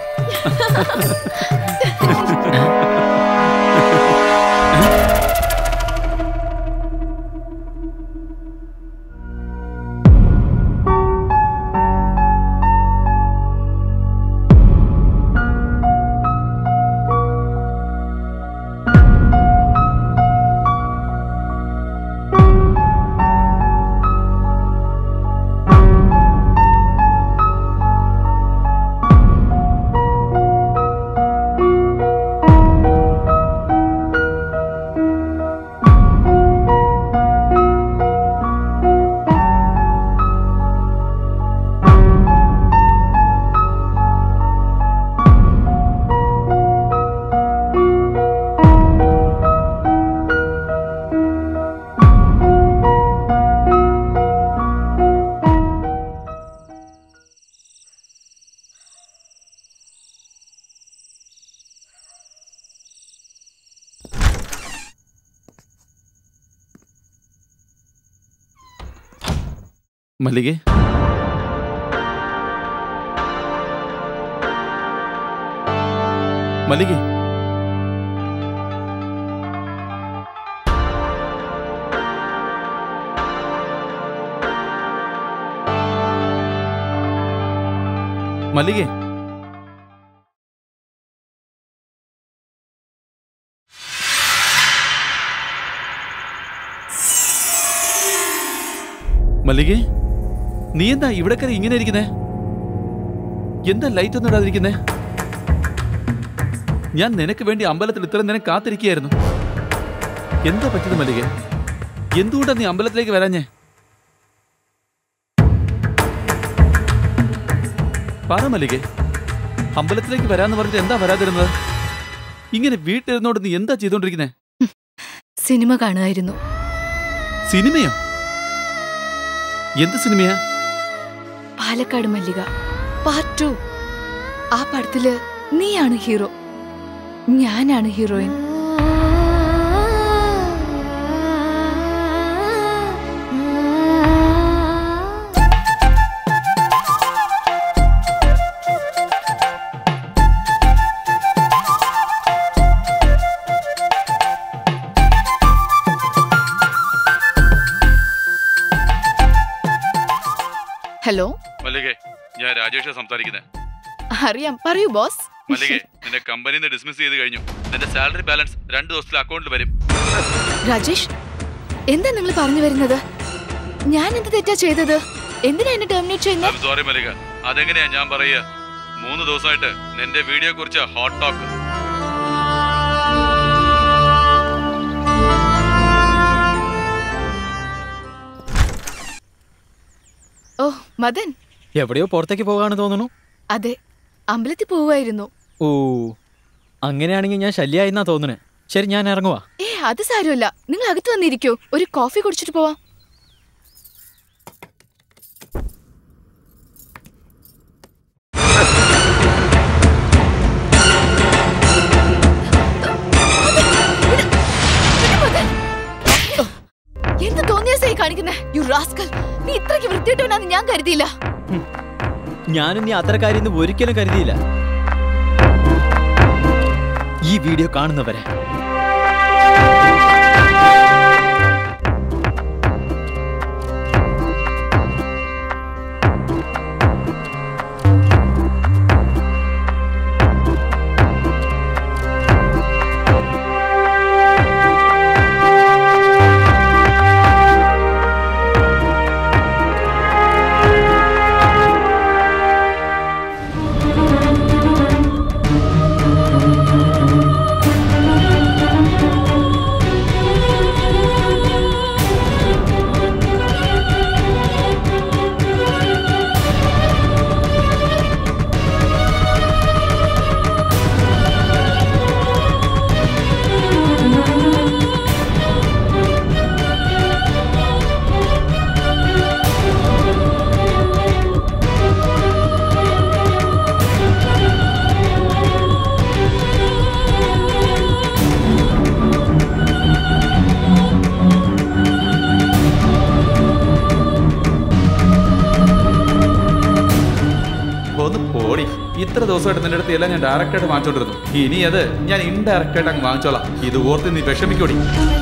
മല്ലികേ മല്ലികേ മല്ലികേ മല്ലികേ നീ എന്താ ഇവിടെ കയറി ഇങ്ങനെ ഇരിക്കുന്നേ എന്താ ലൈറ്റ് ഒന്നും ഇടാതിരിക്കുന്നേ ഞാൻ നിനക്ക് വേണ്ടി അമ്പലത്തിൽ ഇത്ര നേരം കാത്തിരിക്കുകയായിരുന്നു എന്താ പറ്റിയത് മല്ലികേ എന്തുകൊണ്ടാ നീ അമ്പലത്തിലേക്ക് വരാഞ്ഞേ പറ മല്ലികേ അമ്പലത്തിലേക്ക് വരാന്ന് പറഞ്ഞിട്ട് എന്താ വരാതിരുന്നത് ഇങ്ങനെ വീട്ടിലിരുന്നോണ്ട് നീ എന്താ ചെയ്തോണ്ടിരിക്കുന്നേ സിനിമ കാണുമായിരുന്നു സിനിമയോ എന്ത് സിനിമയാ പാലക്കാട് മല്ലിക പാർട്ട് ടു ആ പടത്തില് നീയാണ് ഹീറോ ഞാനാണ് ഹീറോയിൻ ഹലോ മല്ലികേ ഞാൻ രാജേഷ് സംസാരിക്കുന്നത് അറിയാം പറയൂ ബോസ് മല്ലികേ നിന്നെ കമ്പനിയിൽ നിന്ന് ഡിസ്മിസ് ചെയ്ത് കഴിഞ്ഞു നിന്റെ സാലറി ബാലൻസ് രണ്ട് ദിവസത്തിൽ അക്കൗണ്ടിൽ വരും രാജേഷ് എന്താ നിങ്ങൾ പറഞ്ഞു വരുന്നത് ഞാൻ എന്ത് തെറ്റാ ചെയ്തത് എന്തിനാ എന്നെ ടെർമിനേറ്റ് ചെയ്യുന്നത് സോറി മല്ലിക അതെങ്ങനെയാ ഞാൻ പറയുക മൂന്ന് ദിവസമായിട്ട് നിന്റെ വീഡിയോ കുറിച്ച് ഹോട്ട് ടോക്ക് ഓ മദൻ എവിടെയോ പുറത്തേക്ക് പോകാന്ന് തോന്നുന്നു അതെ അമ്പലത്തിൽ പോവായിരുന്നു ഓ അങ്ങനെയാണെങ്കിൽ ഞാൻ ശല്യായിന്നാ തോന്നുന്നു ശരി ഞാൻ ഇറങ്ങുവാ ഏ അത് സാരമില്ല നിങ്ങൾ അകത്ത് വന്നിരിക്കോ ഒരു കോഫി കുടിച്ചിട്ട് പോവാം എന്ത് തോന്നിയ സൈ കാണിക്കുന്നേ യു റാസ്കൽ നീ ഇത്രയ്ക്ക് വൃത്തിയിട്ടവനാന്ന് ഞാൻ കരുതിയില്ല ഞാനും നീ അത്തരക്കാരി ഒരിക്കലും കരുതിയില്ല ഈ വീഡിയോ കാണുന്നവരെ ഒന്ന് പോടി ഇത്ര ദിവസമായിട്ട് നിന്റെ അടുത്ത് എല്ലാം ഞാൻ ഡയറക്റ്റ് ആയിട്ട് വാങ്ങിച്ചോണ്ടിരുന്നു ഇനി അത് ഞാൻ ഇൻഡയറക്റ്റ് ആയിട്ട് അങ്ങ് വാങ്ങിച്ചോളാം ഇത് ഓർത്ത് നീ വിഷമിക്കോടി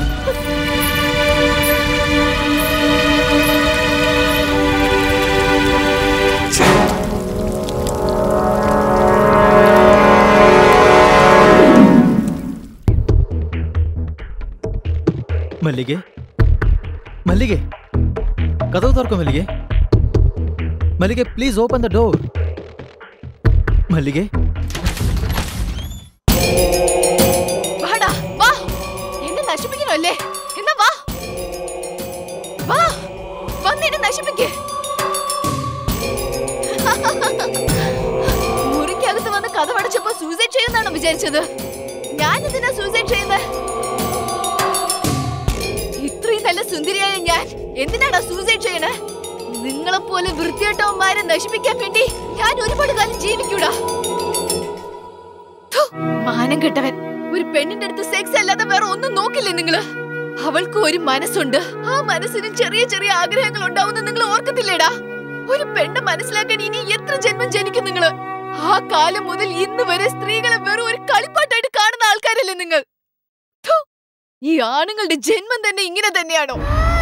മല്ലികെ മല്ലികെ കഥവ് തുറക്കും മല്ലികെ മല്ലികെ പ്ലീസ് ഓപ്പൺ ദ ഡോർ മല്ലികെ വാടാ വാ എന്നെ നശിപ്പിക്കണോ അല്ലേ എന്നാ വാ വാ വന്ന് എന്നെ നശിപ്പിക്ക് മുറിക്കകത്ത് വന്ന് കഥ അടച്ചപ്പോ സൂസൈഡ് ചെയ്യുന്നാണോ വിചാരിച്ചത് ഞാൻ എന്തിനാ സൂസൈഡ് ചെയ്യുന്നത് ഇത്രയും നല്ല സുന്ദരിയായ ഞാൻ എന്തിനാടാ സൂസൈഡ് ചെയ്യണേ നിങ്ങളെ പോലെ വൃത്തികെട്ടവന്മാരെ നശിപ്പിക്കാൻ വേണ്ടി ഞാൻ ഒരുപാട് കാലം ജീവിക്കൂടാ ഥു, മാനം കെട്ടവൻ ഒരു പെണ്ണിന്റെ അടുത്ത് സെക്സ് അല്ലാതെ വേറെ ഒന്നും നോക്കില്ലേ നിങ്ങള് അവൾക്ക് ഒരു മനസ്സുണ്ട് ആ മനസ്സിന് ചെറിയ ചെറിയ ആഗ്രഹങ്ങൾ ഉണ്ടാവുന്ന നിങ്ങൾ ഓർക്കത്തില്ലേടാ ഒരു പെണ്ണ് മനസ്സിലാക്കാൻ ഇനി എത്ര ജന്മം ജനിക്കും നിങ്ങള് ആ കാലം മുതൽ ഇന്ന് വരെ സ്ത്രീകളെ വെറും ഒരു കളിപ്പാട്ടായിട്ട് കാണുന്ന ആൾക്കാരല്ലേ നിങ്ങൾ ഥു, ഈ ആണുങ്ങളുടെ ജന്മം തന്നെ ഇങ്ങനെ തന്നെയാണോ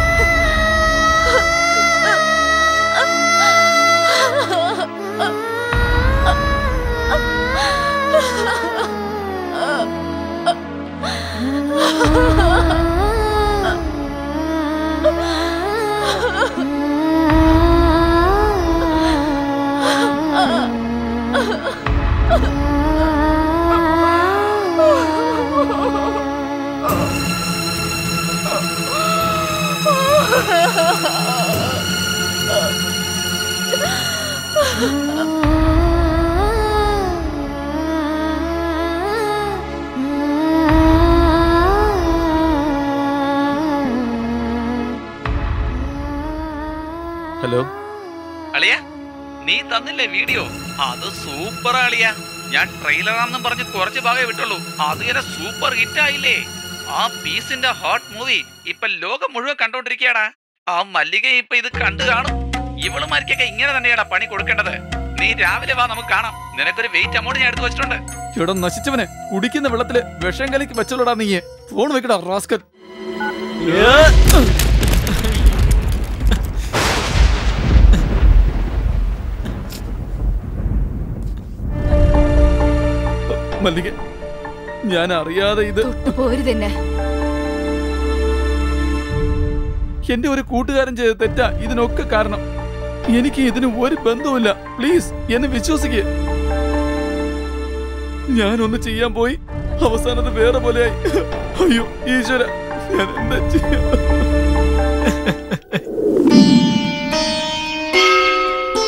ഹലോ അളിയ നീ തന്നില്ലേ വീഡിയോ അത് സൂപ്പർ അളിയ ഞാൻ ട്രെയിലറാണെന്നും പറഞ്ഞ് കുറച്ച് ഭാഗമേ വിട്ടുള്ളൂ അത് ഇങ്ങനെ സൂപ്പർ ഹിറ്റ് ആയില്ലേ ആ പീസിന്റെ ഹോട്ട് മൂവി ഇപ്പൊ ലോകം മുഴുവൻ കണ്ടോണ്ടിരിക്കയാടാ ആ മല്ലിക ഇപ്പൊ ഇത് കണ്ടു കാണും ഇവളുമാർക്കൊക്കെ ഇങ്ങനെ തന്നെയാടാ പണി കൊടുക്കേണ്ടത് നീ രാവിലെ വാ നമുക്ക് കാണാം നിനക്കൊരു വെയിറ്റ് അമൗണ്ട് ഞാൻ എടുത്തു വെച്ചിട്ടുണ്ട് ഇവിടെ നശിച്ചവനെ കുടിക്കുന്ന വെള്ളത്തില് വിഷം കലിക്ക് വെച്ചോളടാ നീ ഫോൺ വെക്കടാ റാസ്കൽ മല്ലിക ഞാൻ അറിയാതെ ഇത് പോരുതെന്നെ എന്റെ ഒരു കൂട്ടുകാരൻ ചെയ്ത തെറ്റാ ഇതിനൊക്കെ കാരണം എനിക്ക് ഇതിന് ഒരു ബന്ധവുമില്ല പ്ലീസ് എന്നെ വിശ്വസിക്കുക ഞാനൊന്ന് ചെയ്യാൻ പോയി അവസാനത് വേറെ പോലെയായി അയ്യോ ഈശ്വര ഞാൻ എന്താ ചെയ്യാ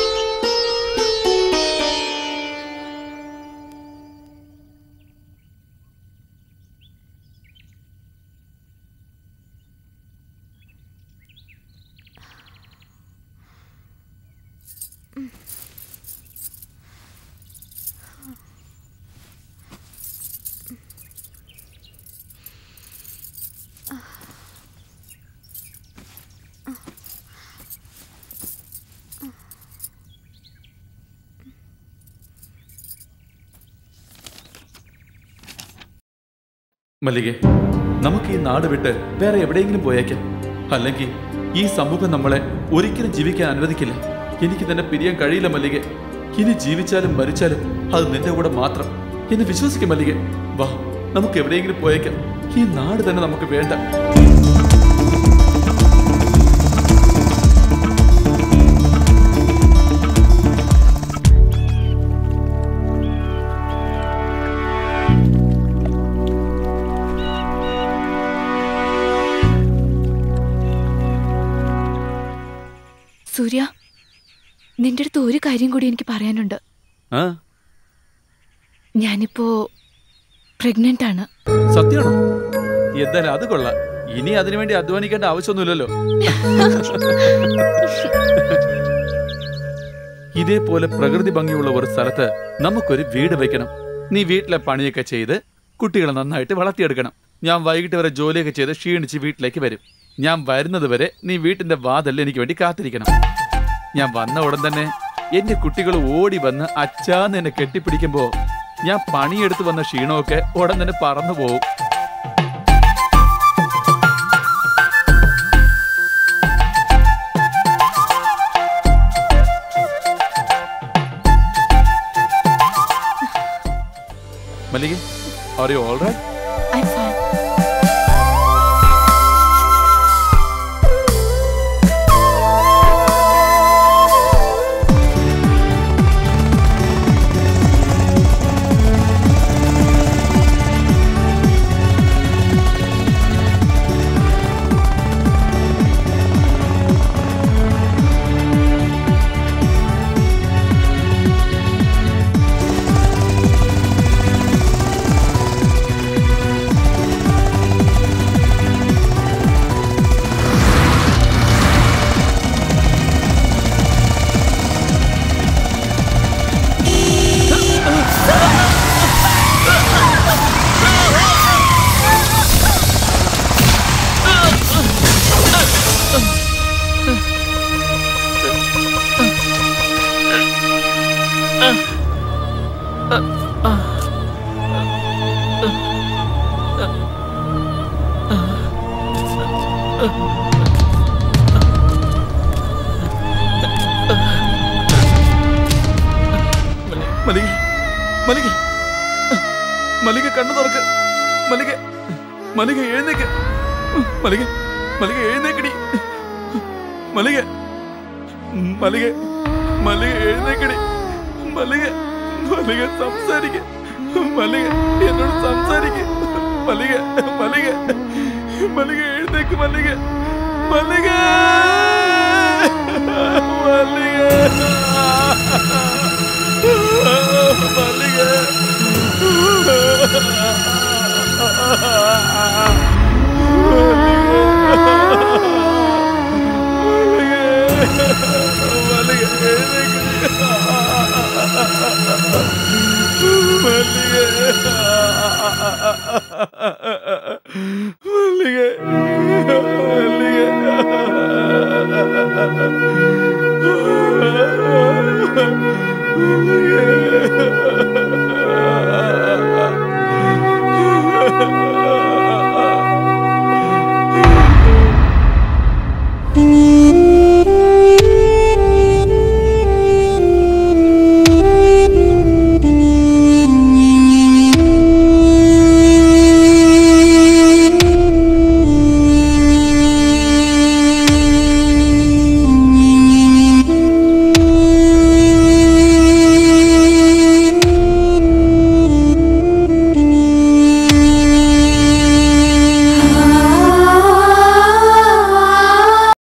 മല്ലികെ നമുക്ക് ഈ നാട് വിട്ട് വേറെ എവിടെയെങ്കിലും പോയേക്കാം അല്ലെങ്കിൽ ഈ സമൂഹം നമ്മളെ ഒരിക്കലും ജീവിക്കാൻ അനുവദിക്കില്ല എനിക്ക് തന്നെ പിരിയാൻ കഴിയില്ല മല്ലികെ ഇനി ജീവിച്ചാലും മരിച്ചാലും അത് നിന്റെ കൂടെ മാത്രം എന്നെ വിശ്വസിക്കും മല്ലികെ വാ നമുക്ക് എവിടെയെങ്കിലും പോയേക്കാം ഈ നാട് തന്നെ നമുക്ക് വേണ്ട സൂര്യ നിന്റെ അടുത്ത് ഒരു കാര്യം കൂടി എനിക്ക് പറയാനുണ്ട് ആ ഞാനിപ്പോ പ്രഗ്നന്റ് ആണ് സത്യമാണോ എന്തായാലും അത് കൊള്ളാം ഇനി അതിനുവേണ്ടി അധ്വാനിക്കേണ്ട ആവശ്യമൊന്നുമില്ലല്ലോ ഇതേപോലെ പ്രകൃതി ഭംഗിയുള്ള ഒരു സ്ഥലത്ത് നമുക്കൊരു വീട് വെക്കണം നീ വീട്ടിലെ പണിയൊക്കെ ചെയ്ത് കുട്ടികളെ നന്നായിട്ട് വളർത്തിയെടുക്കണം ഞാൻ വൈകിട്ട് വരെ ജോലിയൊക്കെ ചെയ്ത് ക്ഷീണിച്ച് വീട്ടിലേക്ക് വരും ഞാൻ വരുന്നത് വരെ നീ വീട്ടിന്റെ വാതലിൽ എനിക്ക് വേണ്ടി കാത്തിരിക്കണം ഞാൻ വന്ന ഉടൻ തന്നെ എന്റെ കുട്ടികൾ ഓടി വന്ന് അച്ചാന്ന് എന്നെ കെട്ടിപ്പിടിക്കുമ്പോ ഞാൻ പണിയെടുത്ത് വന്ന ക്ഷീണമൊക്കെ ഉടൻ തന്നെ പറന്നു പോകും Mallika are you all right I'm fine. Mallika Mallika Mallika കണ്ണു തുറക്ക് മല്ലിക മല്ലിക എഴുന്നേക്ക് മല്ലിക മല്ലിക എഴുന്നേക്കടി മല്ലിക മല്ലിക മല്ലിക എഴുന്നേക്കടി മല്ലിക മല്ലിക സംസാരിക്ക മല്ലിക എന്നോട് സംസാരിക്ക മല്ലിക മല്ലിക മല്ലിക എഴുന്നേക്ക് മല്ലിക മല്ലിക മല്ലിക